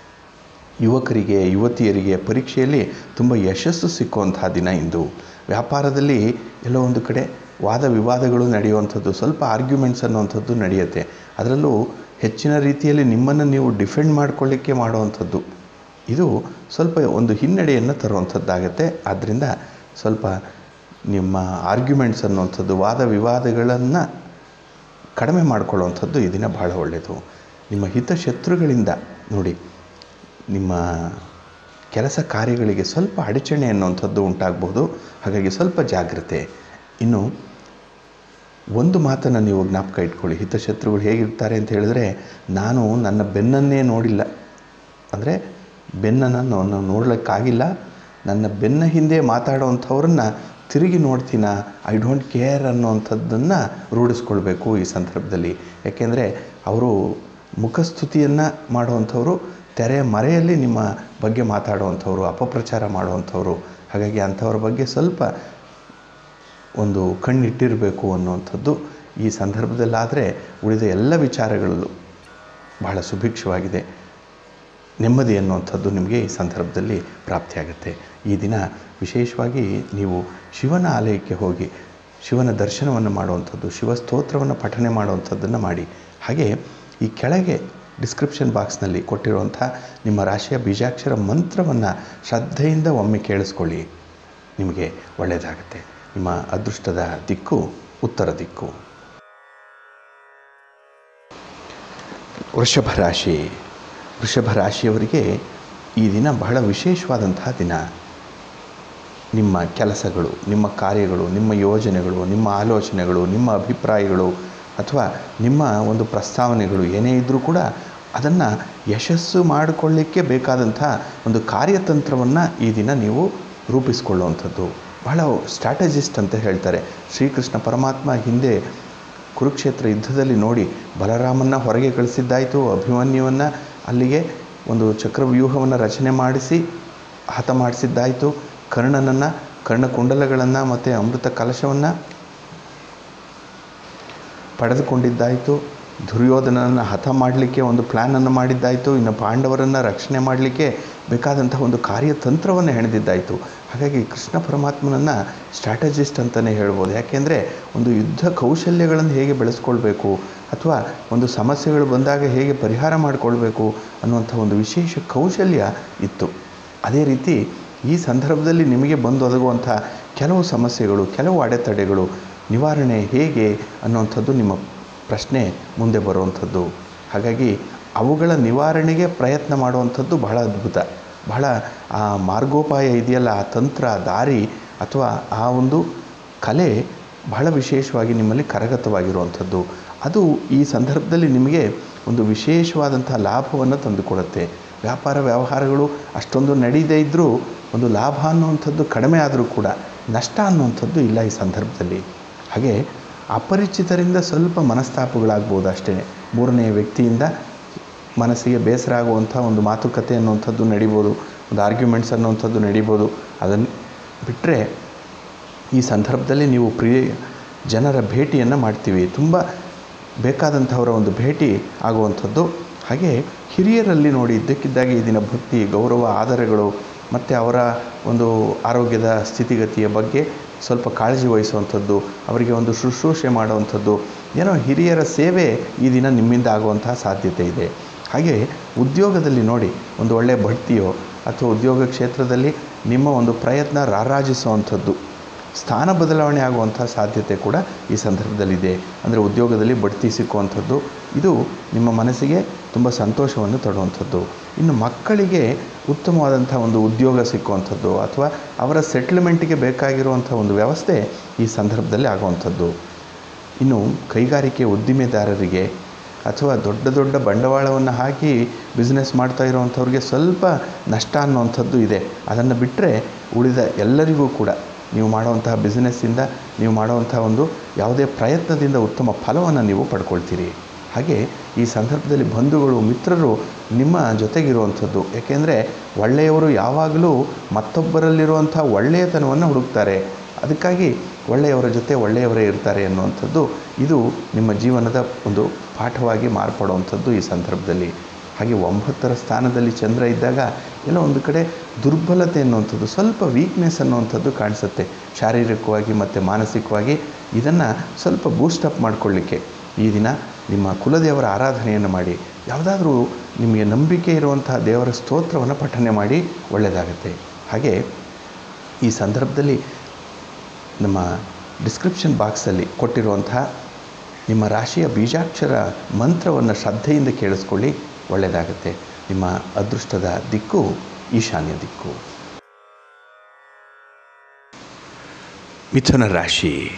ಯುವಕರಿಗೆ ಯುವತಿಯರಿಗೆ ಪರೀಕ್ಷೆಯಲ್ಲಿ ತುಂಬ ಯಶಸ್ಸು ಸಿಕ್ಕುವಂತಹ ದಿನ ಇಂದು ವ್ಯಾಪಾರದಲ್ಲಿ ಎಲ್ಲೋ ಒಂದು ಕಡೆ ವಾದ ವಿವಾದಗಳು ನಡೆಯುವಂಥದ್ದು ಸ್ವಲ್ಪ ಆರ್ಗ್ಯುಮೆಂಟ್ಸ್ ಅನ್ನುವಂಥದ್ದು ನಡೆಯುತ್ತೆ ಅದರಲ್ಲೂ ಹೆಚ್ಚಿನ ರೀತಿಯಲ್ಲಿ ನಿಮ್ಮನ್ನು ನೀವು ಡಿಫೆಂಡ್ ಮಾಡಿಕೊಳ್ಳಿಕ್ಕೆ ಮಾಡುವಂಥದ್ದು ಇದು ಸ್ವಲ್ಪ ಒಂದು ಹಿನ್ನಡೆಯನ್ನು ತರುವಂಥದ್ದಾಗತ್ತೆ ಆದ್ದರಿಂದ ಸ್ವಲ್ಪ ನಿಮ್ಮ ಆರ್ಗ್ಯುಮೆಂಟ್ಸ್ ಅನ್ನುವಂಥದ್ದು ವಾದ ವಿವಾದಗಳನ್ನು ಕಡಿಮೆ ಮಾಡಿಕೊಳ್ಳುವಂಥದ್ದು ಈ ದಿನ ಬಹಳ ಒಳ್ಳೆಯದು ನಿಮ್ಮ ಹಿತಶತ್ರುಗಳಿಂದ ನೋಡಿ ನಿಮ್ಮ ಕೆಲಸ ಕಾರ್ಯಗಳಿಗೆ ಸ್ವಲ್ಪ ಅಡಚಣೆ ಅನ್ನುವಂಥದ್ದು ಉಂಟಾಗಬಹುದು ಹಾಗಾಗಿ ಸ್ವಲ್ಪ ಜಾಗ್ರತೆ ಇನ್ನು ಒಂದು ಮಾತನ್ನು ನೀವು ಜ್ಞಾಪಕ ಇಟ್ಕೊಳ್ಳಿ ಹಿತಶತ್ರುಗಳು ಹೇಗಿರ್ತಾರೆ ಅಂತ ಹೇಳಿದ್ರೆ ನಾನು ನನ್ನ ಬೆನ್ನನ್ನೇ ನೋಡಿಲ್ಲ ಅಂದರೆ ಬೆನ್ನನ್ನು ನಾನು ನೋಡಲಿಕ್ಕಾಗಿಲ್ಲ ನನ್ನ ಬೆನ್ನ ಹಿಂದೆ ಮಾತಾಡೋವಂಥವ್ರನ್ನ ತಿರುಗಿ ನೋಡ್ತೀನ ಐ ಡೋಂಟ್ ಕೇರ್ ಅನ್ನೋವಂಥದ್ದನ್ನು ರೂಢಿಸ್ಕೊಳ್ಬೇಕು ಈ ಸಂದರ್ಭದಲ್ಲಿ ಯಾಕೆಂದರೆ ಅವರು ಮುಖಸ್ತುತಿಯನ್ನು ಮಾಡುವಂಥವ್ರು ತೆರೆಯ ಮರೆಯಲ್ಲಿ ನಿಮ್ಮ ಬಗ್ಗೆ ಮಾತಾಡುವಂಥವ್ರು ಅಪಪ್ರಚಾರ ಮಾಡುವಂಥವ್ರು ಹಾಗಾಗಿ ಅಂಥವ್ರ ಬಗ್ಗೆ ಸ್ವಲ್ಪ ಒಂದು ಕಣ್ಣಿಟ್ಟಿರಬೇಕು ಅನ್ನುವಂಥದ್ದು ಈ ಸಂದರ್ಭದಲ್ಲಾದರೆ ಉಳಿದ ಎಲ್ಲ ವಿಚಾರಗಳಲ್ಲೂ ಬಹಳ ಸುಭಿಕ್ಷವಾಗಿದೆ ನೆಮ್ಮದಿ ಅನ್ನುವಂಥದ್ದು ನಿಮಗೆ ಈ ಸಂದರ್ಭದಲ್ಲಿ ಪ್ರಾಪ್ತಿಯಾಗುತ್ತೆ ಈ ದಿನ ವಿಶೇಷವಾಗಿ ನೀವು ಶಿವನ ಆಲಯಕ್ಕೆ ಹೋಗಿ ಶಿವನ ದರ್ಶನವನ್ನು ಮಾಡುವಂಥದ್ದು ಶಿವ ಸ್ತೋತ್ರವನ್ನು ಪಠನೆ ಮಾಡುವಂಥದ್ದನ್ನು ಮಾಡಿ ಹಾಗೆ ಈ ಕೆಳಗೆ ಡಿಸ್ಕ್ರಿಪ್ಷನ್ ಬಾಕ್ಸ್ನಲ್ಲಿ ಕೊಟ್ಟಿರುವಂಥ ನಿಮ್ಮ ರಾಶಿಯ ಬೀಜಾಕ್ಷರ ಮಂತ್ರವನ್ನು ಶ್ರದ್ಧೆಯಿಂದ ಒಮ್ಮೆ ಕೇಳಿಸ್ಕೊಳ್ಳಿ ನಿಮಗೆ ಒಳ್ಳೆಯದಾಗುತ್ತೆ ನಿಮ್ಮ ಅದೃಷ್ಟದ ದಿಕ್ಕು ಉತ್ತರ ದಿಕ್ಕು ವೃಷಭ ರಾಶಿ ವೃಷಭ ರಾಶಿಯವರಿಗೆ ಈ ದಿನ ಬಹಳ ವಿಶೇಷವಾದಂತಹ ದಿನ ನಿಮ್ಮ ಕೆಲಸಗಳು ನಿಮ್ಮ ಕಾರ್ಯಗಳು ನಿಮ್ಮ ಯೋಜನೆಗಳು ನಿಮ್ಮ ಆಲೋಚನೆಗಳು ನಿಮ್ಮ ಅಭಿಪ್ರಾಯಗಳು ಅಥವಾ ನಿಮ್ಮ ಒಂದು ಪ್ರಸ್ತಾವನೆಗಳು ಏನೇ ಇದ್ದರೂ ಕೂಡ ಅದನ್ನು ಯಶಸ್ಸು ಮಾಡಿಕೊಳ್ಳಿಕ್ಕೆ ಬೇಕಾದಂಥ ಒಂದು ಕಾರ್ಯತಂತ್ರವನ್ನು ಈ ದಿನ ನೀವು ರೂಪಿಸ್ಕೊಳ್ಳುವಂಥದ್ದು ಬಹಳ ಸ್ಟ್ರಾಟಜಿಸ್ಟ್ ಅಂತ ಹೇಳ್ತಾರೆ ಶ್ರೀಕೃಷ್ಣ ಪರಮಾತ್ಮ ಹಿಂದೆ ಕುರುಕ್ಷೇತ್ರ ಯುದ್ಧದಲ್ಲಿ ನೋಡಿ ಬಲರಾಮನ್ನ ಹೊರಗೆ ಕಳಿಸಿದ್ದಾಯಿತು ಅಭಿಮನ್ಯುವನ್ನು ಅಲ್ಲಿಗೆ ಒಂದು ಚಕ್ರವ್ಯೂಹವನ್ನು ರಚನೆ ಮಾಡಿಸಿ ಹತ ಮಾಡಿಸಿದ್ದಾಯಿತು ಕರ್ಣನನ್ನು ಕರ್ಣಕುಂಡಲಗಳನ್ನು ಮತ್ತು ಅಮೃತ ಕಲಶವನ್ನು ಪಡೆದುಕೊಂಡಿದ್ದಾಯಿತು ದುರ್ಯೋಧನನ್ನು ಹತ ಮಾಡಲಿಕ್ಕೆ ಒಂದು ಪ್ಲ್ಯಾನನ್ನು ಮಾಡಿದ್ದಾಯಿತು ಇನ್ನು ಪಾಂಡವರನ್ನು ರಕ್ಷಣೆ ಮಾಡಲಿಕ್ಕೆ ಬೇಕಾದಂಥ ಒಂದು ಕಾರ್ಯತಂತ್ರವನ್ನು ಹೆಣೆದಿದ್ದಾಯಿತು ಹಾಗಾಗಿ ಕೃಷ್ಣ ಪರಮಾತ್ಮನನ್ನು ಸ್ಟ್ರಾಟಜಿಸ್ಟ್ ಅಂತಲೇ ಹೇಳ್ಬೋದು ಯಾಕೆಂದರೆ ಒಂದು ಯುದ್ಧ ಕೌಶಲ್ಯಗಳನ್ನು ಹೇಗೆ ಬೆಳೆಸ್ಕೊಳ್ಬೇಕು ಅಥವಾ ಒಂದು ಸಮಸ್ಯೆಗಳು ಬಂದಾಗ ಹೇಗೆ ಪರಿಹಾರ ಮಾಡಿಕೊಳ್ಬೇಕು ಅನ್ನುವಂಥ ಒಂದು ವಿಶೇಷ ಕೌಶಲ್ಯ ಇತ್ತು ಅದೇ ರೀತಿ ಈ ಸಂದರ್ಭದಲ್ಲಿ ನಿಮಗೆ ಬಂದು ಒದಗುವಂಥ ಕೆಲವು ಸಮಸ್ಯೆಗಳು ಕೆಲವು ಅಡೆತಡೆಗಳು ನಿವಾರಣೆ ಹೇಗೆ ಅನ್ನುವಂಥದ್ದು ನಿಮ್ಮ ಪ್ರಶ್ನೆ ಮುಂದೆ ಬರುವಂಥದ್ದು ಹಾಗಾಗಿ ಅವುಗಳ ನಿವಾರಣೆಗೆ ಪ್ರಯತ್ನ ಮಾಡುವಂಥದ್ದು ಬಹಳ ಅದ್ಭುತ ಬಹಳ ಆ ಮಾರ್ಗೋಪಾಯ ಇದೆಯಲ್ಲ ಆ ತಂತ್ರ ದಾರಿ ಅಥವಾ ಆ ಒಂದು ಕಲೆ ಬಹಳ ವಿಶೇಷವಾಗಿ ನಿಮ್ಮಲ್ಲಿ ಕರಗತವಾಗಿರುವಂಥದ್ದು ಅದು ಈ ಸಂದರ್ಭದಲ್ಲಿ ನಿಮಗೆ ಒಂದು ವಿಶೇಷವಾದಂಥ ಲಾಭವನ್ನು ತಂದುಕೊಡುತ್ತೆ ವ್ಯಾಪಾರ ವ್ಯವಹಾರಗಳು ಅಷ್ಟೊಂದು ನಡೀದೇ ಇದ್ದರೂ ಒಂದು ಲಾಭ ಅನ್ನುವಂಥದ್ದು ಕಡಿಮೆ ಆದರೂ ಕೂಡ ನಷ್ಟ ಅನ್ನುವಂಥದ್ದು ಇಲ್ಲ ಈ ಸಂದರ್ಭದಲ್ಲಿ ಹಾಗೆ ಅಪರಿಚಿತರಿಂದ ಸ್ವಲ್ಪ ಮನಸ್ತಾಪಗಳಾಗ್ಬೋದು ಅಷ್ಟೇ ಮೂರನೇ ವ್ಯಕ್ತಿಯಿಂದ ಮನಸ್ಸಿಗೆ ಬೇಸರ ಆಗುವಂಥ ಒಂದು ಮಾತುಕತೆ ಅನ್ನುವಂಥದ್ದು ನಡಿಬೋದು ಒಂದು ಆರ್ಗ್ಯುಮೆಂಟ್ಸ್ ಅನ್ನುವಂಥದ್ದು ನಡಿಬೋದು ಅದನ್ನು ಬಿಟ್ಟರೆ ಈ ಸಂದರ್ಭದಲ್ಲಿ ನೀವು ಪ್ರಿಯ ಜನರ ಭೇಟಿಯನ್ನು ಮಾಡ್ತೀವಿ ತುಂಬ ಬೇಕಾದಂಥವರ ಒಂದು ಭೇಟಿ ಆಗುವಂಥದ್ದು ಹಾಗೆ ಹಿರಿಯರಲ್ಲಿ ನೋಡಿ ಇದ್ದಕ್ಕಿದ್ದಾಗೆ ಈ ದಿನ ಭಕ್ತಿ ಗೌರವ ಆದರಗಳು ಮತ್ತು ಅವರ ಒಂದು ಆರೋಗ್ಯದ ಸ್ಥಿತಿಗತಿಯ ಬಗ್ಗೆ ಸ್ವಲ್ಪ ಕಾಳಜಿ ವಹಿಸುವಂಥದ್ದು ಅವರಿಗೆ ಒಂದು ಶುಶ್ರೂಷೆ ಮಾಡುವಂಥದ್ದು ಏನೋ ಹಿರಿಯರ ಸೇವೆ ಈ ದಿನ ನಿಮ್ಮಿಂದ ಆಗುವಂತಹ ಸಾಧ್ಯತೆ ಇದೆ ಹಾಗೆ ಉದ್ಯೋಗದಲ್ಲಿ ನೋಡಿ ಒಂದು ಒಳ್ಳೆಯ ಬಡ್ತಿಯೋ ಅಥವಾ ಉದ್ಯೋಗ ಕ್ಷೇತ್ರದಲ್ಲಿ ನಿಮ್ಮ ಒಂದು ಪ್ರಯತ್ನ ರಾರಾಜಿಸುವಂಥದ್ದು ಸ್ಥಾನ ಬದಲಾವಣೆ ಆಗುವಂಥ ಸಾಧ್ಯತೆ ಕೂಡ ಈ ಸಂದರ್ಭದಲ್ಲಿದೆ ಅಂದರೆ ಉದ್ಯೋಗದಲ್ಲಿ ಬಡ್ತಿ ಸಿಕ್ಕುವಂಥದ್ದು ಇದು ನಿಮ್ಮ ಮನಸ್ಸಿಗೆ ತುಂಬ ಸಂತೋಷವನ್ನು ತರುವಂಥದ್ದು ಇನ್ನು ಮಕ್ಕಳಿಗೆ ಉತ್ತಮವಾದಂಥ ಒಂದು ಉದ್ಯೋಗ ಸಿಕ್ಕುವಂಥದ್ದು ಅಥವಾ ಅವರ ಸೆಟ್ಲ್ಮೆಂಟಿಗೆ ಬೇಕಾಗಿರುವಂಥ ಒಂದು ವ್ಯವಸ್ಥೆ ಈ ಸಂದರ್ಭದಲ್ಲಿ ಆಗುವಂಥದ್ದು ಇನ್ನು ಕೈಗಾರಿಕೆ ಉದ್ದಿಮೆದಾರರಿಗೆ ಅಥವಾ ದೊಡ್ಡ ದೊಡ್ಡ ಬಂಡವಾಳವನ್ನು ಹಾಕಿ ಬಿಸ್ನೆಸ್ ಮಾಡ್ತಾ ಇರೋವಂಥವ್ರಿಗೆ ಸ್ವಲ್ಪ ನಷ್ಟ ಅನ್ನುವಂಥದ್ದು ಇದೆ ಅದನ್ನು ಬಿಟ್ಟರೆ ಉಳಿದ ಎಲ್ಲರಿಗೂ ಕೂಡ ನೀವು ಮಾಡುವಂತಹ ಬಿಸ್ನೆಸ್ಸಿಂದ ನೀವು ಮಾಡುವಂಥ ಒಂದು ಯಾವುದೇ ಪ್ರಯತ್ನದಿಂದ ಉತ್ತಮ ಫಲವನ್ನು ನೀವು ಪಡ್ಕೊಳ್ತೀರಿ ಹಾಗೆ ಈ ಸಂದರ್ಭದಲ್ಲಿ ಬಂಧುಗಳು ಮಿತ್ರರು ನಿಮ್ಮ ಜೊತೆಗಿರುವಂಥದ್ದು ಏಕೆಂದರೆ ಒಳ್ಳೆಯವರು ಯಾವಾಗಲೂ ಮತ್ತೊಬ್ಬರಲ್ಲಿರುವಂಥ ಒಳ್ಳೆಯತನವನ್ನು ಹುಡುಕ್ತಾರೆ ಅದಕ್ಕಾಗಿ ಒಳ್ಳೆಯವರ ಜೊತೆ ಒಳ್ಳೆಯವರೇ ಇರ್ತಾರೆ ಅನ್ನುವಂಥದ್ದು ಇದು ನಿಮ್ಮ ಜೀವನದ ಒಂದು ಪಾಠವಾಗಿ ಮಾರ್ಪಡುವಂಥದ್ದು ಈ ಸಂದರ್ಭದಲ್ಲಿ ಹಾಗೆ ಒಂಬತ್ತರ ಸ್ಥಾನದಲ್ಲಿ ಚಂದ್ರ ಇದ್ದಾಗ ಎಲ್ಲೋ ಒಂದು ಕಡೆ ದುರ್ಬಲತೆ ಅನ್ನುವಂಥದ್ದು ಸ್ವಲ್ಪ ವೀಕ್ನೆಸ್ ಅನ್ನುವಂಥದ್ದು ಕಾಣಿಸುತ್ತೆ ಶಾರೀರಿಕವಾಗಿ ಮತ್ತು ಮಾನಸಿಕವಾಗಿ ಇದನ್ನು ಸ್ವಲ್ಪ ಬೂಸ್ಟಪ್ ಮಾಡಿಕೊಳ್ಳಿಕ್ಕೆ ಈ ದಿನ ನಿಮ್ಮ ಕುಲದೇವರ ಆರಾಧನೆಯನ್ನು ಮಾಡಿ ಯಾವುದಾದ್ರೂ ನಿಮಗೆ ನಂಬಿಕೆ ಇರುವಂತಹ ದೇವರ ಸ್ತೋತ್ರವನ್ನು ಪಠನೆ ಮಾಡಿ ಒಳ್ಳೆಯದಾಗುತ್ತೆ ಹಾಗೆ ಈ ಸಂದರ್ಭದಲ್ಲಿ ನಮ್ಮ ಡಿಸ್ಕ್ರಿಪ್ಷನ್ ಬಾಕ್ಸಲ್ಲಿ ಕೊಟ್ಟಿರುವಂತಹ ನಿಮ್ಮ ರಾಶಿಯ ಬೀಜಾಕ್ಷರ ಮಂತ್ರವನ್ನು ಶ್ರದ್ಧೆಯಿಂದ ಕೇಳಿಸ್ಕೊಳ್ಳಿ ಒಳ್ಳೆಯದಾಗುತ್ತೆ ನಿಮ್ಮ ಅದೃಷ್ಟದ ದಿಕ್ಕು ಈಶಾನ್ಯ ದಿಕ್ಕು ಮಿಥುನ ರಾಶಿ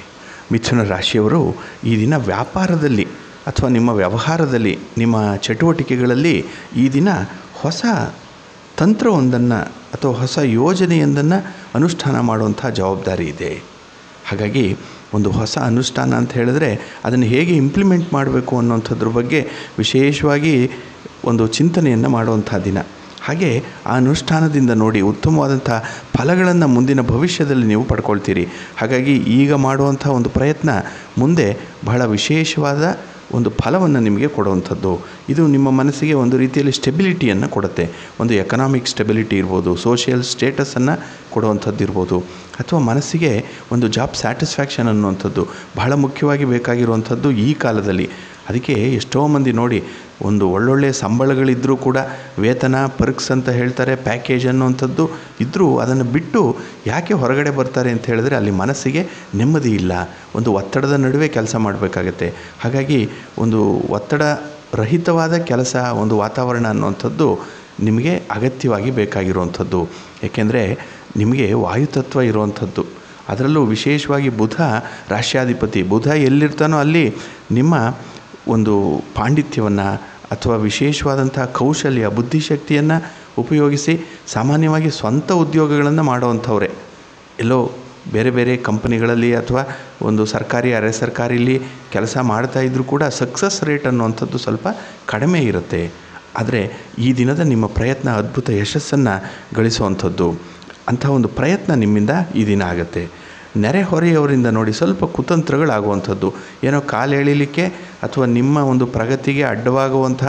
ಮಿಥುನ ರಾಶಿಯವರು ಈ ದಿನ ವ್ಯಾಪಾರದಲ್ಲಿ ಅಥವಾ ನಿಮ್ಮ ವ್ಯವಹಾರದಲ್ಲಿ ನಿಮ್ಮ ಚಟುವಟಿಕೆಗಳಲ್ಲಿ ಈ ದಿನ ಹೊಸ ತಂತ್ರವೊಂದನ್ನು ಅಥವಾ ಹೊಸ ಯೋಜನೆಯೊಂದನ್ನು ಅನುಷ್ಠಾನ ಮಾಡುವಂಥ ಜವಾಬ್ದಾರಿ ಇದೆ ಹಾಗಾಗಿ ಒಂದು ಹೊಸ ಅನುಷ್ಠಾನ ಅಂತ ಹೇಳಿದ್ರೆ ಅದನ್ನು ಹೇಗೆ ಇಂಪ್ಲಿಮೆಂಟ್ ಮಾಡಬೇಕು ಅನ್ನೋಂಥದ್ರ ಬಗ್ಗೆ ವಿಶೇಷವಾಗಿ ಒಂದು ಚಿಂತನೆಯನ್ನು ಮಾಡುವಂಥ ದಿನ ಹಾಗೆ ಆ ಅನುಷ್ಠಾನದಿಂದ ನೋಡಿ ಉತ್ತಮವಾದಂಥ ಫಲಗಳನ್ನು ಮುಂದಿನ ಭವಿಷ್ಯದಲ್ಲಿ ನೀವು ಪಡ್ಕೊಳ್ತೀರಿ ಹಾಗಾಗಿ ಈಗ ಮಾಡುವಂಥ ಒಂದು ಪ್ರಯತ್ನ ಮುಂದೆ ಬಹಳ ವಿಶೇಷವಾದ ಒಂದು ಫಲವನ್ನು ನಿಮಗೆ ಕೊಡುವಂಥದ್ದು ಇದು ನಿಮ್ಮ ಮನಸ್ಸಿಗೆ ಒಂದು ರೀತಿಯಲ್ಲಿ ಸ್ಟೆಬಿಲಿಟಿಯನ್ನು ಕೊಡುತ್ತೆ ಒಂದು ಎಕನಾಮಿಕ್ ಸ್ಟೆಬಿಲಿಟಿ ಇರ್ಬೋದು ಸೋಷಿಯಲ್ ಸ್ಟೇಟಸನ್ನು ಕೊಡುವಂಥದ್ದು ಇರ್ಬೋದು ಅಥವಾ ಮನಸ್ಸಿಗೆ ಒಂದು ಜಾಬ್ ಸ್ಯಾಟಿಸ್ಫ್ಯಾಕ್ಷನ್ ಅನ್ನುವಂಥದ್ದು ಬಹಳ ಮುಖ್ಯವಾಗಿ ಬೇಕಾಗಿರುವಂಥದ್ದು ಈ ಕಾಲದಲ್ಲಿ ಅದಕ್ಕೆ ಎಷ್ಟೋ ಮಂದಿ ನೋಡಿ ಒಂದು ಒಳ್ಳೊಳ್ಳೆ ಸಂಬಳಗಳಿದ್ದರೂ ಕೂಡ ವೇತನ ಪರ್ಕ್ಸ್ ಅಂತ ಹೇಳ್ತಾರೆ ಪ್ಯಾಕೇಜ್ ಅನ್ನುವಂಥದ್ದು ಇದ್ದರೂ ಅದನ್ನು ಬಿಟ್ಟು ಯಾಕೆ ಹೊರಗಡೆ ಬರ್ತಾರೆ ಅಂತ ಹೇಳಿದ್ರೆ ಅಲ್ಲಿ ಮನಸ್ಸಿಗೆ ನೆಮ್ಮದಿ ಇಲ್ಲ ಒಂದು ಒತ್ತಡದ ನಡುವೆ ಕೆಲಸ ಮಾಡಬೇಕಾಗತ್ತೆ ಹಾಗಾಗಿ ಒಂದು ಒತ್ತಡ ರಹಿತವಾದ ಕೆಲಸ ಒಂದು ವಾತಾವರಣ ಅನ್ನುವಂಥದ್ದು ನಿಮಗೆ ಅಗತ್ಯವಾಗಿ ಬೇಕಾಗಿರುವಂಥದ್ದು ಏಕೆಂದರೆ ನಿಮಗೆ ವಾಯುತತ್ವ ಇರುವಂಥದ್ದು ಅದರಲ್ಲೂ ವಿಶೇಷವಾಗಿ ಬುಧ ರಾಷ್ಟ್ರಾಧಿಪತಿ ಬುಧ ಎಲ್ಲಿರ್ತಾನೋ ಅಲ್ಲಿ ನಿಮ್ಮ ಒಂದು ಪಾಂಡಿತ್ಯವನ್ನು ಅಥವಾ ವಿಶೇಷವಾದಂಥ ಕೌಶಲ್ಯ ಬುದ್ಧಿಶಕ್ತಿಯನ್ನು ಉಪಯೋಗಿಸಿ ಸಾಮಾನ್ಯವಾಗಿ ಸ್ವಂತ ಉದ್ಯೋಗಗಳನ್ನು ಮಾಡುವಂಥವ್ರೆ ಎಲ್ಲೋ ಬೇರೆ ಬೇರೆ ಕಂಪನಿಗಳಲ್ಲಿ ಅಥವಾ ಒಂದು ಸರ್ಕಾರಿ ಅರೆ ಸರ್ಕಾರಿಲಿ ಕೆಲಸ ಮಾಡ್ತಾ ಇದ್ದರೂ ಕೂಡ ಸಕ್ಸಸ್ ರೇಟ್ ಅನ್ನುವಂಥದ್ದು ಸ್ವಲ್ಪ ಕಡಿಮೆ ಇರುತ್ತೆ ಆದರೆ ಈ ದಿನದ ನಿಮ್ಮ ಪ್ರಯತ್ನ ಅದ್ಭುತ ಯಶಸ್ಸನ್ನು ಗಳಿಸುವಂಥದ್ದು ಅಂಥ ಒಂದು ಪ್ರಯತ್ನ ನಿಮ್ಮಿಂದ ಈ ದಿನ ಆಗುತ್ತೆ ನೆರೆಹೊರೆಯವರಿಂದ ನೋಡಿ ಸ್ವಲ್ಪ ಕುತಂತ್ರಗಳಾಗುವಂಥದ್ದು ಏನೋ ಕಾಲು ಎಳಿಲಿಕ್ಕೆ ಅಥವಾ ನಿಮ್ಮ ಒಂದು ಪ್ರಗತಿಗೆ ಅಡ್ಡವಾಗುವಂಥ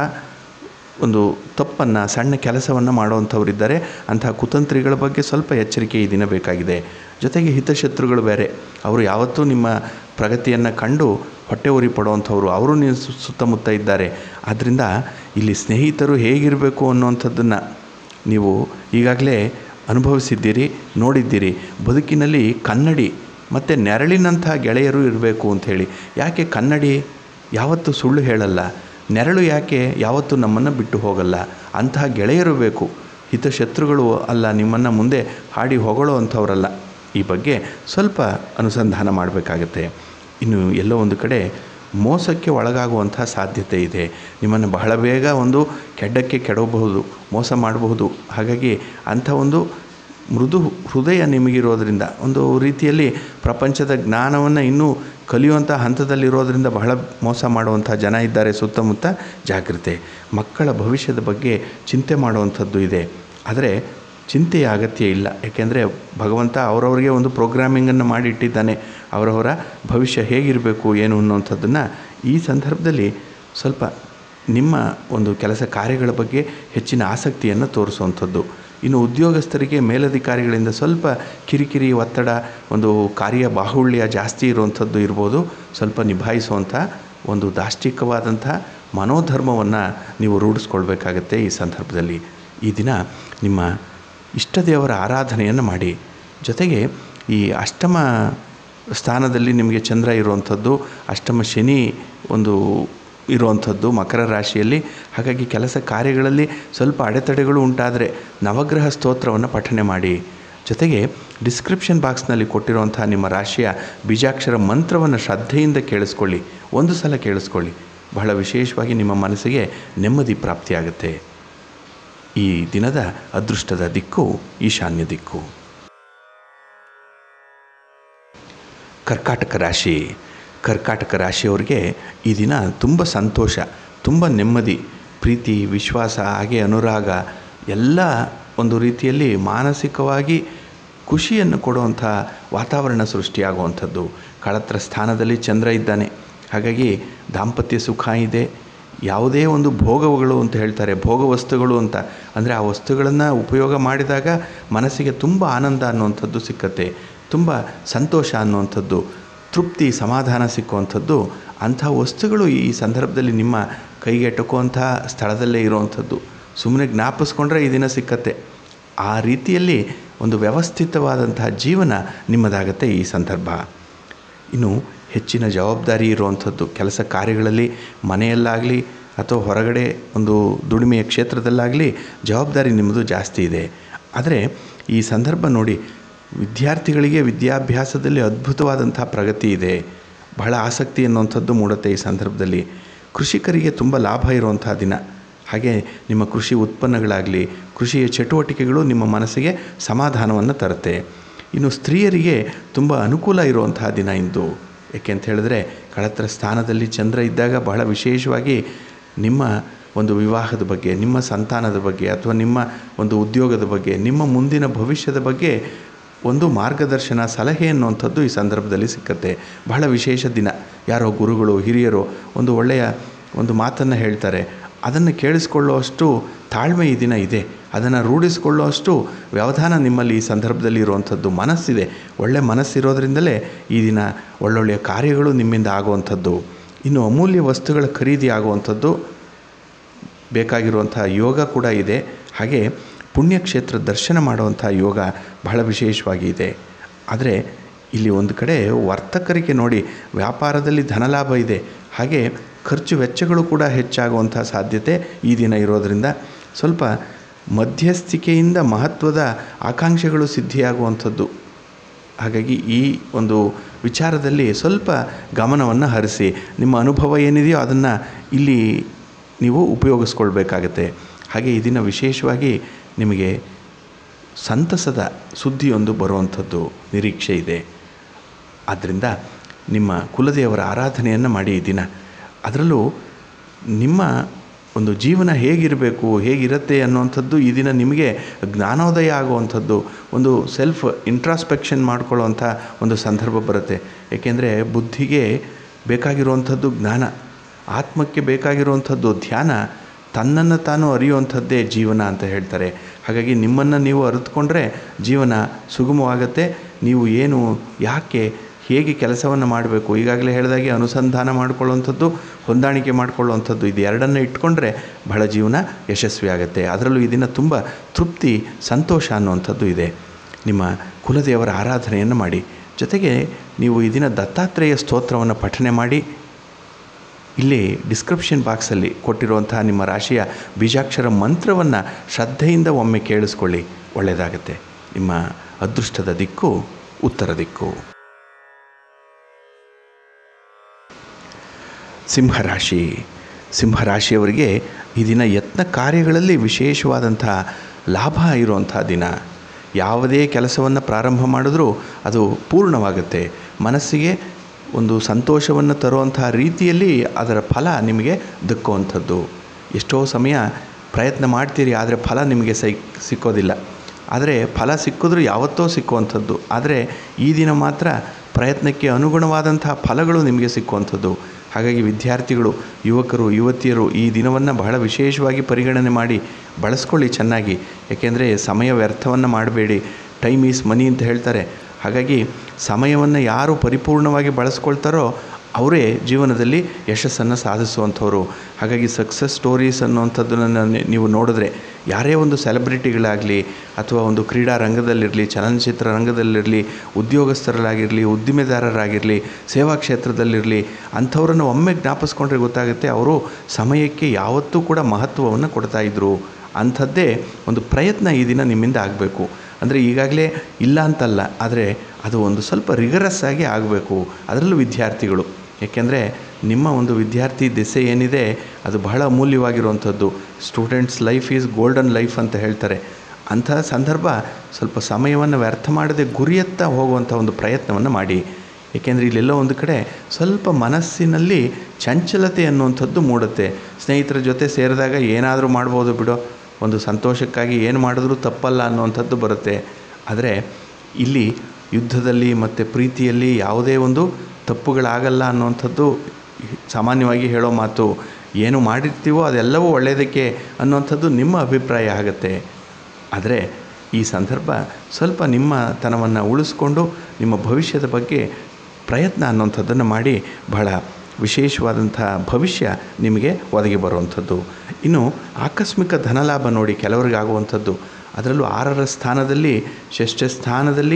ಒಂದು ತಪ್ಪನ್ನು ಸಣ್ಣ ಕೆಲಸವನ್ನು ಮಾಡುವಂಥವರಿದ್ದಾರೆ ಅಂತಹ ಕುತಂತ್ರಿಗಳ ಬಗ್ಗೆ ಸ್ವಲ್ಪ ಎಚ್ಚರಿಕೆ ಈ ದಿನ ಬೇಕಾಗಿದೆ ಜೊತೆಗೆ ಹಿತಶತ್ರುಗಳು ಬೇರೆ ಅವರು ಯಾವತ್ತೂ ನಿಮ್ಮ ಪ್ರಗತಿಯನ್ನು ಕಂಡು ಹೊಟ್ಟೆ ಉರಿ ಪಡುವಂಥವ್ರು ಅವರು ನೀವು ಸುತ್ತಮುತ್ತ ಇದ್ದಾರೆ ಆದ್ದರಿಂದ ಇಲ್ಲಿ ಸ್ನೇಹಿತರು ಹೇಗಿರಬೇಕು ಅನ್ನುವಂಥದ್ದನ್ನು ನೀವು ಈಗಾಗಲೇ ಅನುಭವಿಸಿದ್ದೀರಿ ನೋಡಿದ್ದೀರಿ ಬದುಕಿನಲ್ಲಿ ಕನ್ನಡಿ ಮತ್ತು ನೆರಳಿನಂಥ ಗೆಳೆಯರು ಇರಬೇಕು ಅಂಥೇಳಿ ಯಾಕೆ ಕನ್ನಡಿ ಯಾವತ್ತೂ ಸುಳ್ಳು ಹೇಳಲ್ಲ ನೆರಳು ಯಾಕೆ ಯಾವತ್ತೂ ನಮ್ಮನ್ನು ಬಿಟ್ಟು ಹೋಗಲ್ಲ ಅಂತಹ ಗೆಳೆಯರು ಬೇಕು ಹಿತಶತ್ರುಗಳು ಅಲ್ಲ ನಿಮ್ಮನ್ನು ಮುಂದೆ ಹಾಡಿ ಹೊಗಳೋ ಅಂಥವರಲ್ಲ ಈ ಬಗ್ಗೆ ಸ್ವಲ್ಪ ಅನುಸಂಧಾನ ಮಾಡಬೇಕಾಗತ್ತೆ ಇನ್ನು ಎಲ್ಲೋ ಒಂದು ಕಡೆ ಮೋಸಕ್ಕೆ ಒಳಗಾಗುವಂಥ ಸಾಧ್ಯತೆ ಇದೆ ನಿಮ್ಮನ್ನು ಬಹಳ ಬೇಗ ಒಂದು ಕೆಡ್ಡಕ್ಕೆ ಕೆಡವಬಹುದು ಮೋಸ ಮಾಡಬಹುದು ಹಾಗಾಗಿ ಅಂಥ ಒಂದು ಮೃದು ಹೃದಯ ನಿಮಗಿರೋದ್ರಿಂದ ಒಂದು ರೀತಿಯಲ್ಲಿ ಪ್ರಪಂಚದ ಜ್ಞಾನವನ್ನು ಇನ್ನೂ ಕಲಿಯುವಂಥ ಹಂತದಲ್ಲಿರೋದ್ರಿಂದ ಬಹಳ ಮೋಸ ಮಾಡುವಂಥ ಜನ ಇದ್ದಾರೆ ಸುತ್ತಮುತ್ತ ಜಾಗ್ರತೆ ಮಕ್ಕಳ ಭವಿಷ್ಯದ ಬಗ್ಗೆ ಚಿಂತೆ ಮಾಡುವಂಥದ್ದು ಇದೆ ಆದರೆ ಚಿಂತೆಯ ಅಗತ್ಯ ಇಲ್ಲ ಯಾಕೆಂದರೆ ಭಗವಂತ ಅವರವರಿಗೆ ಒಂದು ಪ್ರೋಗ್ರಾಮಿಂಗನ್ನು ಮಾಡಿಟ್ಟಿದ್ದಾನೆ ಅವರವರ ಭವಿಷ್ಯ ಹೇಗಿರಬೇಕು ಏನು ಅನ್ನುವಂಥದ್ದನ್ನು ಈ ಸಂದರ್ಭದಲ್ಲಿ ಸ್ವಲ್ಪ ನಿಮ್ಮ ಒಂದು ಕೆಲಸ ಕಾರ್ಯಗಳ ಬಗ್ಗೆ ಹೆಚ್ಚಿನ ಆಸಕ್ತಿಯನ್ನು ತೋರಿಸುವಂಥದ್ದು ಇನ್ನು ಉದ್ಯೋಗಸ್ಥರಿಗೆ ಮೇಲಧಿಕಾರಿಗಳಿಂದ ಸ್ವಲ್ಪ ಕಿರಿಕಿರಿ ಒತ್ತಡ ಒಂದು ಕಾರ್ಯ ಬಾಹುಳ್ಯ ಜಾಸ್ತಿ ಇರುವಂಥದ್ದು ಇರ್ಬೋದು ಸ್ವಲ್ಪ ನಿಭಾಯಿಸುವಂಥ ಒಂದು ದಾಷ್ಟಿಕವಾದಂಥ ಮನೋಧರ್ಮವನ್ನು ನೀವು ರೂಢಿಸ್ಕೊಳ್ಬೇಕಾಗತ್ತೆ ಈ ಸಂದರ್ಭದಲ್ಲಿ ಈ ದಿನ ನಿಮ್ಮ ಇಷ್ಟ ದೇವರ ಆರಾಧನೆಯನ್ನು ಮಾಡಿ ಜೊತೆಗೆ ಈ ಅಷ್ಟಮ ಸ್ಥಾನದಲ್ಲಿ ನಿಮಗೆ ಚಂದ್ರ ಇರುವಂಥದ್ದು ಅಷ್ಟಮ ಶನಿ ಒಂದು ಇರುವಂಥದ್ದು ಮಕರ ರಾಶಿಯಲ್ಲಿ ಹಾಗಾಗಿ ಕೆಲಸ ಕಾರ್ಯಗಳಲ್ಲಿ ಸ್ವಲ್ಪ ಅಡೆತಡೆಗಳು ಉಂಟಾದರೆ ನವಗ್ರಹ ಸ್ತೋತ್ರವನ್ನು ಪಠನೆ ಮಾಡಿ ಜೊತೆಗೆ ಡಿಸ್ಕ್ರಿಪ್ಷನ್ ಬಾಕ್ಸ್ನಲ್ಲಿ ಕೊಟ್ಟಿರುವಂಥ ನಿಮ್ಮ ರಾಶಿಯ ಬೀಜಾಕ್ಷರ ಮಂತ್ರವನ್ನು ಶ್ರದ್ಧೆಯಿಂದ ಕೇಳಿಸ್ಕೊಳ್ಳಿ ಒಂದು ಸಲ ಕೇಳಿಸ್ಕೊಳ್ಳಿ ಬಹಳ ವಿಶೇಷವಾಗಿ ನಿಮ್ಮ ಮನಸ್ಸಿಗೆ ನೆಮ್ಮದಿ ಪ್ರಾಪ್ತಿಯಾಗುತ್ತೆ ಈ ದಿನದ ಅದೃಷ್ಟದ ದಿಕ್ಕು ಈಶಾನ್ಯ ದಿಕ್ಕು ಕರ್ಕಾಟಕ ರಾಶಿ ಕರ್ಕಾಟಕ ರಾಶಿಯವರಿಗೆ ಈ ದಿನ ತುಂಬ ಸಂತೋಷ ತುಂಬ ನೆಮ್ಮದಿ ಪ್ರೀತಿ ವಿಶ್ವಾಸ ಹಾಗೆ ಅನುರಾಗ ಎಲ್ಲ ಒಂದು ರೀತಿಯಲ್ಲಿ ಮಾನಸಿಕವಾಗಿ ಖುಷಿಯನ್ನು ಕೊಡುವಂಥ ವಾತಾವರಣ ಸೃಷ್ಟಿಯಾಗುವಂಥದ್ದು ಕಳತ್ರ ಸ್ಥಾನದಲ್ಲಿ ಚಂದ್ರ ಇದ್ದಾನೆ ಹಾಗಾಗಿ ದಾಂಪತ್ಯ ಸುಖ ಇದೆ ಯಾವುದೇ ಒಂದು ಭೋಗಗಳು ಅಂತ ಹೇಳ್ತಾರೆ ಭೋಗ ವಸ್ತುಗಳು ಅಂತ ಅಂದರೆ ಆ ವಸ್ತುಗಳನ್ನು ಉಪಯೋಗ ಮಾಡಿದಾಗ ಮನಸ್ಸಿಗೆ ತುಂಬ ಆನಂದ ಅನ್ನುವಂಥದ್ದು ಸಿಕ್ಕತ್ತೆ ತುಂಬ ಸಂತೋಷ ಅನ್ನುವಂಥದ್ದು ತೃಪ್ತಿ ಸಮಾಧಾನ ಸಿಕ್ಕುವಂಥದ್ದು ಅಂಥ ವಸ್ತುಗಳು ಈ ಸಂದರ್ಭದಲ್ಲಿ ನಿಮ್ಮ ಕೈಗೆ ಎಟಕುವಂಥ ಸ್ಥಳದಲ್ಲೇ ಇರುವಂಥದ್ದು ಸುಮ್ಮನೆ ಜ್ಞಾಪಿಸ್ಕೊಂಡ್ರೆ ಈ ದಿನ ಸಿಕ್ಕತ್ತೆ ಆ ರೀತಿಯಲ್ಲಿ ಒಂದು ವ್ಯವಸ್ಥಿತವಾದಂತಹ ಜೀವನ ನಿಮ್ಮದಾಗತ್ತೆ ಈ ಸಂದರ್ಭ ಇನ್ನು ಹೆಚ್ಚಿನ ಜವಾಬ್ದಾರಿ ಇರುವಂಥದ್ದು ಕೆಲಸ ಕಾರ್ಯಗಳಲ್ಲಿ ಮನೆಯಲ್ಲಾಗಲಿ ಅಥವಾ ಹೊರಗಡೆ ಒಂದು ದುಡಿಮೆಯ ಕ್ಷೇತ್ರದಲ್ಲಾಗಲಿ ಜವಾಬ್ದಾರಿ ನಿಮ್ಮದು ಜಾಸ್ತಿ ಇದೆ ಆದರೆ ಈ ಸಂದರ್ಭ ನೋಡಿ ವಿದ್ಯಾರ್ಥಿಗಳಿಗೆ ವಿದ್ಯಾಭ್ಯಾಸದಲ್ಲಿ ಅದ್ಭುತವಾದಂಥ ಪ್ರಗತಿ ಇದೆ ಬಹಳ ಆಸಕ್ತಿ ಅನ್ನುವಂಥದ್ದು ಮೂಡುತ್ತೆ ಈ ಸಂದರ್ಭದಲ್ಲಿ ಕೃಷಿಕರಿಗೆ ತುಂಬ ಲಾಭ ಇರುವಂಥ ದಿನ ಹಾಗೆ ನಿಮ್ಮ ಕೃಷಿ ಉತ್ಪನ್ನಗಳಾಗಲಿ ಕೃಷಿಯ ಚಟುವಟಿಕೆಗಳು ನಿಮ್ಮ ಮನಸ್ಸಿಗೆ ಸಮಾಧಾನವನ್ನು ತರುತ್ತೆ ಇನ್ನು ಸ್ತ್ರೀಯರಿಗೆ ತುಂಬ ಅನುಕೂಲ ಇರುವಂತಹ ದಿನ ಇಂದು ಏಕೆ ಅಂತ ಹೇಳಿದ್ರೆ ಕಳತ್ರ ಸ್ಥಾನದಲ್ಲಿ ಚಂದ್ರ ಇದ್ದಾಗ ಬಹಳ ವಿಶೇಷವಾಗಿ ನಿಮ್ಮ ಒಂದು ವಿವಾಹದ ಬಗ್ಗೆ ನಿಮ್ಮ ಸಂತಾನದ ಬಗ್ಗೆ ಅಥವಾ ನಿಮ್ಮ ಒಂದು ಉದ್ಯೋಗದ ಬಗ್ಗೆ ನಿಮ್ಮ ಮುಂದಿನ ಭವಿಷ್ಯದ ಬಗ್ಗೆ ಒಂದು ಮಾರ್ಗದರ್ಶನ ಸಲಹೆ ಅನ್ನುವಂಥದ್ದು ಈ ಸಂದರ್ಭದಲ್ಲಿ ಸಿಕ್ಕತ್ತೆ ಬಹಳ ವಿಶೇಷ ದಿನ ಯಾರೋ ಗುರುಗಳು ಹಿರಿಯರು ಒಂದು ಒಳ್ಳೆಯ ಒಂದು ಮಾತನ್ನು ಹೇಳ್ತಾರೆ ಅದನ್ನು ಕೇಳಿಸ್ಕೊಳ್ಳುವಷ್ಟು ತಾಳ್ಮೆ ಈ ದಿನ ಇದೆ ಅದನ್ನು ರೂಢಿಸಿಕೊಳ್ಳುವಷ್ಟು ವ್ಯವಧಾನ ನಿಮ್ಮಲ್ಲಿ ಈ ಸಂದರ್ಭದಲ್ಲಿ ಇರುವಂಥದ್ದು ಮನಸ್ಸಿದೆ ಒಳ್ಳೆ ಮನಸ್ಸಿರೋದ್ರಿಂದಲೇ ಈ ದಿನ ಒಳ್ಳೊಳ್ಳೆಯ ಕಾರ್ಯಗಳು ನಿಮ್ಮಿಂದ ಆಗುವಂಥದ್ದು ಇನ್ನು ಅಮೂಲ್ಯ ವಸ್ತುಗಳ ಖರೀದಿ ಆಗುವಂಥದ್ದು ಬೇಕಾಗಿರುವಂಥ ಯೋಗ ಕೂಡ ಇದೆ ಹಾಗೆ ಪುಣ್ಯಕ್ಷೇತ್ರ ದರ್ಶನ ಮಾಡುವಂಥ ಯೋಗ ಬಹಳ ವಿಶೇಷವಾಗಿ ಇದೆ ಆದರೆ ಇಲ್ಲಿ ಒಂದು ಕಡೆ ವರ್ತಕರಿಗೆ ನೋಡಿ ವ್ಯಾಪಾರದಲ್ಲಿ ಧನಲಾಭ ಇದೆ ಹಾಗೆ ಖರ್ಚು ವೆಚ್ಚಗಳು ಕೂಡ ಹೆಚ್ಚಾಗುವಂಥ ಸಾಧ್ಯತೆ ಈ ದಿನ ಇರೋದರಿಂದ ಸ್ವಲ್ಪ ಮಧ್ಯಸ್ಥಿಕೆಯಿಂದ ಮಹತ್ವದ ಆಕಾಂಕ್ಷೆಗಳು ಸಿದ್ಧಿಯಾಗುವಂಥದ್ದು ಹಾಗಾಗಿ ಈ ಒಂದು ವಿಚಾರದಲ್ಲಿ ಸ್ವಲ್ಪ ಗಮನವನ್ನು ಹರಿಸಿ ನಿಮ್ಮ ಅನುಭವ ಏನಿದೆಯೋ ಅದನ್ನು ಇಲ್ಲಿ ನೀವು ಉಪಯೋಗಿಸ್ಕೊಳ್ಬೇಕಾಗತ್ತೆ ಹಾಗೆ ಈ ದಿನ ವಿಶೇಷವಾಗಿ ನಿಮಗೆ ಸಂತಸದ ಸುದ್ದಿಯೊಂದು ಬರುವಂಥದ್ದು ನಿರೀಕ್ಷೆ ಇದೆ ಆದ್ದರಿಂದ ನಿಮ್ಮ ಕುಲದೇವರ ಆರಾಧನೆಯನ್ನು ಮಾಡಿ ಈ ದಿನ ಅದರಲ್ಲೂ ನಿಮ್ಮ ಒಂದು ಜೀವನ ಹೇಗಿರಬೇಕು ಹೇಗಿರುತ್ತೆ ಅನ್ನುವಂಥದ್ದು ಈ ದಿನ ನಿಮಗೆ ಜ್ಞಾನೋದಯ ಆಗುವಂಥದ್ದು ಒಂದು ಸೆಲ್ಫ್ ಇಂಟ್ರಾಸ್ಪೆಕ್ಷನ್ ಮಾಡ್ಕೊಳ್ಳುವಂಥ ಒಂದು ಸಂದರ್ಭ ಬರುತ್ತೆ ಏಕೆಂದರೆ ಬುದ್ಧಿಗೆ ಬೇಕಾಗಿರುವಂಥದ್ದು ಜ್ಞಾನ ಆತ್ಮಕ್ಕೆ ಬೇಕಾಗಿರುವಂಥದ್ದು ಧ್ಯಾನ ತನ್ನನ್ನು ತಾನು ಅರಿಯುವಂಥದ್ದೇ ಜೀವನ ಅಂತ ಹೇಳ್ತಾರೆ ಹಾಗಾಗಿ ನಿಮ್ಮನ್ನು ನೀವು ಅರಿತುಕೊಂಡ್ರೆ ಜೀವನ ಸುಗಮವಾಗತ್ತೆ ನೀವು ಏನು ಯಾಕೆ ಹೇಗೆ ಕೆಲಸವನ್ನು ಮಾಡಬೇಕು ಈಗಾಗಲೇ ಹೇಳಿದಾಗೆ ಅನುಸಂಧಾನ ಮಾಡಿಕೊಳ್ಳುವಂಥದ್ದು ಹೊಂದಾಣಿಕೆ ಮಾಡಿಕೊಳ್ಳುವಂಥದ್ದು ಇದು ಎರಡನ್ನು ಇಟ್ಕೊಂಡ್ರೆ ಬಹಳ ಜೀವನ ಯಶಸ್ವಿ ಆಗುತ್ತೆ ಅದರಲ್ಲೂ ಈ ದಿನ ತುಂಬ ತೃಪ್ತಿ ಸಂತೋಷ ಅನ್ನುವಂಥದ್ದು ಇದೆ ನಿಮ್ಮ ಕುಲದೇವರ ಆರಾಧನೆಯನ್ನು ಮಾಡಿ ಜೊತೆಗೆ ನೀವು ಈ ದಿನ ದತ್ತಾತ್ರೇಯ ಸ್ತೋತ್ರವನ್ನು ಪಠನೆ ಮಾಡಿ ಇಲ್ಲಿ ಡಿಸ್ಕ್ರಿಪ್ಷನ್ ಬಾಕ್ಸಲ್ಲಿ ಕೊಟ್ಟಿರುವಂತಹ ನಿಮ್ಮ ರಾಶಿಯ ಬೀಜಾಕ್ಷರ ಮಂತ್ರವನ್ನು ಶ್ರದ್ಧೆಯಿಂದ ಒಮ್ಮೆ ಕೇಳಿಸ್ಕೊಳ್ಳಿ ಒಳ್ಳೆಯದಾಗತ್ತೆ ನಿಮ್ಮ ಅದೃಷ್ಟದ ದಿಕ್ಕು ಉತ್ತರ ದಿಕ್ಕು ಸಿಂಹರಾಶಿ ಸಿಂಹರಾಶಿಯವರಿಗೆ ಈ ದಿನ ಯತ್ನ ಕಾರ್ಯಗಳಲ್ಲಿ ವಿಶೇಷವಾದಂಥ ಲಾಭ ಇರುವಂಥ ದಿನ ಯಾವುದೇ ಕೆಲಸವನ್ನು ಪ್ರಾರಂಭ ಮಾಡಿದ್ರೂ ಅದು ಪೂರ್ಣವಾಗುತ್ತೆ ಮನಸ್ಸಿಗೆ ಒಂದು ಸಂತೋಷವನ್ನು ತರುವಂತಹ ರೀತಿಯಲ್ಲಿ ಅದರ ಫಲ ನಿಮಗೆ ದಕ್ಕುವಂಥದ್ದು ಎಷ್ಟೋ ಸಮಯ ಪ್ರಯತ್ನ ಮಾಡ್ತೀರಿ ಆದರೆ ಫಲ ನಿಮಗೆ ಸೈ ಸಿಕ್ಕೋದಿಲ್ಲ ಆದರೆ ಫಲ ಸಿಕ್ಕಿದ್ರೂ ಯಾವತ್ತೋ ಸಿಕ್ಕುವಂಥದ್ದು ಆದರೆ ಈ ದಿನ ಮಾತ್ರ ಪ್ರಯತ್ನಕ್ಕೆ ಅನುಗುಣವಾದಂತಹ ಫಲಗಳು ನಿಮಗೆ ಸಿಕ್ಕುವಂಥದ್ದು ಹಾಗಾಗಿ ವಿದ್ಯಾರ್ಥಿಗಳು ಯುವಕರು ಯುವತಿಯರು ಈ ದಿನವನ್ನು ಬಹಳ ವಿಶೇಷವಾಗಿ ಪರಿಗಣನೆ ಮಾಡಿ ಬಳಸ್ಕೊಳ್ಳಿ ಚೆನ್ನಾಗಿ ಏಕೆಂದರೆ ಸಮಯ ವ್ಯರ್ಥವನ್ನು ಮಾಡಬೇಡಿ ಟೈಮ್ ಈಸ್ ಮನಿ ಅಂತ ಹೇಳ್ತಾರೆ ಹಾಗಾಗಿ ಸಮಯವನ್ನು ಯಾರು ಪರಿಪೂರ್ಣವಾಗಿ ಬಳಸ್ಕೊಳ್ತಾರೋ ಅವರೇ ಜೀವನದಲ್ಲಿ ಯಶಸ್ಸನ್ನು ಸಾಧಿಸುವಂಥವ್ರು ಹಾಗಾಗಿ ಸಕ್ಸಸ್ ಸ್ಟೋರೀಸ್ ಅನ್ನುವಂಥದ್ದನ್ನು ನೀವು ನೋಡಿದ್ರೆ ಯಾರೇ ಒಂದು ಸೆಲೆಬ್ರಿಟಿಗಳಾಗಲಿ ಅಥವಾ ಒಂದು ಕ್ರೀಡಾ ರಂಗದಲ್ಲಿರಲಿ ಚಲನಚಿತ್ರ ರಂಗದಲ್ಲಿರಲಿ ಉದ್ಯೋಗಸ್ಥರರಾಗಿರಲಿ ಉದ್ದಿಮೆದಾರರಾಗಿರಲಿ ಸೇವಾ ಕ್ಷೇತ್ರದಲ್ಲಿರಲಿ ಅಂಥವ್ರನ್ನು ಒಮ್ಮೆ ಜ್ಞಾಪಿಸ್ಕೊಂಡ್ರೆ ಗೊತ್ತಾಗುತ್ತೆ ಅವರು ಸಮಯಕ್ಕೆ ಯಾವತ್ತೂ ಕೂಡ ಮಹತ್ವವನ್ನು ಕೊಡ್ತಾಯಿದ್ರು ಅಂಥದ್ದೇ ಒಂದು ಪ್ರಯತ್ನ ಈ ದಿನ ನಿಮ್ಮಿಂದ ಆಗಬೇಕು ಅಂದರೆ ಈಗಾಗಲೇ ಇಲ್ಲ ಅಂತಲ್ಲ ಆದರೆ ಅದು ಒಂದು ಸ್ವಲ್ಪ ರಿಗರಸ್ ಆಗಿ ಆಗಬೇಕು ಅದರಲ್ಲೂ ವಿದ್ಯಾರ್ಥಿಗಳು ಏಕೆಂದರೆ ನಿಮ್ಮ ಒಂದು ವಿದ್ಯಾರ್ಥಿ ದೆಸೆ ಏನಿದೆ ಅದು ಬಹಳ ಅಮೂಲ್ಯವಾಗಿರುವಂಥದ್ದು students life is golden life ಅಂತ ಹೇಳ್ತಾರೆ ಅಂತಹ ಸಂದರ್ಭ ಸ್ವಲ್ಪ ಸಮಯವನ್ನು ವ್ಯರ್ಥ ಮಾಡದೆ ಗುರಿಯತ್ತ ಹೋಗುವಂಥ ಒಂದು ಪ್ರಯತ್ನವನ್ನು ಮಾಡಿ ಏಕೆಂದರೆ ಇಲ್ಲೆಲ್ಲೋ ಒಂದು ಕಡೆ ಸ್ವಲ್ಪ ಮನಸ್ಸಿನಲ್ಲಿ ಚಂಚಲತೆ ಅನ್ನುವಂಥದ್ದು ಮೂಡುತ್ತೆ ಸ್ನೇಹಿತರ ಜೊತೆ ಸೇರಿದಾಗ ಏನಾದರೂ ಮಾಡ್ಬೋದು ಬಿಡೋ ಒಂದು ಸಂತೋಷಕ್ಕಾಗಿ ಏನು ಮಾಡಿದ್ರೂ ತಪ್ಪಲ್ಲ ಅನ್ನುವಂಥದ್ದು ಬರುತ್ತೆ ಆದರೆ ಇಲ್ಲಿ ಯುದ್ಧದಲ್ಲಿ ಮತ್ತು ಪ್ರೀತಿಯಲ್ಲಿ ಯಾವುದೇ ಒಂದು ತಪ್ಪುಗಳಾಗಲ್ಲ ಅನ್ನುವಂಥದ್ದು ಸಾಮಾನ್ಯವಾಗಿ ಹೇಳೋ ಮಾತು ಏನು ಮಾಡಿರ್ತೀವೋ ಅದೆಲ್ಲವೂ ಒಳ್ಳೆಯದಕ್ಕೆ ಅನ್ನುವಂಥದ್ದು ನಿಮ್ಮ ಅಭಿಪ್ರಾಯ ಆಗುತ್ತೆ ಆದರೆ ಈ ಸಂದರ್ಭ ಸ್ವಲ್ಪ ನಿಮ್ಮ ತನವನ್ನು ಉಳಿಸ್ಕೊಂಡು ನಿಮ್ಮ ಭವಿಷ್ಯದ ಬಗ್ಗೆ ಪ್ರಯತ್ನ ಅನ್ನುವಂಥದ್ದನ್ನು ಮಾಡಿ ಬಹಳ ವಿಶೇಷವಾದಂಥ ಭವಿಷ್ಯ ನಿಮಗೆ ಒದಗಿ ಬರುವಂಥದ್ದು ಇನ್ನು ಆಕಸ್ಮಿಕ ಧನಲಾಭ ನೋಡಿ ಕೆಲವರಿಗೆ ಆಗುವಂಥದ್ದು ಅದರಲ್ಲೂ ಆರರ ಸ್ಥಾನದಲ್ಲಿ ಷಷ್ಠ ಸ್ಥಾನದಲ್ಲಿ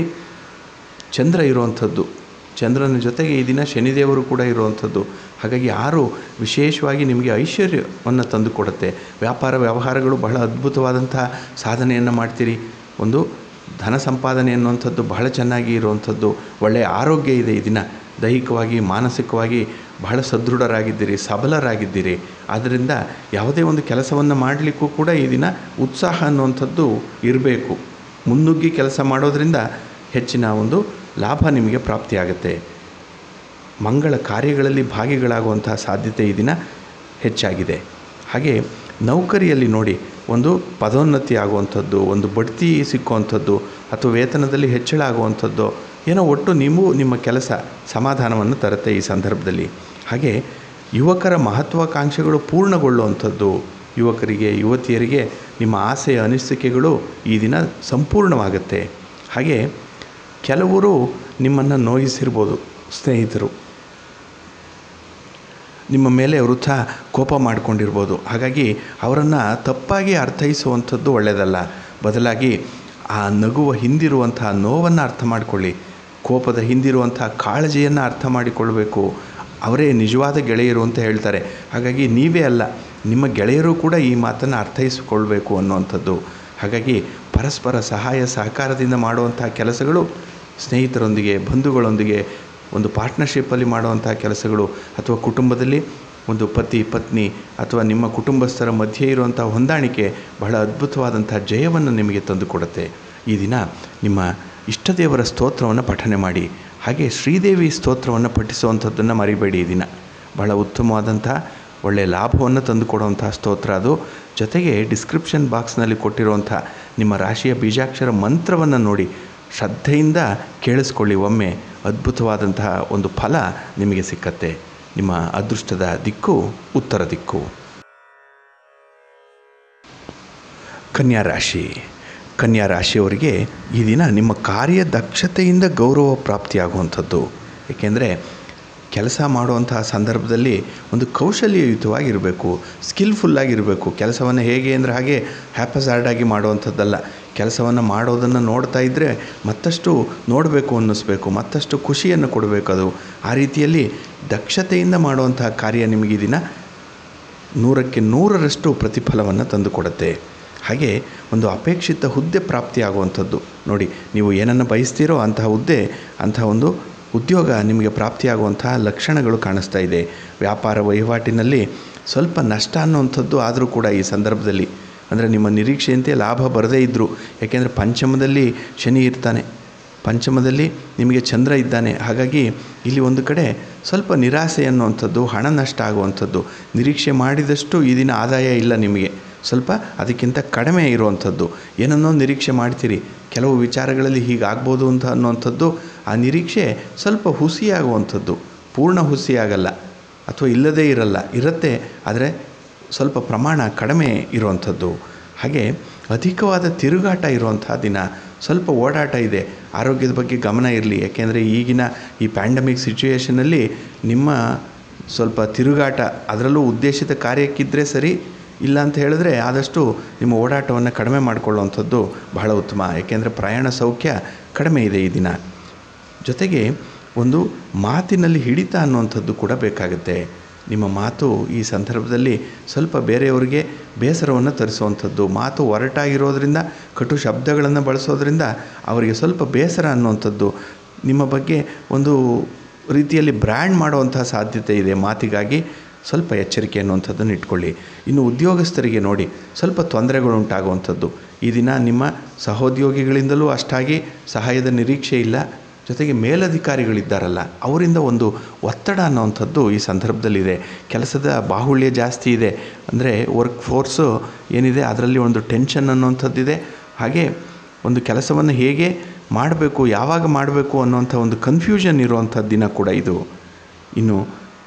ಚಂದ್ರ ಇರುವಂಥದ್ದು ಚಂದ್ರನ ಜೊತೆಗೆ ಈ ದಿನ ಶನಿದೇವರು ಕೂಡ ಇರುವಂಥದ್ದು ಹಾಗಾಗಿ ಆರು ವಿಶೇಷವಾಗಿ ನಿಮಗೆ ಐಶ್ವರ್ಯವನ್ನು ತಂದು ಕೊಡುತ್ತೆ ವ್ಯಾಪಾರ ವ್ಯವಹಾರಗಳು ಬಹಳ ಅದ್ಭುತವಾದಂಥ ಸಾಧನೆಯನ್ನು ಮಾಡ್ತೀರಿ ಒಂದು ಧನ ಸಂಪಾದನೆ ಅನ್ನುವಂಥದ್ದು ಬಹಳ ಚೆನ್ನಾಗಿ ಇರುವಂಥದ್ದು ಒಳ್ಳೆಯ ಆರೋಗ್ಯ ಇದೆ ಈ ದಿನ ದೈಹಿಕವಾಗಿ ಮಾನಸಿಕವಾಗಿ ಬಹಳ ಸದೃಢರಾಗಿದ್ದೀರಿ ಸಬಲರಾಗಿದ್ದೀರಿ ಆದ್ದರಿಂದ ಯಾವುದೇ ಒಂದು ಕೆಲಸವನ್ನು ಮಾಡಲಿಕ್ಕೂ ಕೂಡ ಈ ದಿನ ಉತ್ಸಾಹ ಅನ್ನುವಂಥದ್ದು ಇರಬೇಕು ಮುನ್ನುಗ್ಗಿ ಕೆಲಸ ಮಾಡೋದರಿಂದ ಹೆಚ್ಚಿನ ಒಂದು ಲಾಭ ನಿಮಗೆ ಪ್ರಾಪ್ತಿಯಾಗುತ್ತೆ ಮಂಗಳ ಕಾರ್ಯಗಳಲ್ಲಿ ಭಾಗಿಗಳಾಗುವಂತಹ ಸಾಧ್ಯತೆ ಈ ದಿನ ಹೆಚ್ಚಾಗಿದೆ ಹಾಗೆ ನೌಕರಿಯಲ್ಲಿ ನೋಡಿ ಒಂದು ಪದೋನ್ನತಿ ಆಗುವಂಥದ್ದು ಒಂದು ಬಡ್ತಿ ಸಿಕ್ಕುವಂಥದ್ದು ಅಥವಾ ವೇತನದಲ್ಲಿ ಹೆಚ್ಚಳ ಆಗುವಂಥದ್ದು ಏನೋ ಒಟ್ಟು ನೀವು ನಿಮ್ಮ ಕೆಲಸ ಸಮಾಧಾನವನ್ನು ತರುತ್ತೆ ಈ ಸಂದರ್ಭದಲ್ಲಿ ಹಾಗೆ ಯುವಕರ ಮಹತ್ವಾಕಾಂಕ್ಷೆಗಳು ಪೂರ್ಣಗೊಳ್ಳುವಂಥದ್ದು ಯುವಕರಿಗೆ ಯುವತಿಯರಿಗೆ ನಿಮ್ಮ ಆಸೆಯ ಅನಿಸಿಕೆಗಳು ಈ ದಿನ ಸಂಪೂರ್ಣವಾಗುತ್ತೆ ಹಾಗೆ ಕೆಲವರು ನಿಮ್ಮನ್ನು ನೋಯಿಸಿರ್ಬೋದು ಸ್ನೇಹಿತರು ನಿಮ್ಮ ಮೇಲೆ ವೃಥ ಕೋಪ ಮಾಡಿಕೊಂಡಿರ್ಬೋದು ಹಾಗಾಗಿ ಅವರನ್ನು ತಪ್ಪಾಗಿ ಅರ್ಥೈಸುವಂಥದ್ದು ಒಳ್ಳೆಯದಲ್ಲ ಬದಲಾಗಿ ಆ ನಗುವ ಹಿಂದಿರುವಂತಹ ನೋವನ್ನು ಅರ್ಥ ಮಾಡಿಕೊಳ್ಳಿ ಕೋಪದ ಹಿಂದಿರುವಂಥ ಕಾಳಜಿಯನ್ನು ಅರ್ಥ ಮಾಡಿಕೊಳ್ಬೇಕು ಅವರೇ ನಿಜವಾದ ಗೆಳೆಯರು ಅಂತ ಹೇಳ್ತಾರೆ ಹಾಗಾಗಿ ನೀವೇ ಅಲ್ಲ ನಿಮ್ಮ ಗೆಳೆಯರು ಕೂಡ ಈ ಮಾತನ್ನು ಅರ್ಥೈಸಿಕೊಳ್ಬೇಕು ಅನ್ನುವಂಥದ್ದು ಹಾಗಾಗಿ ಪರಸ್ಪರ ಸಹಾಯ ಸಹಕಾರದಿಂದ ಮಾಡುವಂಥ ಕೆಲಸಗಳು ಸ್ನೇಹಿತರೊಂದಿಗೆ ಬಂಧುಗಳೊಂದಿಗೆ ಒಂದು ಪಾರ್ಟ್ನರ್ಶಿಪ್ಪಲ್ಲಿ ಮಾಡುವಂಥ ಕೆಲಸಗಳು ಅಥವಾ ಕುಟುಂಬದಲ್ಲಿ ಒಂದು ಪತಿ ಪತ್ನಿ ಅಥವಾ ನಿಮ್ಮ ಕುಟುಂಬಸ್ಥರ ಮಧ್ಯೆ ಇರುವಂಥ ಹೊಂದಾಣಿಕೆ ಬಹಳ ಅದ್ಭುತವಾದಂಥ ಜಯವನ್ನು ನಿಮಗೆ ತಂದುಕೊಡುತ್ತೆ ಈ ದಿನ ನಿಮ್ಮ ಇಷ್ಟದೇವರ ಸ್ತೋತ್ರವನ್ನು ಪಠನೆ ಮಾಡಿ ಹಾಗೆ ಶ್ರೀದೇವಿ ಸ್ತೋತ್ರವನ್ನು ಪಠಿಸುವಂಥದ್ದನ್ನು ಮರಿಬೇಡಿ ಈ ದಿನ ಬಹಳ ಉತ್ತಮವಾದಂಥ ಒಳ್ಳೆಯ ಲಾಭವನ್ನು ತಂದುಕೊಡುವಂಥ ಸ್ತೋತ್ರ ಅದು ಜೊತೆಗೆ ಡಿಸ್ಕ್ರಿಪ್ಷನ್ ಬಾಕ್ಸ್ನಲ್ಲಿ ಕೊಟ್ಟಿರುವಂಥ ನಿಮ್ಮ ರಾಶಿಯ ಬೀಜಾಕ್ಷರ ಮಂತ್ರವನ್ನು ನೋಡಿ ಶ್ರದ್ಧೆಯಿಂದ ಕೇಳಿಸ್ಕೊಳ್ಳಿ ಒಮ್ಮೆ ಅದ್ಭುತವಾದಂತಹ ಒಂದು ಫಲ ನಿಮಗೆ ಸಿಕ್ಕತ್ತೆ ನಿಮ್ಮ ಅದೃಷ್ಟದ ದಿಕ್ಕು ಉತ್ತರ ದಿಕ್ಕು ಕನ್ಯಾ ರಾಶಿ ಕನ್ಯಾ ರಾಶಿಯವರಿಗೆ ಈ ದಿನ ನಿಮ್ಮ ಕಾರ್ಯದಕ್ಷತೆಯಿಂದ ಗೌರವ ಪ್ರಾಪ್ತಿಯಾಗುವಂಥದ್ದು ಏಕೆಂದರೆ ಕೆಲಸ ಮಾಡುವಂತಹ ಸಂದರ್ಭದಲ್ಲಿ ಒಂದು ಕೌಶಲ್ಯಯುತವಾಗಿರಬೇಕು ಸ್ಕಿಲ್ಫುಲ್ಲಾಗಿರಬೇಕು ಕೆಲಸವನ್ನು ಹೇಗೆ ಅಂದರೆ ಹಾಗೆ ಹ್ಯಾಪಸಾರ್ಡಾಗಿ ಮಾಡುವಂಥದ್ದಲ್ಲ ಕೆಲಸವನ್ನು ಮಾಡೋದನ್ನು ನೋಡ್ತಾ ಇದ್ದರೆ ಮತ್ತಷ್ಟು ನೋಡಬೇಕು ಅನ್ನಿಸ್ಬೇಕು ಮತ್ತಷ್ಟು ಖುಷಿಯನ್ನು ಕೊಡಬೇಕು ಅದು ಆ ರೀತಿಯಲ್ಲಿ ದಕ್ಷತೆಯಿಂದ ಮಾಡುವಂತಹ ಕಾರ್ಯ ನಿಮಗೆ ಈ ದಿನ ನೂರಕ್ಕೆ ನೂರರಷ್ಟು ಪ್ರತಿಫಲವನ್ನು ತಂದುಕೊಡುತ್ತೆ ಹಾಗೆ ಒಂದು ಅಪೇಕ್ಷಿತ ಹುದ್ದೆ ಪ್ರಾಪ್ತಿಯಾಗುವಂಥದ್ದು ನೋಡಿ ನೀವು ಏನನ್ನು ಬಯಸ್ತೀರೋ ಅಂತಹ ಹುದ್ದೆ ಅಂತಹ ಒಂದು ಉದ್ಯೋಗ ನಿಮಗೆ ಪ್ರಾಪ್ತಿಯಾಗುವಂತಹ ಲಕ್ಷಣಗಳು ಕಾಣಿಸ್ತಾ ಇದೆ ವ್ಯಾಪಾರ ವಹಿವಾಟಿನಲ್ಲಿ ಸ್ವಲ್ಪ ನಷ್ಟ ಅನ್ನುವಂಥದ್ದು ಆದರೂ ಕೂಡ ಈ ಸಂದರ್ಭದಲ್ಲಿ ಅಂದರೆ ನಿಮ್ಮ ನಿರೀಕ್ಷೆಯಂತೆ ಲಾಭ ಬರದೇ ಇದ್ದರು ಯಾಕೆಂದರೆ ಪಂಚಮದಲ್ಲಿ ಶನಿ ಇರ್ತಾನೆ ಪಂಚಮದಲ್ಲಿ ನಿಮಗೆ ಚಂದ್ರ ಇದ್ದಾನೆ ಹಾಗಾಗಿ ಇಲ್ಲಿ ಒಂದು ಕಡೆ ಸ್ವಲ್ಪ ನಿರಾಸೆ ಅನ್ನುವಂಥದ್ದು ಹಣ ನಷ್ಟ ಆಗುವಂಥದ್ದು ನಿರೀಕ್ಷೆ ಮಾಡಿದಷ್ಟು ಈ ದಿನ ಆದಾಯ ಇಲ್ಲ ನಿಮಗೆ ಸ್ವಲ್ಪ ಅದಕ್ಕಿಂತ ಕಡಿಮೆ ಇರುವಂಥದ್ದು ಏನನ್ನೋ ನಿರೀಕ್ಷೆ ಮಾಡ್ತೀರಿ ಕೆಲವು ವಿಚಾರಗಳಲ್ಲಿ ಹೀಗಾಗ್ಬೋದು ಅಂತ ಅನ್ನುವಂಥದ್ದು ಆ ನಿರೀಕ್ಷೆ ಸ್ವಲ್ಪ ಹುಸಿಯಾಗುವಂಥದ್ದು ಪೂರ್ಣ ಹುಸಿಯಾಗಲ್ಲ ಅಥವಾ ಇಲ್ಲದೇ ಇರಲ್ಲ ಇರುತ್ತೆ ಆದರೆ ಸ್ವಲ್ಪ ಪ್ರಮಾಣ ಕಡಿಮೆ ಇರುವಂಥದ್ದು ಹಾಗೆ ಅಧಿಕವಾದ ತಿರುಗಾಟ ಇರುವಂಥ ದಿನ ಸ್ವಲ್ಪ ಓಡಾಟ ಇದೆ ಆರೋಗ್ಯದ ಬಗ್ಗೆ ಗಮನ ಇರಲಿ ಯಾಕೆಂದರೆ ಈಗಿನ ಈ ಪ್ಯಾಂಡಮಿಕ್ ಸಿಚುವೇಷನಲ್ಲಿ ನಿಮ್ಮ ಸ್ವಲ್ಪ ತಿರುಗಾಟ ಅದರಲ್ಲೂ ಉದ್ದೇಶಿತ ಕಾರ್ಯಕ್ಕಿದ್ದರೆ ಸರಿ ಇಲ್ಲ ಅಂತ ಹೇಳಿದ್ರೆ ಆದಷ್ಟು ನಿಮ್ಮ ಓಡಾಟವನ್ನು ಕಡಿಮೆ ಮಾಡಿಕೊಳ್ಳುವಂಥದ್ದು ಬಹಳ ಉತ್ತಮ ಏಕೆಂದರೆ ಪ್ರಯಾಣ ಸೌಖ್ಯ ಕಡಿಮೆ ಇದೆ ಈ ದಿನ ಜೊತೆಗೆ ಒಂದು ಮಾತಿನಲ್ಲಿ ಹಿಡಿತ ಅನ್ನುವಂಥದ್ದು ಕೂಡ ಬೇಕಾಗುತ್ತೆ ನಿಮ್ಮ ಮಾತು ಈ ಸಂದರ್ಭದಲ್ಲಿ ಸ್ವಲ್ಪ ಬೇರೆಯವರಿಗೆ ಬೇಸರವನ್ನು ತರಿಸುವಂಥದ್ದು ಮಾತು ಒರಟಾಗಿರೋದ್ರಿಂದ ಕಟು ಶಬ್ದಗಳನ್ನು ಬಳಸೋದ್ರಿಂದ ಅವರಿಗೆ ಸ್ವಲ್ಪ ಬೇಸರ ಅನ್ನುವಂಥದ್ದು ನಿಮ್ಮ ಬಗ್ಗೆ ಒಂದು ರೀತಿಯಲ್ಲಿ ಬ್ರ್ಯಾಂಡ್ ಮಾಡುವಂತಹ ಸಾಧ್ಯತೆ ಇದೆ ಮಾತಿಗಾಗಿ ಸ್ವಲ್ಪ ಎಚ್ಚರಿಕೆ ಅನ್ನುವಂಥದ್ದನ್ನು ಇಟ್ಕೊಳ್ಳಿ ಇನ್ನು ಉದ್ಯೋಗಸ್ಥರಿಗೆ ನೋಡಿ ಸ್ವಲ್ಪ ತೊಂದರೆಗಳು ಉಂಟಾಗುವಂಥದ್ದು ಈ ದಿನ ನಿಮ್ಮ ಸಹೋದ್ಯೋಗಿಗಳಿಂದಲೂ ಅಷ್ಟಾಗಿ ಸಹಾಯದ ನಿರೀಕ್ಷೆ ಇಲ್ಲ ಜೊತೆಗೆ ಮೇಲಧಿಕಾರಿಗಳಿದ್ದಾರಲ್ಲ ಅವರಿಂದ ಒಂದು ಒತ್ತಡ ಅನ್ನೋವಂಥದ್ದು ಈ ಸಂದರ್ಭದಲ್ಲಿದೆ ಕೆಲಸದ ಬಾಹುಳ್ಯ ಜಾಸ್ತಿ ಇದೆ ಅಂದರೆ ವರ್ಕ್ ಫೋರ್ಸು ಏನಿದೆ ಅದರಲ್ಲಿ ಒಂದು ಟೆನ್ಷನ್ ಅನ್ನೋವಂಥದ್ದಿದೆ ಹಾಗೆ ಒಂದು ಕೆಲಸವನ್ನು ಹೇಗೆ ಮಾಡಬೇಕು ಯಾವಾಗ ಮಾಡಬೇಕು ಅನ್ನೋವಂಥ ಒಂದು ಕನ್ಫ್ಯೂಷನ್ ಇರುವಂಥ ದಿನ ಕೂಡ ಇದು ಇನ್ನು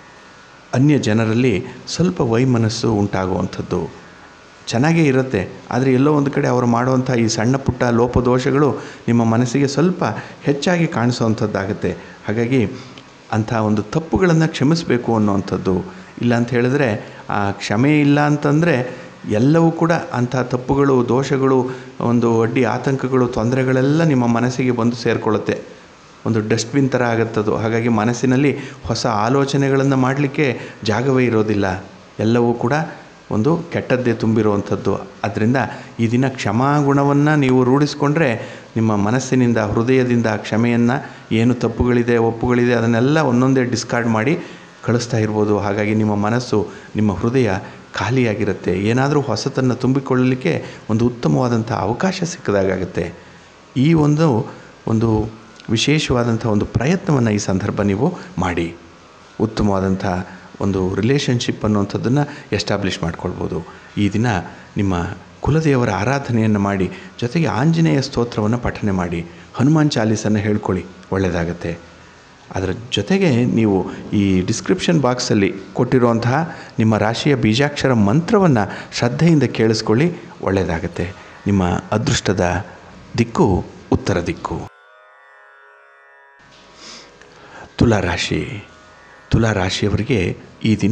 ಅನ್ಯ ಜನರಲ್ಲಿ ಸ್ವಲ್ಪ ವೈಮನಸ್ಸು ಉಂಟಾಗುವಂಥದ್ದು ಚೆನ್ನಾಗೇ ಇರುತ್ತೆ ಆದರೆ ಎಲ್ಲೋ ಒಂದು ಕಡೆ ಅವರು ಮಾಡುವಂಥ ಈ ಸಣ್ಣ ಪುಟ್ಟ ಲೋಪದೋಷಗಳು ನಿಮ್ಮ ಮನಸ್ಸಿಗೆ ಸ್ವಲ್ಪ ಹೆಚ್ಚಾಗಿ ಕಾಣಿಸುವಂಥದ್ದಾಗುತ್ತೆ ಹಾಗಾಗಿ ಅಂಥ ಒಂದು ತಪ್ಪುಗಳನ್ನು ಕ್ಷಮಿಸಬೇಕು ಅನ್ನುವಂಥದ್ದು ಇಲ್ಲ ಅಂತ ಹೇಳಿದ್ರೆ ಆ ಕ್ಷಮೆ ಇಲ್ಲ ಅಂತಂದರೆ ಎಲ್ಲವೂ ಕೂಡ ಅಂಥ ತಪ್ಪುಗಳು ದೋಷಗಳು ಒಂದು ಅಡ್ಡಿ ಆತಂಕಗಳು ತೊಂದರೆಗಳೆಲ್ಲ ನಿಮ್ಮ ಮನಸ್ಸಿಗೆ ಬಂದು ಸೇರಿಕೊಳ್ಳುತ್ತೆ ಒಂದು ಡಸ್ಟ್ಬಿನ್ ಥರ ಆಗುತ್ತದು ಹಾಗಾಗಿ ಮನಸ್ಸಿನಲ್ಲಿ ಹೊಸ ಆಲೋಚನೆಗಳನ್ನು ಮಾಡಲಿಕ್ಕೆ ಜಾಗವೇ ಇರೋದಿಲ್ಲ ಎಲ್ಲವೂ ಕೂಡ ಒಂದು ಕೆಟ್ಟದ್ದೇ ತುಂಬಿರುವಂಥದ್ದು ಅದರಿಂದ ಈ ದಿನ ಕ್ಷಮಾಗುಣವನ್ನು ನೀವು ರೂಢಿಸ್ಕೊಂಡ್ರೆ ನಿಮ್ಮ ಮನಸ್ಸಿನಿಂದ ಹೃದಯದಿಂದ ಕ್ಷಮೆಯನ್ನು ಏನು ತಪ್ಪುಗಳಿದೆ ಒಪ್ಪುಗಳಿದೆ ಅದನ್ನೆಲ್ಲ ಒಂದೊಂದೇ ಡಿಸ್ಕಾರ್ಡ್ ಮಾಡಿ ಕಳಿಸ್ತಾ ಇರ್ಬೋದು ಹಾಗಾಗಿ ನಿಮ್ಮ ಮನಸ್ಸು ನಿಮ್ಮ ಹೃದಯ ಖಾಲಿಯಾಗಿರುತ್ತೆ ಏನಾದರೂ ಹೊಸತನ್ನು ತುಂಬಿಕೊಳ್ಳಲಿಕ್ಕೆ ಒಂದು ಉತ್ತಮವಾದಂಥ ಅವಕಾಶ ಸಿಕ್ಕದಾಗುತ್ತೆ ಈ ಒಂದು ಒಂದು ವಿಶೇಷವಾದಂಥ ಒಂದು ಪ್ರಯತ್ನವನ್ನು ಈ ಸಂದರ್ಭ ನೀವು ಮಾಡಿ ಉತ್ತಮವಾದಂಥ ಒಂದು ರಿಲೇಷನ್ಶಿಪ್ ಅನ್ನುವಂಥದ್ದನ್ನು ಎಸ್ಟಾಬ್ಲಿಷ್ ಮಾಡ್ಕೊಳ್ಬೋದು ಈ ದಿನ ನಿಮ್ಮ ಕುಲದೇವರ ಆರಾಧನೆಯನ್ನು ಮಾಡಿ ಜೊತೆಗೆ ಆಂಜನೇಯ ಸ್ತೋತ್ರವನ್ನು ಪಠನೆ ಮಾಡಿ ಹನುಮಾನ್ ಚಾಲೀಸನ್ನು ಹೇಳ್ಕೊಳ್ಳಿ ಒಳ್ಳೆಯದಾಗತ್ತೆ ಅದರ ಜೊತೆಗೆ ನೀವು ಈ ಡಿಸ್ಕ್ರಿಪ್ಷನ್ ಬಾಕ್ಸಲ್ಲಿ ಕೊಟ್ಟಿರುವಂತಹ ನಿಮ್ಮ ರಾಶಿಯ ಬೀಜಾಕ್ಷರ ಮಂತ್ರವನ್ನು ಶ್ರದ್ಧೆಯಿಂದ ಕೇಳಿಸ್ಕೊಳ್ಳಿ ಒಳ್ಳೆಯದಾಗತ್ತೆ ನಿಮ್ಮ ಅದೃಷ್ಟದ ದಿಕ್ಕು ಉತ್ತರ ದಿಕ್ಕು ತುಲಾರಾಶಿ ತುಲಾರಾಶಿಯವರಿಗೆ ಈ ದಿನ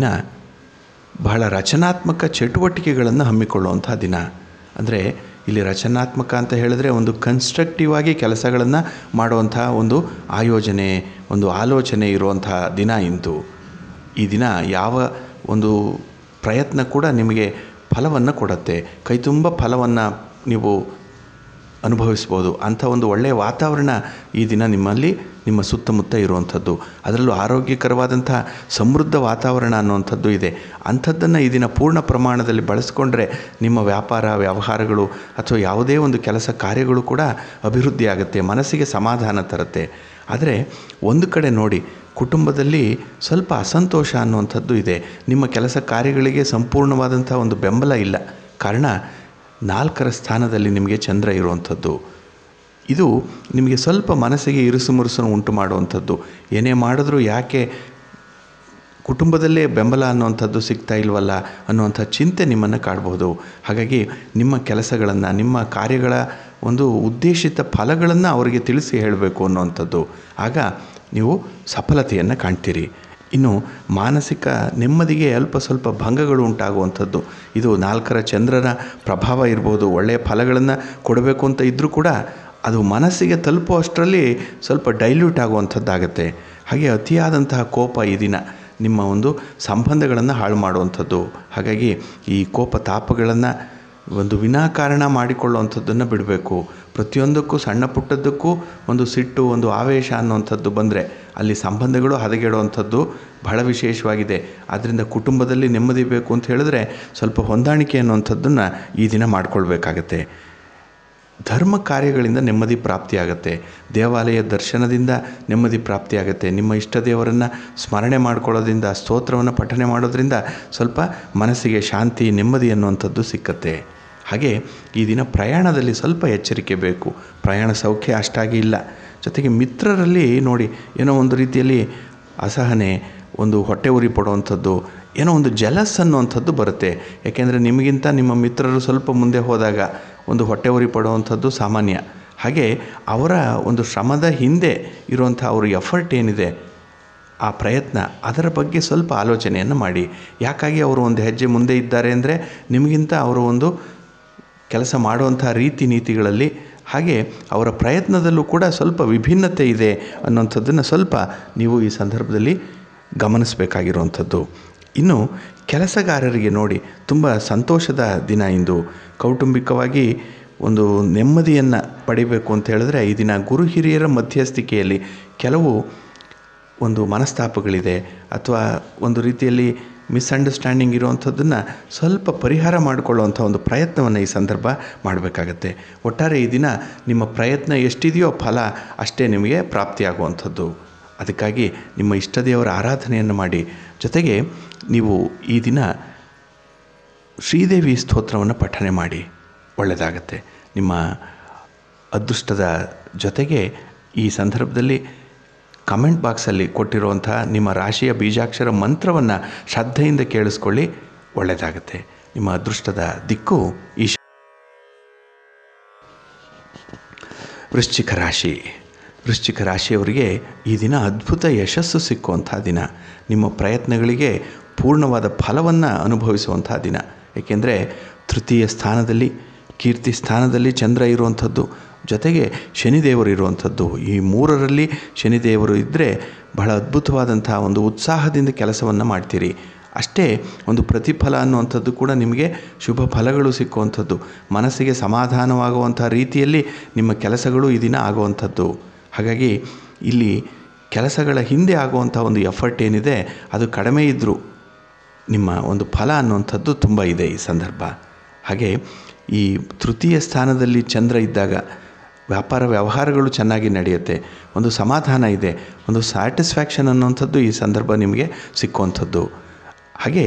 ಬಹಳ ರಚನಾತ್ಮಕ ಚಟುವಟಿಕೆಗಳನ್ನು ಹಮ್ಮಿಕೊಳ್ಳುವಂಥ ದಿನ ಅಂದರೆ ಇಲ್ಲಿ ರಚನಾತ್ಮಕ ಅಂತ ಹೇಳಿದ್ರೆ ಒಂದು ಕನ್ಸ್ಟ್ರಕ್ಟಿವ್ ಆಗಿ ಕೆಲಸಗಳನ್ನು ಮಾಡುವಂಥ ಒಂದು ಆಯೋಜನೆ ಒಂದು ಆಲೋಚನೆ ಇರುವಂಥ ದಿನ ಇಂದು ಈ ದಿನ ಯಾವ ಒಂದು ಪ್ರಯತ್ನ ಕೂಡ ನಿಮಗೆ ಫಲವನ್ನು ಕೊಡುತ್ತೆ ಕೈ ತುಂಬ ಫಲವನ್ನು ನೀವು ಅನುಭವಿಸ್ಬೋದು ಅಂಥ ಒಂದು ಒಳ್ಳೆಯ ವಾತಾವರಣ ಈ ದಿನ ನಿಮ್ಮಲ್ಲಿ ನಿಮ್ಮ ಸುತ್ತಮುತ್ತ ಇರುವಂಥದ್ದು ಅದರಲ್ಲೂ ಆರೋಗ್ಯಕರವಾದಂಥ ಸಮೃದ್ಧ ವಾತಾವರಣ ಅನ್ನುವಂಥದ್ದು ಇದೆ ಅಂಥದ್ದನ್ನು ಈ ದಿನ ಪೂರ್ಣ ಪ್ರಮಾಣದಲ್ಲಿ ಬಳಸ್ಕೊಂಡ್ರೆ ನಿಮ್ಮ ವ್ಯಾಪಾರ ವ್ಯವಹಾರಗಳು ಅಥವಾ ಯಾವುದೇ ಒಂದು ಕೆಲಸ ಕಾರ್ಯಗಳು ಕೂಡ ಅಭಿವೃದ್ಧಿ ಆಗುತ್ತೆ ಮನಸ್ಸಿಗೆ ಸಮಾಧಾನ ತರುತ್ತೆ ಆದರೆ ಒಂದು ಕಡೆ ನೋಡಿ ಕುಟುಂಬದಲ್ಲಿ ಸ್ವಲ್ಪ ಅಸಂತೋಷ ಅನ್ನುವಂಥದ್ದು ಇದೆ ನಿಮ್ಮ ಕೆಲಸ ಕಾರ್ಯಗಳಿಗೆ ಸಂಪೂರ್ಣವಾದಂಥ ಒಂದು ಬೆಂಬಲ ಇಲ್ಲ ಕಾರಣ ನಾಲ್ಕರ ಸ್ಥಾನದಲ್ಲಿ ನಿಮಗೆ ಚಂದ್ರ ಇರುವಂಥದ್ದು ಇದು ನಿಮಗೆ ಸ್ವಲ್ಪ ಮನಸ್ಸಿಗೆ ಇರುಸು ಮುರುಸನ್ನು ಉಂಟು ಮಾಡುವಂಥದ್ದು ಏನೇ ಮಾಡಿದ್ರೂ ಯಾಕೆ ಕುಟುಂಬದಲ್ಲೇ ಬೆಂಬಲ ಅನ್ನುವಂಥದ್ದು ಸಿಗ್ತಾ ಇಲ್ವಲ್ಲ ಅನ್ನುವಂಥ ಚಿಂತೆ ನಿಮ್ಮನ್ನು ಕಾಡ್ಬೋದು ಹಾಗಾಗಿ ನಿಮ್ಮ ಕೆಲಸಗಳನ್ನು ನಿಮ್ಮ ಕಾರ್ಯಗಳ ಒಂದು ಉದ್ದೇಶಿತ ಫಲಗಳನ್ನು ಅವರಿಗೆ ತಿಳಿಸಿ ಹೇಳಬೇಕು ಅನ್ನುವಂಥದ್ದು ಆಗ ನೀವು ಸಫಲತೆಯನ್ನು ಕಾಣ್ತೀರಿ ಇನ್ನು ಮಾನಸಿಕ ನೆಮ್ಮದಿಗೆ ಅಲ್ಪ ಸ್ವಲ್ಪ ಭಂಗಗಳು ಉಂಟಾಗುವಂಥದ್ದು ಇದು ನಾಲ್ಕರ ಚಂದ್ರನ ಪ್ರಭಾವ ಇರ್ಬೋದು ಒಳ್ಳೆಯ ಫಲಗಳನ್ನು ಕೊಡಬೇಕು ಅಂತ ಇದ್ದರೂ ಕೂಡ ಅದು ಮನಸ್ಸಿಗೆ ತಲುಪುವಷ್ಟರಲ್ಲಿ ಸ್ವಲ್ಪ ಡೈಲ್ಯೂಟ್ ಆಗುವಂಥದ್ದಾಗತ್ತೆ ಹಾಗೆ ಅತಿಯಾದಂತಹ ಕೋಪ ಈ ದಿನ ನಿಮ್ಮ ಒಂದು ಸಂಬಂಧಗಳನ್ನು ಹಾಳು ಮಾಡುವಂಥದ್ದು ಹಾಗಾಗಿ ಈ ಕೋಪ ತಾಪಗಳನ್ನು ಒಂದು ವಿನಾಕಾರಣ ಮಾಡಿಕೊಳ್ಳುವಂಥದ್ದನ್ನು ಬಿಡಬೇಕು ಪ್ರತಿಯೊಂದಕ್ಕೂ ಸಣ್ಣ ಪುಟ್ಟದ್ದಕ್ಕೂ ಒಂದು ಸಿಟ್ಟು ಒಂದು ಆವೇಶ ಅನ್ನುವಂಥದ್ದು ಬಂದರೆ ಅಲ್ಲಿ ಸಂಬಂಧಗಳು ಹದಗೆಡುವಂಥದ್ದು ಬಹಳ ವಿಶೇಷವಾಗಿದೆ ಆದ್ದರಿಂದ ಕುಟುಂಬದಲ್ಲಿ ನೆಮ್ಮದಿ ಬೇಕು ಅಂತ ಹೇಳಿದ್ರೆ ಸ್ವಲ್ಪ ಹೊಂದಾಣಿಕೆ ಅನ್ನುವಂಥದ್ದನ್ನು ಈ ದಿನ ಮಾಡ್ಕೊಳ್ಬೇಕಾಗತ್ತೆ ಧರ್ಮ ಕಾರ್ಯಗಳಿಂದ ನೆಮ್ಮದಿ ಪ್ರಾಪ್ತಿಯಾಗತ್ತೆ ದೇವಾಲಯ ದರ್ಶನದಿಂದ ನೆಮ್ಮದಿ ಪ್ರಾಪ್ತಿಯಾಗತ್ತೆ ನಿಮ್ಮ ಇಷ್ಟ ದೇವರನ್ನು ಸ್ಮರಣೆ ಮಾಡ್ಕೊಳ್ಳೋದ್ರಿಂದ ಸ್ತೋತ್ರವನ್ನು ಪಠನೆ ಮಾಡೋದ್ರಿಂದ ಸ್ವಲ್ಪ ಮನಸ್ಸಿಗೆ ಶಾಂತಿ ನೆಮ್ಮದಿ ಅನ್ನುವಂಥದ್ದು ಸಿಕ್ಕತ್ತೆ ಹಾಗೆ ಈ ದಿನ ಪ್ರಯಾಣದಲ್ಲಿ ಸ್ವಲ್ಪ ಎಚ್ಚರಿಕೆ ಬೇಕು ಪ್ರಯಾಣ ಸೌಖ್ಯ ಅಷ್ಟಾಗಿ ಇಲ್ಲ ಜೊತೆಗೆ ಮಿತ್ರರಲ್ಲಿ ನೋಡಿ ಏನೋ ಒಂದು ರೀತಿಯಲ್ಲಿ ಅಸಹನೆ ಒಂದು ಹೊಟ್ಟೆ ಉರಿ ಪಡುವಂಥದ್ದು ಏನೋ ಒಂದು ಜಲಸ್ ಅನ್ನುವಂಥದ್ದು ಬರುತ್ತೆ ಯಾಕೆಂದರೆ ನಿಮಗಿಂತ ನಿಮ್ಮ ಮಿತ್ರರು ಸ್ವಲ್ಪ ಮುಂದೆ ಹೋದಾಗ ಒಂದು ಹೊಟ್ಟೆ ಉರಿ ಪಡುವಂಥದ್ದು ಸಾಮಾನ್ಯ ಹಾಗೆ ಅವರ ಒಂದು ಶ್ರಮದ ಹಿಂದೆ ಇರುವಂಥ ಅವ್ರ ಎಫರ್ಟ್ ಏನಿದೆ ಆ ಪ್ರಯತ್ನ ಅದರ ಬಗ್ಗೆ ಸ್ವಲ್ಪ ಆಲೋಚನೆಯನ್ನು ಮಾಡಿ ಯಾಕಾಗಿ ಅವರು ಒಂದು ಹೆಜ್ಜೆ ಮುಂದೆ ಇದ್ದಾರೆ ಅಂದರೆ ನಿಮಗಿಂತ ಅವರು ಒಂದು ಕೆಲಸ ಮಾಡುವಂಥ ರೀತಿ ನೀತಿಗಳಲ್ಲಿ ಹಾಗೆ ಅವರ ಪ್ರಯತ್ನದಲ್ಲೂ ಕೂಡ ಸ್ವಲ್ಪ ವಿಭಿನ್ನತೆ ಇದೆ ಅನ್ನೋಂಥದ್ದನ್ನು ಸ್ವಲ್ಪ ನೀವು ಈ ಸಂದರ್ಭದಲ್ಲಿ ಗಮನಿಸಬೇಕಾಗಿರುವಂಥದ್ದು ಇನ್ನು ಕೆಲಸಗಾರರಿಗೆ ನೋಡಿ ತುಂಬ ಸಂತೋಷದ ದಿನ ಇಂದು ಕೌಟುಂಬಿಕವಾಗಿ ಒಂದು ನೆಮ್ಮದಿಯನ್ನು ಪಡಿಬೇಕು ಅಂತ ಹೇಳಿದ್ರೆ ಈ ದಿನ ಗುರು ಹಿರಿಯರ ಮಧ್ಯಸ್ಥಿಕೆಯಲ್ಲಿ ಕೆಲವು ಒಂದು ಮನಸ್ತಾಪಗಳಿದೆ ಅಥವಾ ಒಂದು ರೀತಿಯಲ್ಲಿ ಮಿಸ್ಅಂಡರ್ಸ್ಟ್ಯಾಂಡಿಂಗ್ ಇರುವಂಥದ್ದನ್ನು ಸ್ವಲ್ಪ ಪರಿಹಾರ ಮಾಡಿಕೊಳ್ಳುವಂಥ ಒಂದು ಪ್ರಯತ್ನವನ್ನು ಈ ಸಂದರ್ಭ ಮಾಡಬೇಕಾಗತ್ತೆ ಒಟ್ಟಾರೆ ಈ ದಿನ ನಿಮ್ಮ ಪ್ರಯತ್ನ ಎಷ್ಟಿದೆಯೋ ಫಲ ಅಷ್ಟೇ ನಿಮಗೆ ಪ್ರಾಪ್ತಿಯಾಗುವಂಥದ್ದು ಅದಕ್ಕಾಗಿ ನಿಮ್ಮ ಇಷ್ಟ ದೇವರ ಆರಾಧನೆಯನ್ನು ಮಾಡಿ ಜೊತೆಗೆ ನೀವು ಈ ದಿನ ಶ್ರೀದೇವಿ ಸ್ತೋತ್ರವನ್ನು ಪಠನೆ ಮಾಡಿ ಒಳ್ಳೆಯದಾಗತ್ತೆ ನಿಮ್ಮ ಅದೃಷ್ಟದ ಜೊತೆಗೆ ಈ ಸಂದರ್ಭದಲ್ಲಿ ಕಮೆಂಟ್ ಬಾಕ್ಸಲ್ಲಿ ಕೊಟ್ಟಿರುವಂಥ ನಿಮ್ಮ ರಾಶಿಯ ಬೀಜಾಕ್ಷರ ಮಂತ್ರವನ್ನು ಶ್ರದ್ಧೆಯಿಂದ ಕೇಳಿಸ್ಕೊಳ್ಳಿ ಒಳ್ಳೆಯದಾಗುತ್ತೆ ನಿಮ್ಮ ಅದೃಷ್ಟದ ದಿಕ್ಕು ಈಶ ವೃಶ್ಚಿಕ ರಾಶಿ ವೃಶ್ಚಿಕ ರಾಶಿಯವರಿಗೆ ಈ ದಿನ ಅದ್ಭುತ ಯಶಸ್ಸು ಸಿಕ್ಕುವಂಥ ದಿನ ನಿಮ್ಮ ಪ್ರಯತ್ನಗಳಿಗೆ ಪೂರ್ಣವಾದ ಫಲವನ್ನು ಅನುಭವಿಸುವಂಥ ದಿನ ಏಕೆಂದರೆ ತೃತೀಯ ಸ್ಥಾನದಲ್ಲಿ ಕೀರ್ತಿ ಸ್ಥಾನದಲ್ಲಿ ಚಂದ್ರ ಇರುವಂಥದ್ದು ಜೊತೆಗೆ ಶನಿದೇವರು ಇರುವಂಥದ್ದು ಈ ಮೂರರಲ್ಲಿ ಶನಿದೇವರು ಇದ್ದರೆ ಬಹಳ ಅದ್ಭುತವಾದಂಥ ಒಂದು ಉತ್ಸಾಹದಿಂದ ಕೆಲಸವನ್ನು ಮಾಡ್ತೀರಿ ಅಷ್ಟೇ ಒಂದು ಪ್ರತಿಫಲ ಅನ್ನುವಂಥದ್ದು ಕೂಡ ನಿಮಗೆ ಶುಭ ಫಲಗಳು ಸಿಕ್ಕುವಂಥದ್ದು ಮನಸ್ಸಿಗೆ ಸಮಾಧಾನವಾಗುವಂಥ ರೀತಿಯಲ್ಲಿ ನಿಮ್ಮ ಕೆಲಸಗಳು ಈ ದಿನ ಆಗುವಂಥದ್ದು ಹಾಗಾಗಿ ಇಲ್ಲಿ ಕೆಲಸಗಳ ಹಿಂದೆ ಆಗುವಂಥ ಒಂದು ಎಫರ್ಟ್ ಏನಿದೆ ಅದು ಕಡಿಮೆ ಇದ್ದರೂ ನಿಮ್ಮ ಒಂದು ಫಲ ಅನ್ನುವಂಥದ್ದು ತುಂಬ ಇದೆ ಈ ಸಂದರ್ಭ ಹಾಗೆ ಈ ತೃತೀಯ ಸ್ಥಾನದಲ್ಲಿ ಚಂದ್ರ ಇದ್ದಾಗ ವ್ಯಾಪಾರ ವ್ಯವಹಾರಗಳು ಚೆನ್ನಾಗಿ ನಡೆಯುತ್ತೆ ಒಂದು ಸಮಾಧಾನ ಇದೆ ಒಂದು ಸ್ಯಾಟಿಸ್ಫ್ಯಾಕ್ಷನ್ ಅನ್ನುವಂಥದ್ದು ಈ ಸಂದರ್ಭ ನಿಮಗೆ ಸಿಕ್ಕುವಂಥದ್ದು ಹಾಗೆ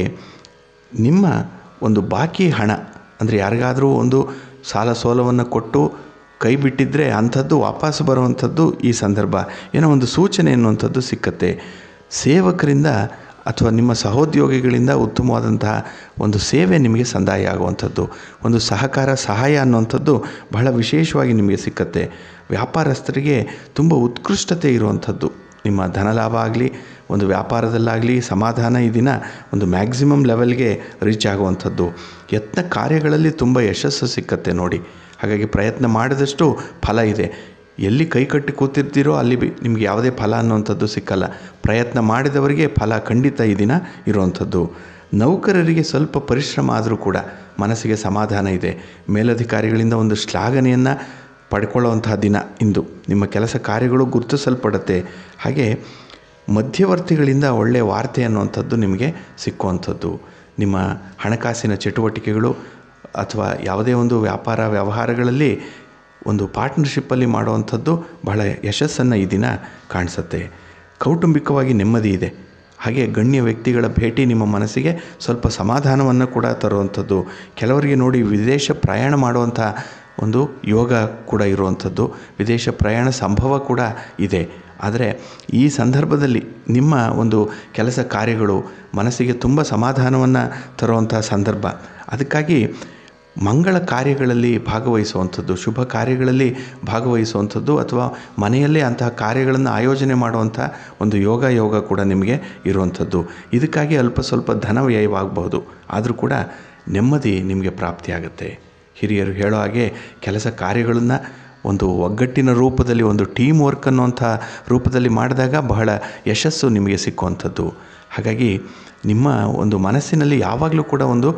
ನಿಮ್ಮ ಒಂದು ಬಾಕಿ ಹಣ ಅಂದರೆ ಯಾರಿಗಾದರೂ ಒಂದು ಸಾಲ ಸೋಲವನ್ನು ಕೊಟ್ಟು ಕೈ ಬಿಟ್ಟಿದ್ದರೆ ಅಂಥದ್ದು ವಾಪಸ್ ಬರುವಂಥದ್ದು ಈ ಸಂದರ್ಭ ಏನೋ ಒಂದು ಸೂಚನೆ ಅನ್ನುವಂಥದ್ದು ಸಿಕ್ಕತ್ತೆ ಸೇವಕರಿಂದ ಅಥವಾ ನಿಮ್ಮ ಸಹೋದ್ಯೋಗಿಗಳಿಂದ ಉತ್ತಮವಾದಂತಹ ಒಂದು ಸೇವೆ ನಿಮಗೆ ಸಂದಾಯ ಆಗುವಂಥದ್ದು ಒಂದು ಸಹಕಾರ ಸಹಾಯ ಅನ್ನುವಂಥದ್ದು ಬಹಳ ವಿಶೇಷವಾಗಿ ನಿಮಗೆ ಸಿಕ್ಕತ್ತೆ ವ್ಯಾಪಾರಸ್ಥರಿಗೆ ತುಂಬ ಉತ್ಕೃಷ್ಟತೆ ಇರುವಂಥದ್ದು ನಿಮ್ಮ ಧನಲಾಭ ಆಗಲಿ ಒಂದು ವ್ಯಾಪಾರದಲ್ಲಾಗಲಿ ಸಮಾಧಾನ ಈ ದಿನ ಒಂದು ಮ್ಯಾಕ್ಸಿಮಮ್ ಲೆವೆಲ್ಗೆ ರೀಚ್ ಆಗುವಂಥದ್ದು ಯತ್ನ ಕಾರ್ಯಗಳಲ್ಲಿ ತುಂಬ ಯಶಸ್ಸು ಸಿಕ್ಕತ್ತೆ ನೋಡಿ ಹಾಗಾಗಿ ಪ್ರಯತ್ನ ಮಾಡಿದಷ್ಟು ಫಲ ಇದೆ ಎಲ್ಲಿ ಕೈ ಕಟ್ಟಿ ಕೂತಿರ್ತೀರೋ ಅಲ್ಲಿ ಬಿ ನಿಮ್ಗೆ ಯಾವುದೇ ಫಲ ಅನ್ನುವಂಥದ್ದು ಸಿಕ್ಕಲ್ಲ ಪ್ರಯತ್ನ ಮಾಡಿದವರಿಗೆ ಫಲ ಖಂಡಿತ ಈ ದಿನ ಇರುವಂಥದ್ದು ನೌಕರರಿಗೆ ಸ್ವಲ್ಪ ಪರಿಶ್ರಮ ಆದರೂ ಕೂಡ ಮನಸ್ಸಿಗೆ ಸಮಾಧಾನ ಇದೆ ಮೇಲಧಿಕಾರಿಗಳಿಂದ ಒಂದು ಶ್ಲಾಘನೆಯನ್ನು ಪಡ್ಕೊಳ್ಳುವಂತಹ ದಿನ ಇಂದು ನಿಮ್ಮ ಕೆಲಸ ಕಾರ್ಯಗಳು ಗುರುತಿಸಲ್ಪಡುತ್ತೆ ಹಾಗೆ ಮಧ್ಯವರ್ತಿಗಳಿಂದ ಒಳ್ಳೆಯ ವಾರ್ತೆ ಅನ್ನುವಂಥದ್ದು ನಿಮಗೆ ಸಿಕ್ಕುವಂಥದ್ದು ನಿಮ್ಮ ಹಣಕಾಸಿನ ಚಟುವಟಿಕೆಗಳು ಅಥವಾ ಯಾವುದೇ ಒಂದು ವ್ಯಾಪಾರ ವ್ಯವಹಾರಗಳಲ್ಲಿ ಒಂದು ಪಾರ್ಟ್ನರ್ಶಿಪ್ಪಲ್ಲಿ ಮಾಡುವಂಥದ್ದು ಬಹಳ ಯಶಸ್ಸನ್ನು ಈ ದಿನ ಕಾಣಿಸುತ್ತೆ ಕೌಟುಂಬಿಕವಾಗಿ ನೆಮ್ಮದಿ ಇದೆ ಹಾಗೆ ಗಣ್ಯ ವ್ಯಕ್ತಿಗಳ ಭೇಟಿ ನಿಮ್ಮ ಮನಸ್ಸಿಗೆ ಸ್ವಲ್ಪ ಸಮಾಧಾನವನ್ನು ಕೂಡ ತರುವಂಥದ್ದು ಕೆಲವರಿಗೆ ನೋಡಿ ವಿದೇಶ ಪ್ರಯಾಣ ಮಾಡುವಂಥ ಒಂದು ಯೋಗ ಕೂಡ ಇರುವಂಥದ್ದು ವಿದೇಶ ಪ್ರಯಾಣ ಸಂಭವ ಕೂಡ ಇದೆ ಆದರೆ ಈ ಸಂದರ್ಭದಲ್ಲಿ ನಿಮ್ಮ ಒಂದು ಕೆಲಸ ಕಾರ್ಯಗಳು ಮನಸ್ಸಿಗೆ ತುಂಬ ಸಮಾಧಾನವನ್ನು ತರುವಂಥ ಸಂದರ್ಭ ಅದಕ್ಕಾಗಿ ಮಂಗಳ ಕಾರ್ಯಗಳಲ್ಲಿ ಭಾಗವಹಿಸುವಂಥದ್ದು ಶುಭ ಕಾರ್ಯಗಳಲ್ಲಿ ಭಾಗವಹಿಸುವಂಥದ್ದು ಅಥವಾ ಮನೆಯಲ್ಲೇ ಅಂತಹ ಕಾರ್ಯಗಳನ್ನು ಆಯೋಜನೆ ಮಾಡುವಂಥ ಒಂದು ಯೋಗ ಯೋಗ ಕೂಡ ನಿಮಗೆ ಇರುವಂಥದ್ದು ಇದಕ್ಕಾಗಿ ಅಲ್ಪ ಸ್ವಲ್ಪ ಧನ ವ್ಯಯವಾಗಬಹುದು ಆದರೂ ಕೂಡ ನೆಮ್ಮದಿ ನಿಮಗೆ ಪ್ರಾಪ್ತಿಯಾಗುತ್ತೆ ಹಿರಿಯರು ಹೇಳೋ ಹಾಗೆ ಕೆಲಸ ಕಾರ್ಯಗಳನ್ನು ಒಂದು ಒಗ್ಗಟ್ಟಿನ ರೂಪದಲ್ಲಿ ಒಂದು ಟೀಮ್ ವರ್ಕ್ ಅನ್ನುವಂಥ ರೂಪದಲ್ಲಿ ಮಾಡಿದಾಗ ಬಹಳ ಯಶಸ್ಸು ನಿಮಗೆ ಸಿಕ್ಕುವಂಥದ್ದು ಹಾಗಾಗಿ ನಿಮ್ಮ ಒಂದು ಮನಸ್ಸಿನಲ್ಲಿ ಯಾವಾಗಲೂ ಕೂಡ ಒಂದು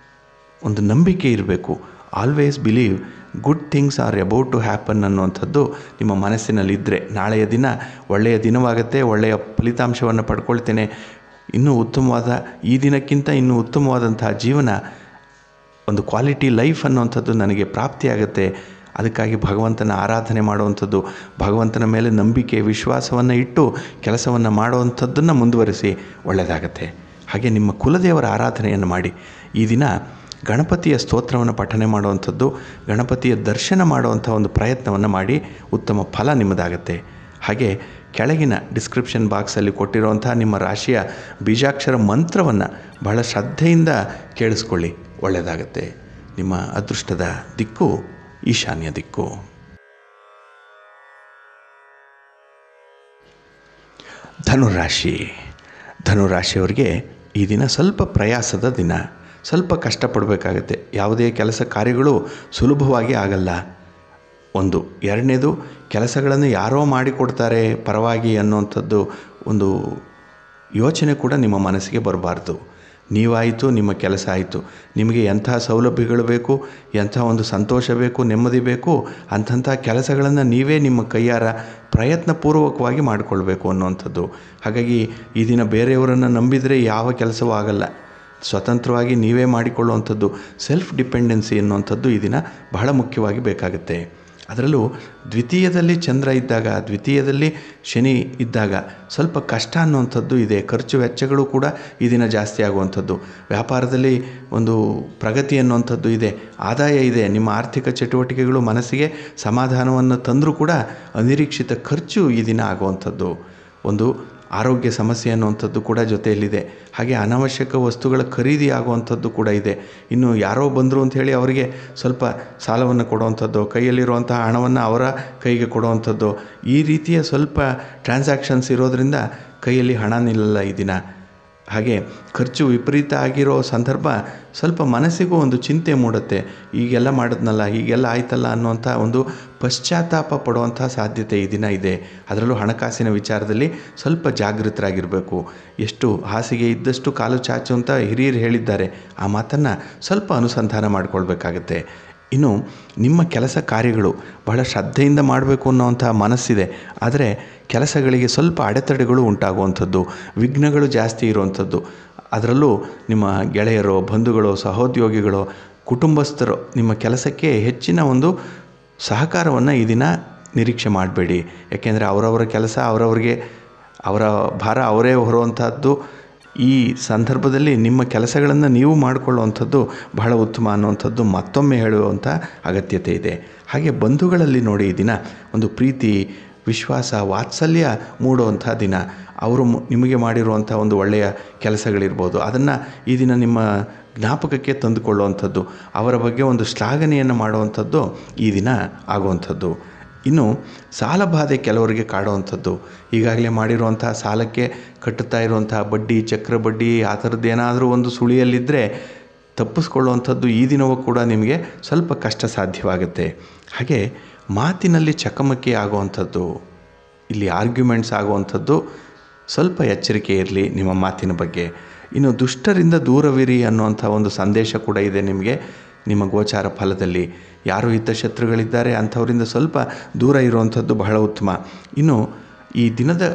ಒಂದು ನಂಬಿಕೆ ಇರಬೇಕು always believe good things are about to happen ಅನ್ನುವಂಥದ್ದು ನಿಮ್ಮ ಮನಸ್ಸಿನಲ್ಲಿದ್ದರೆ ನಾಳೆಯ ದಿನ ಒಳ್ಳೆಯ ದಿನವಾಗುತ್ತೆ ಒಳ್ಳೆಯ ಫಲಿತಾಂಶವನ್ನು ಪಡ್ಕೊಳ್ತೇನೆ ಇನ್ನೂ ಉತ್ತಮವಾದ ಈ ದಿನಕ್ಕಿಂತ ಇನ್ನೂ ಉತ್ತಮವಾದಂತಹ ಜೀವನ ಒಂದು ಕ್ವಾಲಿಟಿ ಲೈಫ್ ಅನ್ನುವಂಥದ್ದು ನನಗೆ ಪ್ರಾಪ್ತಿಯಾಗುತ್ತೆ ಅದಕ್ಕಾಗಿ ಭಗವಂತನ ಆರಾಧನೆ ಮಾಡುವಂಥದ್ದು ಭಗವಂತನ ಮೇಲೆ ನಂಬಿಕೆ ವಿಶ್ವಾಸವನ್ನು ಇಟ್ಟು ಕೆಲಸವನ್ನು ಮಾಡುವಂಥದ್ದನ್ನು ಮುಂದುವರಿಸಿ ಒಳ್ಳೆಯದಾಗತ್ತೆ ಹಾಗೆ ನಿಮ್ಮ ಕುಲದೇವರ ಆರಾಧನೆಯನ್ನು ಮಾಡಿ ಈ ದಿನ ಗಣಪತಿಯ ಸ್ತೋತ್ರವನ್ನು ಪಠನೆ ಮಾಡುವಂಥದ್ದು ಗಣಪತಿಯ ದರ್ಶನ ಮಾಡುವಂಥ ಒಂದು ಪ್ರಯತ್ನವನ್ನು ಮಾಡಿ ಉತ್ತಮ ಫಲ ನಿಮ್ಮದಾಗತ್ತೆ ಹಾಗೆ ಕೆಳಗಿನ ಡಿಸ್ಕ್ರಿಪ್ಷನ್ ಬಾಕ್ಸಲ್ಲಿ ಕೊಟ್ಟಿರುವಂಥ ನಿಮ್ಮ ರಾಶಿಯ ಬೀಜಾಕ್ಷರ ಮಂತ್ರವನ್ನು ಬಹಳ ಶ್ರದ್ಧೆಯಿಂದ ಕೇಳಿಸ್ಕೊಳ್ಳಿ ಒಳ್ಳೆಯದಾಗತ್ತೆ ನಿಮ್ಮ ಅದೃಷ್ಟದ ದಿಕ್ಕು ಈಶಾನ್ಯ ದಿಕ್ಕು ಧನುರಾಶಿ ಧನುರಾಶಿಯವರಿಗೆ ಈ ದಿನ ಸ್ವಲ್ಪ ಪ್ರಯಾಸದ ದಿನ ಸ್ವಲ್ಪ ಕಷ್ಟಪಡಬೇಕಾಗತ್ತೆ ಯಾವುದೇ ಕೆಲಸ ಕಾರ್ಯಗಳು ಸುಲಭವಾಗಿ ಆಗಲ್ಲ ಒಂದು ಎರಡನೇದು ಕೆಲಸಗಳನ್ನು ಯಾರೋ ಮಾಡಿಕೊಡ್ತಾರೆ ಪರವಾಗಿ ಅನ್ನುವಂಥದ್ದು ಒಂದು ಯೋಚನೆ ಕೂಡ ನಿಮ್ಮ ಮನಸ್ಸಿಗೆ ಬರಬಾರ್ದು ನೀವಾಯಿತು ನಿಮ್ಮ ಕೆಲಸ ಆಯಿತು ನಿಮಗೆ ಎಂಥ ಸೌಲಭ್ಯಗಳು ಬೇಕು ಎಂಥ ಒಂದು ಸಂತೋಷ ಬೇಕು ನೆಮ್ಮದಿ ಬೇಕು ಅಂಥಂಥ ಕೆಲಸಗಳನ್ನು ನೀವೇ ನಿಮ್ಮ ಕೈಯಾರ ಪ್ರಯತ್ನಪೂರ್ವಕವಾಗಿ ಮಾಡಿಕೊಳ್ಬೇಕು ಅನ್ನುವಂಥದ್ದು ಹಾಗಾಗಿ ಈ ದಿನ ಬೇರೆಯವರನ್ನು ನಂಬಿದರೆ ಯಾವ ಕೆಲಸವೂ ಆಗಲ್ಲ ಸ್ವತಂತ್ರವಾಗಿ ನೀವೇ ಮಾಡಿಕೊಳ್ಳುವಂಥದ್ದು ಸೆಲ್ಫ್ ಡಿಪೆಂಡೆನ್ಸಿ ಅನ್ನುವಂಥದ್ದು ಈ ದಿನ ಬಹಳ ಮುಖ್ಯವಾಗಿ ಬೇಕಾಗುತ್ತೆ ಅದರಲ್ಲೂ ದ್ವಿತೀಯದಲ್ಲಿ ಚಂದ್ರ ಇದ್ದಾಗ ದ್ವಿತೀಯದಲ್ಲಿ ಶನಿ ಇದ್ದಾಗ ಸ್ವಲ್ಪ ಕಷ್ಟ ಅನ್ನುವಂಥದ್ದು ಇದೆ ಖರ್ಚು ವೆಚ್ಚಗಳು ಕೂಡ ಈ ದಿನ ಜಾಸ್ತಿ ಆಗುವಂಥದ್ದು ವ್ಯಾಪಾರದಲ್ಲಿ ಒಂದು ಪ್ರಗತಿ ಅನ್ನುವಂಥದ್ದು ಇದೆ ಆದಾಯ ಇದೆ ನಿಮ್ಮ ಆರ್ಥಿಕ ಚಟುವಟಿಕೆಗಳು ಮನಸ್ಸಿಗೆ ಸಮಾಧಾನವನ್ನು ತಂದರೂ ಕೂಡ ಅನಿರೀಕ್ಷಿತ ಖರ್ಚು ಈ ದಿನ ಆಗುವಂಥದ್ದು ಒಂದು ಆರೋಗ್ಯ ಸಮಸ್ಯೆ ಅನ್ನುವಂಥದ್ದು ಕೂಡ ಜೊತೆಯಲ್ಲಿದೆ ಹಾಗೆ ಅನಾವಶ್ಯಕ ವಸ್ತುಗಳ ಖರೀದಿ ಆಗುವಂಥದ್ದು ಕೂಡ ಇದೆ ಇನ್ನು ಯಾರೋ ಬಂದರು ಅಂಥೇಳಿ ಅವರಿಗೆ ಸ್ವಲ್ಪ ಸಾಲವನ್ನು ಕೊಡುವಂಥದ್ದು ಕೈಯಲ್ಲಿರುವಂತಹ ಹಣವನ್ನು ಅವರ ಕೈಗೆ ಕೊಡುವಂಥದ್ದು ಈ ರೀತಿಯ ಸ್ವಲ್ಪ ಟ್ರಾನ್ಸಾಕ್ಷನ್ಸ್ ಇರೋದರಿಂದ ಕೈಯಲ್ಲಿ ಹಣ ನಿಲ್ಲಲ್ಲ ಈ ದಿನ ಹಾಗೆ ಖರ್ಚು ವಿಪರೀತ ಆಗಿರೋ ಸಂದರ್ಭ ಸ್ವಲ್ಪ ಮನಸ್ಸಿಗೂ ಒಂದು ಚಿಂತೆ ಮೂಡುತ್ತೆ ಈಗೆಲ್ಲ ಮಾಡಿದ್ನಲ್ಲ ಹೀಗೆಲ್ಲ ಆಯ್ತಲ್ಲ ಅನ್ನುವಂಥ ಒಂದು ಪಶ್ಚಾತ್ತಾಪ ಪಡುವಂಥ ಸಾಧ್ಯತೆ ಈ ದಿನ ಇದೆ ಅದರಲ್ಲೂ ಹಣಕಾಸಿನ ವಿಚಾರದಲ್ಲಿ ಸ್ವಲ್ಪ ಜಾಗೃತರಾಗಿರಬೇಕು ಎಷ್ಟು ಹಾಸಿಗೆ ಇದ್ದಷ್ಟು ಕಾಲು ಚಾಚು ಅಂತ ಹಿರಿಯರು ಹೇಳಿದ್ದಾರೆ ಆ ಮಾತನ್ನು ಸ್ವಲ್ಪ ಅನುಸಂಧಾನ ಮಾಡಿಕೊಳ್ಬೇಕಾಗತ್ತೆ ಇನ್ನು ನಿಮ್ಮ ಕೆಲಸ ಕಾರ್ಯಗಳು ಬಹಳ ಶ್ರದ್ಧೆಯಿಂದ ಮಾಡಬೇಕು ಅನ್ನೋವಂಥ ಮನಸ್ಸಿದೆ ಆದರೆ ಕೆಲಸಗಳಿಗೆ ಸ್ವಲ್ಪ ಅಡೆತಡೆಗಳು ಉಂಟಾಗುವಂಥದ್ದು ವಿಘ್ನಗಳು ಜಾಸ್ತಿ ಇರುವಂಥದ್ದು ಅದರಲ್ಲೂ ನಿಮ್ಮ ಗೆಳೆಯರು ಬಂಧುಗಳು ಸಹೋದ್ಯೋಗಿಗಳು ಕುಟುಂಬಸ್ಥರು ನಿಮ್ಮ ಕೆಲಸಕ್ಕೆ ಹೆಚ್ಚಿನ ಒಂದು ಸಹಕಾರವನ್ನು ಈ ದಿನ ನಿರೀಕ್ಷೆ ಮಾಡಬೇಡಿ ಯಾಕೆಂದರೆ ಅವರವರ ಕೆಲಸ ಅವರವರಿಗೆ ಅವರ ಭಾರ ಅವರೇ ಹೊರುವಂಥದ್ದು ಈ ಸಂದರ್ಭದಲ್ಲಿ ನಿಮ್ಮ ಕೆಲಸಗಳನ್ನು ನೀವು ಮಾಡಿಕೊಳ್ಳುವಂಥದ್ದು ಬಹಳ ಉತ್ತಮ ಅನ್ನುವಂಥದ್ದು ಮತ್ತೊಮ್ಮೆ ಹೇಳುವಂಥ ಅಗತ್ಯತೆ ಇದೆ ಹಾಗೆ ಬಂಧುಗಳಲ್ಲಿ ನೋಡಿ ಈ ದಿನ ಒಂದು ಪ್ರೀತಿ ವಿಶ್ವಾಸ ವಾತ್ಸಲ್ಯ ಮೂಡುವಂಥ ದಿನ ಅವರು ನಿಮಗೆ ಮಾಡಿರುವಂಥ ಒಂದು ಒಳ್ಳೆಯ ಕೆಲಸಗಳಿರ್ಬೋದು ಅದನ್ನು ಈ ದಿನ ನಿಮ್ಮ ಜ್ಞಾಪಕಕ್ಕೆ ತಂದುಕೊಳ್ಳುವಂಥದ್ದು ಅವರ ಬಗ್ಗೆ ಒಂದು ಶ್ಲಾಘನೆಯನ್ನು ಮಾಡುವಂಥದ್ದು ಈ ದಿನ ಆಗುವಂಥದ್ದು ಇನ್ನು ಸಾಲಬಾಧೆ ಕೆಲವರಿಗೆ ಕಾಡುವಂಥದ್ದು ಈಗಾಗಲೇ ಮಾಡಿರುವಂಥ ಸಾಲಕ್ಕೆ ಕಟ್ಟುತ್ತಾ ಇರುವಂಥ ಬಡ್ಡಿ ಚಕ್ರ ಬಡ್ಡಿ ಆ ಥರದ್ದು ಏನಾದರೂ ಒಂದು ಸುಳಿಯಲ್ಲಿದ್ದರೆ ತಪ್ಪಿಸ್ಕೊಳ್ಳುವಂಥದ್ದು ಈ ದಿನವೂ ಕೂಡ ನಿಮಗೆ ಸ್ವಲ್ಪ ಕಷ್ಟ ಸಾಧ್ಯವಾಗುತ್ತೆ ಹಾಗೆ ಮಾತಿನಲ್ಲಿ ಚಕಮಕಿ ಆಗುವಂಥದ್ದು ಇಲ್ಲಿ ಆರ್ಗ್ಯುಮೆಂಟ್ಸ್ ಆಗುವಂಥದ್ದು ಸ್ವಲ್ಪ ಎಚ್ಚರಿಕೆ ಇರಲಿ ನಿಮ್ಮ ಮಾತಿನ ಬಗ್ಗೆ ಇನ್ನು ದುಷ್ಟರಿಂದ ದೂರವಿರಿ ಅನ್ನುವಂಥ ಒಂದು ಸಂದೇಶ ಕೂಡ ಇದೆ ನಿಮಗೆ ನಿಮ್ಮ ಗೋಚಾರ ಫಲದಲ್ಲಿ ಯಾರು ಹಿತಶತ್ರುಗಳಿದ್ದಾರೆ ಅಂಥವರಿಂದ ಸ್ವಲ್ಪ ದೂರ ಇರುವಂಥದ್ದು ಬಹಳ ಉತ್ತಮ ಇನ್ನು ಈ ದಿನದ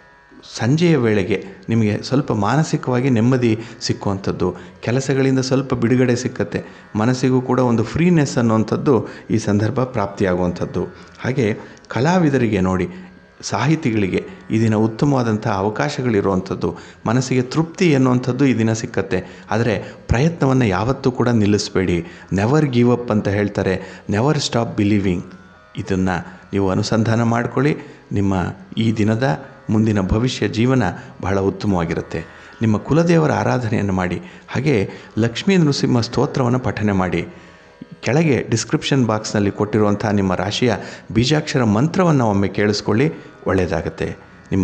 ಸಂಜೆಯ ವೇಳೆಗೆ ನಿಮಗೆ ಸ್ವಲ್ಪ ಮಾನಸಿಕವಾಗಿ ನೆಮ್ಮದಿ ಸಿಕ್ಕುವಂಥದ್ದು ಕೆಲಸಗಳಿಂದ ಸ್ವಲ್ಪ ಬಿಡುಗಡೆ ಸಿಕ್ಕತ್ತೆ ಮನಸ್ಸಿಗೂ ಕೂಡ ಒಂದು ಫ್ರೀನೆಸ್ ಅನ್ನುವಂಥದ್ದು ಈ ಸಂದರ್ಭ ಪ್ರಾಪ್ತಿಯಾಗುವಂಥದ್ದು ಹಾಗೆ ಕಲಾವಿದರಿಗೆ ನೋಡಿ ಸಾಹಿತಿಗಳಿಗೆ ಈ ದಿನ ಉತ್ತಮವಾದಂಥ ಅವಕಾಶಗಳಿರುವಂಥದ್ದು ಮನಸ್ಸಿಗೆ ತೃಪ್ತಿ ಎನ್ನುವಂಥದ್ದು ಈ ದಿನ ಸಿಕ್ಕತ್ತೆ ಆದರೆ ಪ್ರಯತ್ನವನ್ನು ಯಾವತ್ತೂ ಕೂಡ ನಿಲ್ಲಿಸಬೇಡಿ ನೆವರ್ ಗಿವ್ ಅಪ್ ಅಂತ ಹೇಳ್ತಾರೆ ನೆವರ್ ಸ್ಟಾಪ್ ಬಿಲೀವಿಂಗ್ ಇದನ್ನು ನೀವು ಅನುಸಂಧಾನ ಮಾಡಿಕೊಳ್ಳಿ ನಿಮ್ಮ ಈ ದಿನದ ಮುಂದಿನ ಭವಿಷ್ಯ ಜೀವನ ಬಹಳ ಉತ್ತಮವಾಗಿರುತ್ತೆ ನಿಮ್ಮ ಕುಲದೇವರ ಆರಾಧನೆಯನ್ನು ಮಾಡಿ ಹಾಗೆ ಲಕ್ಷ್ಮೀ ನೃಸಿಂಹ ಸ್ತೋತ್ರವನ್ನು ಪಠನೆ ಮಾಡಿ ಕೆಳಗೆ ಡಿಸ್ಕ್ರಿಪ್ಷನ್ ಬಾಕ್ಸ್ನಲ್ಲಿ ಕೊಟ್ಟಿರುವಂಥ ನಿಮ್ಮ ರಾಶಿಯ ಬೀಜಾಕ್ಷರ ಮಂತ್ರವನ್ನು ಒಮ್ಮೆ ಕೇಳಿಸ್ಕೊಳ್ಳಿ ಒಳ್ಳೆಯದಾಗತ್ತೆ ನಿಮ್ಮ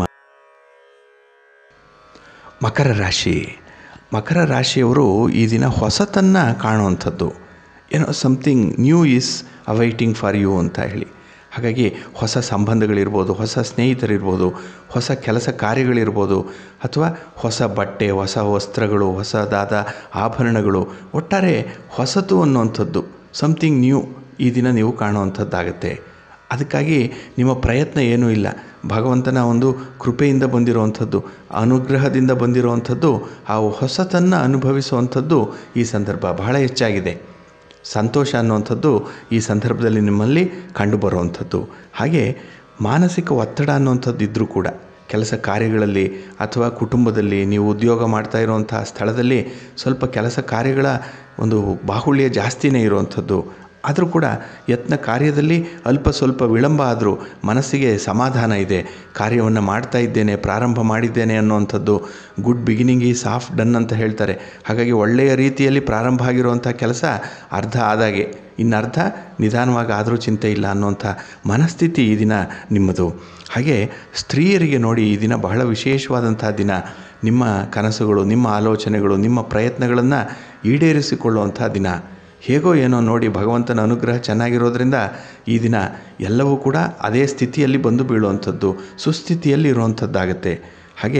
ಮಕರ ರಾಶಿ ಮಕರ ರಾಶಿಯವರು ಈ ದಿನ ಹೊಸತನ್ನು ಕಾಣುವಂಥದ್ದು ಏನೋ something new is awaiting for you ಅಂತ ಹೇಳಿ ಹಾಗಾಗಿ ಹೊಸ ಸಂಬಂಧಗಳಿರ್ಬೋದು ಹೊಸ ಸ್ನೇಹಿತರಿರ್ಬೋದು ಹೊಸ ಕೆಲಸ ಕಾರ್ಯಗಳಿರ್ಬೋದು ಅಥವಾ ಹೊಸ ಬಟ್ಟೆ ಹೊಸ ವಸ್ತ್ರಗಳು ಹೊಸದಾದ ಆಭರಣಗಳು ಒಟ್ಟಾರೆ ಹೊಸತು ಅನ್ನುವಂಥದ್ದು ಸಮಥಿಂಗ್ ನ್ಯೂ ಈ ದಿನ ನೀವು ಕಾಣುವಂಥದ್ದಾಗತ್ತೆ ಅದಕ್ಕಾಗಿ ನಿಮ್ಮ ಪ್ರಯತ್ನ ಏನೂ ಇಲ್ಲ ಭಗವಂತನ ಒಂದು ಕೃಪೆಯಿಂದ ಬಂದಿರುವಂಥದ್ದು ಅನುಗ್ರಹದಿಂದ ಬಂದಿರುವಂಥದ್ದು ಆ ಹೊಸತನ್ನು ಅನುಭವಿಸುವಂಥದ್ದು ಈ ಸಂದರ್ಭ ಬಹಳ ಹೆಚ್ಚಾಗಿದೆ ಸಂತೋಷ ಅನ್ನುವಂಥದ್ದು ಈ ಸಂದರ್ಭದಲ್ಲಿ ನಿಮ್ಮಲ್ಲಿ ಕಂಡುಬರುವಂಥದ್ದು ಹಾಗೆ ಮಾನಸಿಕ ಒತ್ತಡ ಅನ್ನುವಂಥದ್ದು ಇದ್ದರೂ ಕೂಡ ಕೆಲಸ ಕಾರ್ಯಗಳಲ್ಲಿ ಅಥವಾ ಕುಟುಂಬದಲ್ಲಿ ನೀವು ಉದ್ಯೋಗ ಮಾಡ್ತಾ ಇರುವಂಥ ಸ್ಥಳದಲ್ಲಿ ಸ್ವಲ್ಪ ಕೆಲಸ ಕಾರ್ಯಗಳ ಒಂದು ಬಾಹುಳ್ಯ ಜಾಸ್ತಿನೇ ಇರುವಂಥದ್ದು ಆದರೂ ಕೂಡ ಯತ್ನ ಕಾರ್ಯದಲ್ಲಿ ಅಲ್ಪ ಸ್ವಲ್ಪ ವಿಳಂಬ ಆದರೂ ಮನಸ್ಸಿಗೆ ಸಮಾಧಾನ ಇದೆ ಕಾರ್ಯವನ್ನು ಮಾಡ್ತಾ ಇದ್ದೇನೆ ಪ್ರಾರಂಭ ಮಾಡಿದ್ದೇನೆ ಅನ್ನುವಂಥದ್ದು ಗುಡ್ ಬಿಗಿನಿಂಗ್ ಈ ಸಾಫ್ಟ್ ಡನ್ ಅಂತ ಹೇಳ್ತಾರೆ ಹಾಗಾಗಿ ಒಳ್ಳೆಯ ರೀತಿಯಲ್ಲಿ ಪ್ರಾರಂಭ ಆಗಿರುವಂಥ ಕೆಲಸ ಅರ್ಧ ಆದಾಗೆ ಇನ್ನು ಅರ್ಧ ನಿಧಾನವಾಗಿ ಆದರೂ ಚಿಂತೆ ಇಲ್ಲ ಅನ್ನುವಂಥ ಮನಸ್ಥಿತಿ ಈ ದಿನ ನಿಮ್ಮದು ಹಾಗೆ ಸ್ತ್ರೀಯರಿಗೆ ನೋಡಿ ಈ ದಿನ ಬಹಳ ವಿಶೇಷವಾದಂಥ ದಿನ ನಿಮ್ಮ ಕನಸುಗಳು ನಿಮ್ಮ ಆಲೋಚನೆಗಳು ನಿಮ್ಮ ಪ್ರಯತ್ನಗಳನ್ನು ಈಡೇರಿಸಿಕೊಳ್ಳುವಂಥ ದಿನ ಹೇಗೋ ಏನೋ ನೋಡಿ ಭಗವಂತನ ಅನುಗ್ರಹ ಚೆನ್ನಾಗಿರೋದ್ರಿಂದ ಈ ದಿನ ಎಲ್ಲವೂ ಕೂಡ ಅದೇ ಸ್ಥಿತಿಯಲ್ಲಿ ಬಂದು ಬೀಳುವಂಥದ್ದು ಸುಸ್ಥಿತಿಯಲ್ಲಿ ಇರುವಂಥದ್ದಾಗತ್ತೆ ಹಾಗೆ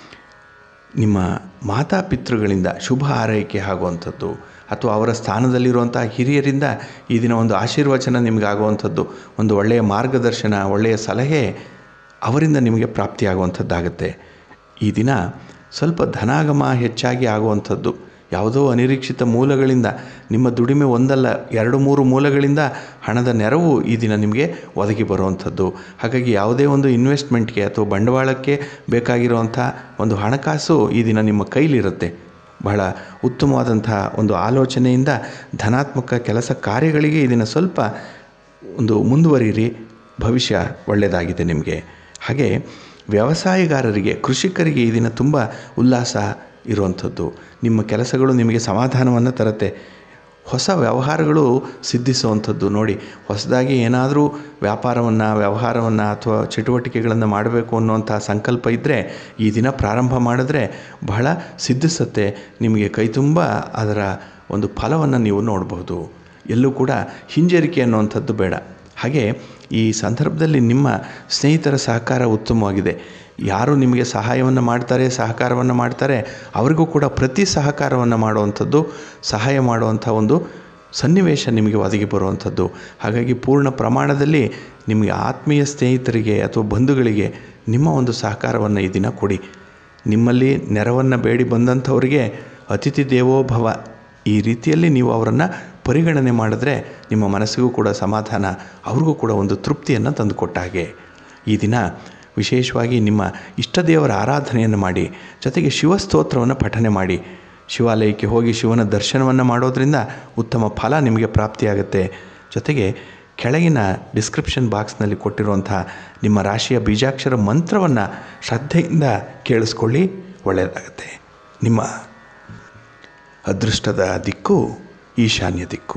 ನಿಮ್ಮ ಮಾತಾಪಿತೃಗಳಿಂದ ಶುಭ ಆರೈಕೆ ಆಗುವಂಥದ್ದು ಅಥವಾ ಅವರ ಸ್ಥಾನದಲ್ಲಿರುವಂಥ ಹಿರಿಯರಿಂದ ಈ ದಿನ ಒಂದು ಆಶೀರ್ವಚನ ನಿಮಗೆ ಆಗುವಂಥದ್ದು ಒಂದು ಒಳ್ಳೆಯ ಮಾರ್ಗದರ್ಶನ ಒಳ್ಳೆಯ ಸಲಹೆ ಅವರಿಂದ ನಿಮಗೆ ಪ್ರಾಪ್ತಿಯಾಗುವಂಥದ್ದಾಗತ್ತೆ ಈ ದಿನ ಸ್ವಲ್ಪ ಧನಾಗಮ ಹೆಚ್ಚಾಗಿ ಆಗುವಂಥದ್ದು ಯಾವುದೋ ಅನಿರೀಕ್ಷಿತ ಮೂಲಗಳಿಂದ ನಿಮ್ಮ ದುಡಿಮೆ ಒಂದಲ್ಲ ಎರಡು ಮೂರು ಮೂಲಗಳಿಂದ ಹಣದ ನೆರವು ಈ ದಿನ ನಿಮಗೆ ಒದಗಿ ಬರುವಂಥದ್ದು ಹಾಗಾಗಿ ಯಾವುದೇ ಒಂದು ಇನ್ವೆಸ್ಟ್ಮೆಂಟ್ಗೆ ಅಥವಾ ಬಂಡವಾಳಕ್ಕೆ ಬೇಕಾಗಿರುವಂಥ ಒಂದು ಹಣಕಾಸು ಈ ದಿನ ನಿಮ್ಮ ಕೈಲಿರುತ್ತೆ ಬಹಳ ಉತ್ತಮವಾದಂಥ ಒಂದು ಆಲೋಚನೆಯಿಂದ ಧನಾತ್ಮಕ ಕೆಲಸ ಕಾರ್ಯಗಳಿಗೆ ಈ ದಿನ ಸ್ವಲ್ಪ ಒಂದು ಮುಂದುವರಿಯಿರಿ ಭವಿಷ್ಯ ಒಳ್ಳೆಯದಾಗಿದೆ ನಿಮಗೆ ಹಾಗೆ ವ್ಯವಸಾಯಗಾರರಿಗೆ ಕೃಷಿಕರಿಗೆ ಈ ದಿನ ತುಂಬ ಉಲ್ಲಾಸ ಇರುವಂಥದ್ದು ನಿಮ್ಮ ಕೆಲಸಗಳು ನಿಮಗೆ ಸಮಾಧಾನವನ್ನು ತರುತ್ತೆ ಹೊಸ ವ್ಯವಹಾರಗಳು ಸಿದ್ಧಿಸುವಂಥದ್ದು ನೋಡಿ ಹೊಸದಾಗಿ ಏನಾದರೂ ವ್ಯಾಪಾರವನ್ನು ವ್ಯವಹಾರವನ್ನು ಅಥವಾ ಚಟುವಟಿಕೆಗಳನ್ನು ಮಾಡಬೇಕು ಅನ್ನುವಂಥ ಸಂಕಲ್ಪ ಇದ್ದರೆ ಈ ದಿನ ಪ್ರಾರಂಭ ಮಾಡಿದ್ರೆ ಬಹಳ ಸಿದ್ಧಿಸುತ್ತೆ ನಿಮಗೆ ಕೈ ತುಂಬ ಅದರ ಒಂದು ಫಲವನ್ನು ನೀವು ನೋಡಬಹುದು ಎಲ್ಲೂ ಕೂಡ ಹಿಂಜರಿಕೆ ಅನ್ನುವಂಥದ್ದು ಬೇಡ ಹಾಗೆ ಈ ಸಂದರ್ಭದಲ್ಲಿ ನಿಮ್ಮ ಸ್ನೇಹಿತರ ಸಹಕಾರ ಉತ್ತಮವಾಗಿದೆ ಯಾರು ನಿಮಗೆ ಸಹಾಯವನ್ನು ಮಾಡ್ತಾರೆ ಸಹಕಾರವನ್ನು ಮಾಡ್ತಾರೆ ಅವರಿಗೂ ಕೂಡ ಪ್ರತಿ ಸಹಕಾರವನ್ನು ಮಾಡುವಂಥದ್ದು ಸಹಾಯ ಮಾಡುವಂಥ ಒಂದು ಸನ್ನಿವೇಶ ನಿಮಗೆ ಒದಗಿ ಬರುವಂಥದ್ದು ಹಾಗಾಗಿ ಪೂರ್ಣ ಪ್ರಮಾಣದಲ್ಲಿ ನಿಮಗೆ ಆತ್ಮೀಯ ಸ್ನೇಹಿತರಿಗೆ ಅಥವಾ ಬಂಧುಗಳಿಗೆ ನಿಮ್ಮ ಒಂದು ಸಹಕಾರವನ್ನು ಈ ದಿನ ಕೊಡಿ ನಿಮ್ಮಲ್ಲಿ ನೆರವನ್ನು ಬೇಡಿ ಬಂದಂಥವರಿಗೆ ಅತಿಥಿ ದೇವೋ ಭವ ಈ ರೀತಿಯಲ್ಲಿ ನೀವು ಅವರನ್ನು ಪರಿಗಣನೆ ಮಾಡಿದ್ರೆ ನಿಮ್ಮ ಮನಸ್ಸಿಗೂ ಕೂಡ ಸಮಾಧಾನ ಅವ್ರಿಗೂ ಕೂಡ ಒಂದು ತೃಪ್ತಿಯನ್ನು ತಂದುಕೊಟ್ಟ ಹಾಗೆ ಈ ದಿನ ವಿಶೇಷವಾಗಿ ನಿಮ್ಮ ಇಷ್ಟ ದೇವರ ಆರಾಧನೆಯನ್ನು ಮಾಡಿ ಜೊತೆಗೆ ಶಿವಸ್ತೋತ್ರವನ್ನು ಪಠನೆ ಮಾಡಿ ಶಿವಾಲಯಕ್ಕೆ ಹೋಗಿ ಶಿವನ ದರ್ಶನವನ್ನು ಮಾಡೋದರಿಂದ ಉತ್ತಮ ಫಲ ನಿಮಗೆ ಪ್ರಾಪ್ತಿಯಾಗುತ್ತೆ ಜೊತೆಗೆ ಕೆಳಗಿನ ಡಿಸ್ಕ್ರಿಪ್ಷನ್ ಬಾಕ್ಸ್ನಲ್ಲಿ ಕೊಟ್ಟಿರುವಂಥ ನಿಮ್ಮ ರಾಶಿಯ ಬೀಜಾಕ್ಷರ ಮಂತ್ರವನ್ನು ಶ್ರದ್ಧೆಯಿಂದ ಕೇಳಿಸ್ಕೊಳ್ಳಿ ಒಳ್ಳೆಯದಾಗುತ್ತೆ ನಿಮ್ಮ ಅದೃಷ್ಟದ ದಿಕ್ಕು ಈಶಾನ್ಯ ದಿಕ್ಕು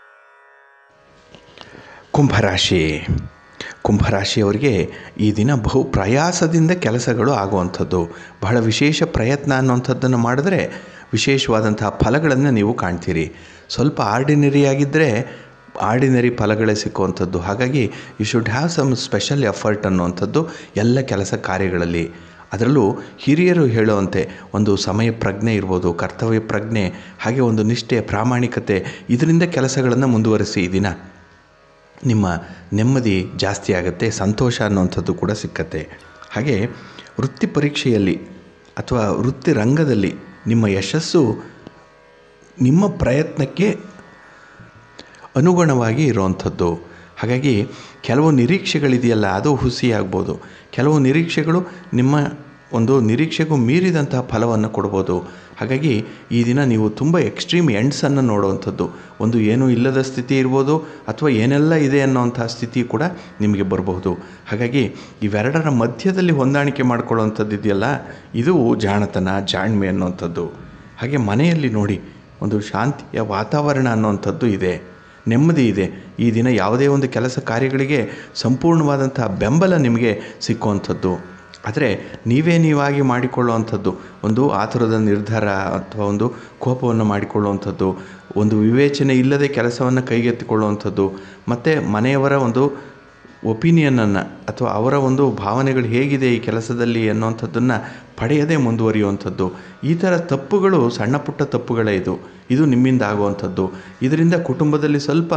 ಕುಂಭರಾಶಿ ಕುಂಭರಾಶಿಯವರಿಗೆ ಈ ದಿನ ಬಹು ಪ್ರಯಾಸದಿಂದ ಕೆಲಸಗಳು ಆಗುವಂಥದ್ದು ಬಹಳ ವಿಶೇಷ ಪ್ರಯತ್ನ ಅನ್ನುವಂಥದ್ದನ್ನು ಮಾಡಿದ್ರೆ ವಿಶೇಷವಾದಂತಹ ಫಲಗಳನ್ನು ನೀವು ಕಾಣ್ತೀರಿ ಸ್ವಲ್ಪ ಆರ್ಡಿನರಿ ಆಗಿದ್ದರೆ ಆರ್ಡಿನರಿ ಫಲಗಳೇ ಸಿಕ್ಕುವಂಥದ್ದು ಹಾಗಾಗಿ you should have some special effort ಅನ್ನುವಂಥದ್ದು ಎಲ್ಲ ಕೆಲಸ ಕಾರ್ಯಗಳಲ್ಲಿ ಅದರಲ್ಲೂ ಹಿರಿಯರು ಹೇಳುವಂತೆ ಒಂದು ಸಮಯ ಪ್ರಜ್ಞೆ ಇರ್ಬೋದು ಕರ್ತವ್ಯ ಪ್ರಜ್ಞೆ ಹಾಗೆ ಒಂದು ನಿಷ್ಠೆ ಪ್ರಾಮಾಣಿಕತೆ ಇದರಿಂದ ಕೆಲಸಗಳನ್ನು ಮುಂದುವರಿಸಿ ಈ ದಿನ ನಿಮ್ಮ ನೆಮ್ಮದಿ ಜಾಸ್ತಿ ಆಗುತ್ತೆ ಸಂತೋಷ ಅನ್ನುವಂಥದ್ದು ಕೂಡ ಸಿಕ್ಕತ್ತೆ ಹಾಗೆ ವೃತ್ತಿ ಪರೀಕ್ಷೆಯಲ್ಲಿ ಅಥವಾ ವೃತ್ತಿ ರಂಗದಲ್ಲಿ ನಿಮ್ಮ ಯಶಸ್ಸು ನಿಮ್ಮ ಪ್ರಯತ್ನಕ್ಕೆ ಅನುಗುಣವಾಗಿ ಇರುವಂಥದ್ದು ಹಾಗಾಗಿ ಕೆಲವು ನಿರೀಕ್ಷೆಗಳಿದೆಯಲ್ಲ ಅದು ಹುಸಿಯಾಗ್ಬೋದು ಕೆಲವು ನಿರೀಕ್ಷೆಗಳು ನಿಮ್ಮ ಒಂದು ನಿರೀಕ್ಷೆಗೂ ಮೀರಿದಂತಹ ಫಲವನ್ನು ಕೊಡ್ಬೋದು ಹಾಗಾಗಿ ಈ ದಿನ ನೀವು ತುಂಬ ಎಕ್ಸ್ಟ್ರೀಮ್ ಎಂಡ್ಸನ್ನು ನೋಡುವಂಥದ್ದು ಒಂದು ಏನೂ ಇಲ್ಲದ ಸ್ಥಿತಿ ಇರ್ಬೋದು ಅಥವಾ ಏನೆಲ್ಲ ಇದೆ ಅನ್ನೋವಂಥ ಸ್ಥಿತಿ ಕೂಡ ನಿಮಗೆ ಬರಬಹುದು ಹಾಗಾಗಿ ಇವೆರಡರ ಮಧ್ಯದಲ್ಲಿ ಹೊಂದಾಣಿಕೆ ಮಾಡ್ಕೊಳ್ಳುವಂಥದ್ದು ಇದೆಯಲ್ಲ ಇದು ಜಾಣತನ ಜಾಣ್ಮೆ ಅನ್ನುವಂಥದ್ದು ಹಾಗೆ ಮನೆಯಲ್ಲಿ ನೋಡಿ ಒಂದು ಶಾಂತಿಯ ವಾತಾವರಣ ಅನ್ನುವಂಥದ್ದು ಇದೆ ನೆಮ್ಮದಿ ಇದೆ ಈ ದಿನ ಯಾವುದೇ ಒಂದು ಕೆಲಸ ಕಾರ್ಯಗಳಿಗೆ ಸಂಪೂರ್ಣವಾದಂಥ ಬೆಂಬಲ ನಿಮಗೆ ಸಿಕ್ಕುವಂಥದ್ದು ಆದರೆ ನೀವೇ ನೀವಾಗಿ ಮಾಡಿಕೊಳ್ಳುವಂಥದ್ದು ಒಂದು ಆತುರದ ನಿರ್ಧಾರ ಅಥವಾ ಒಂದು ಕೋಪವನ್ನು ಮಾಡಿಕೊಳ್ಳುವಂಥದ್ದು ಒಂದು ವಿವೇಚನೆ ಇಲ್ಲದೆ ಕೆಲಸವನ್ನು ಕೈಗೆತ್ತಿಕೊಳ್ಳುವಂಥದ್ದು ಮತ್ತು ಮನೆಯವರ ಒಂದು ಒಪಿನಿಯನನ್ನು ಅಥವಾ ಅವರ ಒಂದು ಭಾವನೆಗಳು ಹೇಗಿದೆ ಈ ಕೆಲಸದಲ್ಲಿ ಅನ್ನುವಂಥದ್ದನ್ನು ಪಡೆಯದೇ ಮುಂದುವರಿಯುವಂಥದ್ದು ಈ ಥರ ತಪ್ಪುಗಳು ಸಣ್ಣ ಪುಟ್ಟ ತಪ್ಪುಗಳೇ ಇದು ಇದು ನಿಮ್ಮಿಂದ ಆಗುವಂಥದ್ದು ಇದರಿಂದ ಕುಟುಂಬದಲ್ಲಿ ಸ್ವಲ್ಪ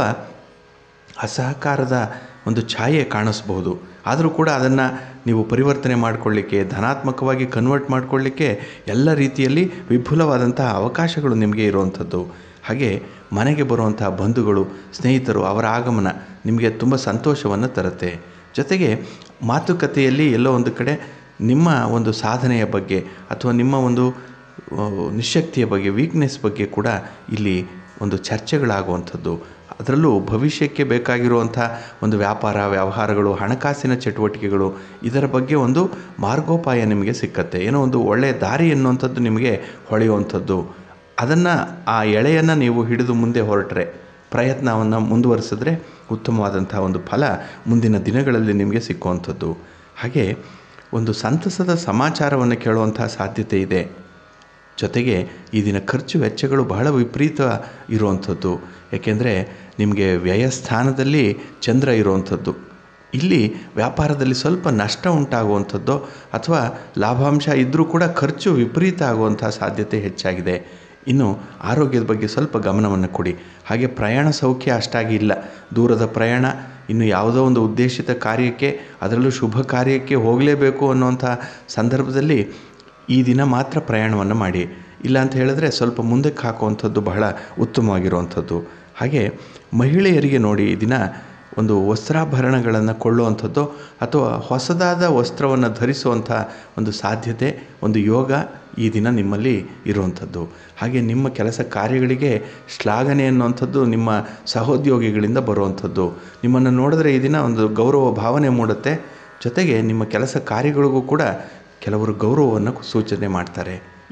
ಅಸಹಕಾರದ ಒಂದು ಛಾಯೆ ಕಾಣಿಸ್ಬಹುದು ಆದರೂ ಕೂಡ ಅದನ್ನು ನೀವು ಪರಿವರ್ತನೆ ಮಾಡಿಕೊಳ್ಳಿಕ್ಕೆ ಧನಾತ್ಮಕವಾಗಿ ಕನ್ವರ್ಟ್ ಮಾಡಿಕೊಳ್ಳಿಕ್ಕೆ ಎಲ್ಲ ರೀತಿಯಲ್ಲಿ ವಿಪುಲವಾದಂತಹ ಅವಕಾಶಗಳು ನಿಮಗೆ ಇರುವಂಥದ್ದು ಹಾಗೆ ಮನೆಗೆ ಬರುವಂಥ ಬಂಧುಗಳು ಸ್ನೇಹಿತರು ಅವರ ಆಗಮನ ನಿಮಗೆ ತುಂಬ ಸಂತೋಷವನ್ನು ತರುತ್ತೆ ಜೊತೆಗೆ ಮಾತುಕತೆಯಲ್ಲಿ ಎಲ್ಲೋ ಒಂದು ಕಡೆ ನಿಮ್ಮ ಒಂದು ಸಾಧನೆಯ ಬಗ್ಗೆ ಅಥವಾ ನಿಮ್ಮ ಒಂದು ನಿಶಕ್ತಿಯ ಬಗ್ಗೆ ವೀಕ್ನೆಸ್ ಬಗ್ಗೆ ಕೂಡ ಇಲ್ಲಿ ಒಂದು ಚರ್ಚೆಗಳಾಗುವಂಥದ್ದು ಅದರಲ್ಲೂ ಭವಿಷ್ಯಕ್ಕೆ ಬೇಕಾಗಿರುವಂಥ ಒಂದು ವ್ಯಾಪಾರ ವ್ಯವಹಾರಗಳು ಹಣಕಾಸಿನ ಚಟುವಟಿಕೆಗಳು ಇದರ ಬಗ್ಗೆ ಒಂದು ಮಾರ್ಗೋಪಾಯ ನಿಮಗೆ ಸಿಕ್ಕತ್ತೆ ಏನೋ ಒಂದು ಒಳ್ಳೆಯ ದಾರಿ ಎನ್ನುವಂಥದ್ದು ನಿಮಗೆ ಹೊಳೆಯುವಂಥದ್ದು ಅದನ್ನು ಆ ಎಳೆಯನ್ನು ನೀವು ಹಿಡಿದು ಮುಂದೆ ಹೊರಟ್ರೆ ಪ್ರಯತ್ನವನ್ನು ಮುಂದುವರಿಸಿದ್ರೆ ಉತ್ತಮವಾದಂಥ ಒಂದು ಫಲ ಮುಂದಿನ ದಿನಗಳಲ್ಲಿ ನಿಮಗೆ ಸಿಕ್ಕುವಂಥದ್ದು ಹಾಗೆ ಒಂದು ಸಂತಸದ ಸಮಾಚಾರವನ್ನು ಕೇಳುವಂಥ ಸಾಧ್ಯತೆ ಇದೆ ಜೊತೆಗೆ ಈ ದಿನ ಖರ್ಚು ವೆಚ್ಚಗಳು ಬಹಳ ವಿಪರೀತ ಇರುವಂಥದ್ದು ಏಕೆಂದರೆ ನಿಮಗೆ ವ್ಯಯಸ್ಥಾನದಲ್ಲಿ ಚಂದ್ರ ಇರುವಂಥದ್ದು ಇಲ್ಲಿ ವ್ಯಾಪಾರದಲ್ಲಿ ಸ್ವಲ್ಪ ನಷ್ಟ ಉಂಟಾಗುವಂಥದ್ದು ಅಥವಾ ಲಾಭಾಂಶ ಇದ್ದರೂ ಕೂಡ ಖರ್ಚು ವಿಪರೀತ ಆಗುವಂಥ ಸಾಧ್ಯತೆ ಹೆಚ್ಚಾಗಿದೆ ಇನ್ನು ಆರೋಗ್ಯದ ಬಗ್ಗೆ ಸ್ವಲ್ಪ ಗಮನವನ್ನು ಕೊಡಿ ಹಾಗೆ ಪ್ರಯಾಣ ಸೌಖ್ಯ ಅಷ್ಟಾಗಿ ಇಲ್ಲ ದೂರದ ಪ್ರಯಾಣ ಇನ್ನು ಯಾವುದೋ ಒಂದು ಉದ್ದೇಶಿತ ಕಾರ್ಯಕ್ಕೆ ಅದರಲ್ಲೂ ಶುಭ ಕಾರ್ಯಕ್ಕೆ ಹೋಗಲೇಬೇಕು ಅನ್ನುವಂಥ ಸಂದರ್ಭದಲ್ಲಿ ಈ ದಿನ ಮಾತ್ರ ಪ್ರಯಾಣವನ್ನು ಮಾಡಿ ಇಲ್ಲ ಅಂತ ಹೇಳಿದ್ರೆ ಸ್ವಲ್ಪ ಮುಂದಕ್ಕೆ ಹಾಕುವಂಥದ್ದು ಬಹಳ ಉತ್ತಮವಾಗಿರುವಂಥದ್ದು ಹಾಗೆ ಮಹಿಳೆಯರಿಗೆ ನೋಡಿ ಈ ದಿನ ಒಂದು ವಸ್ತ್ರಾಭರಣಗಳನ್ನು ಕೊಳ್ಳುವಂಥದ್ದು ಅಥವಾ ಹೊಸದಾದ ವಸ್ತ್ರವನ್ನು ಧರಿಸುವಂಥ ಒಂದು ಸಾಧ್ಯತೆ ಒಂದು ಯೋಗ ಈ ದಿನ ನಿಮ್ಮಲ್ಲಿ ಇರುವಂಥದ್ದು ಹಾಗೆ ನಿಮ್ಮ ಕೆಲಸ ಕಾರ್ಯಗಳಿಗೆ ಶ್ಲಾಘನೆ ಅನ್ನುವಂಥದ್ದು ನಿಮ್ಮ ಸಹೋದ್ಯೋಗಿಗಳಿಂದ ಬರುವಂಥದ್ದು ನಿಮ್ಮನ್ನು ನೋಡಿದ್ರೆ ಈ ದಿನ ಒಂದು ಗೌರವ ಭಾವನೆ ಮೂಡುತ್ತೆ ಜೊತೆಗೆ ನಿಮ್ಮ ಕೆಲಸ ಕಾರ್ಯಗಳಿಗೂ ಕೂಡ ಕೆಲವರು ಗೌರವವನ್ನು ಸೂಚನೆ ಮಾಡ್ತಾರೆ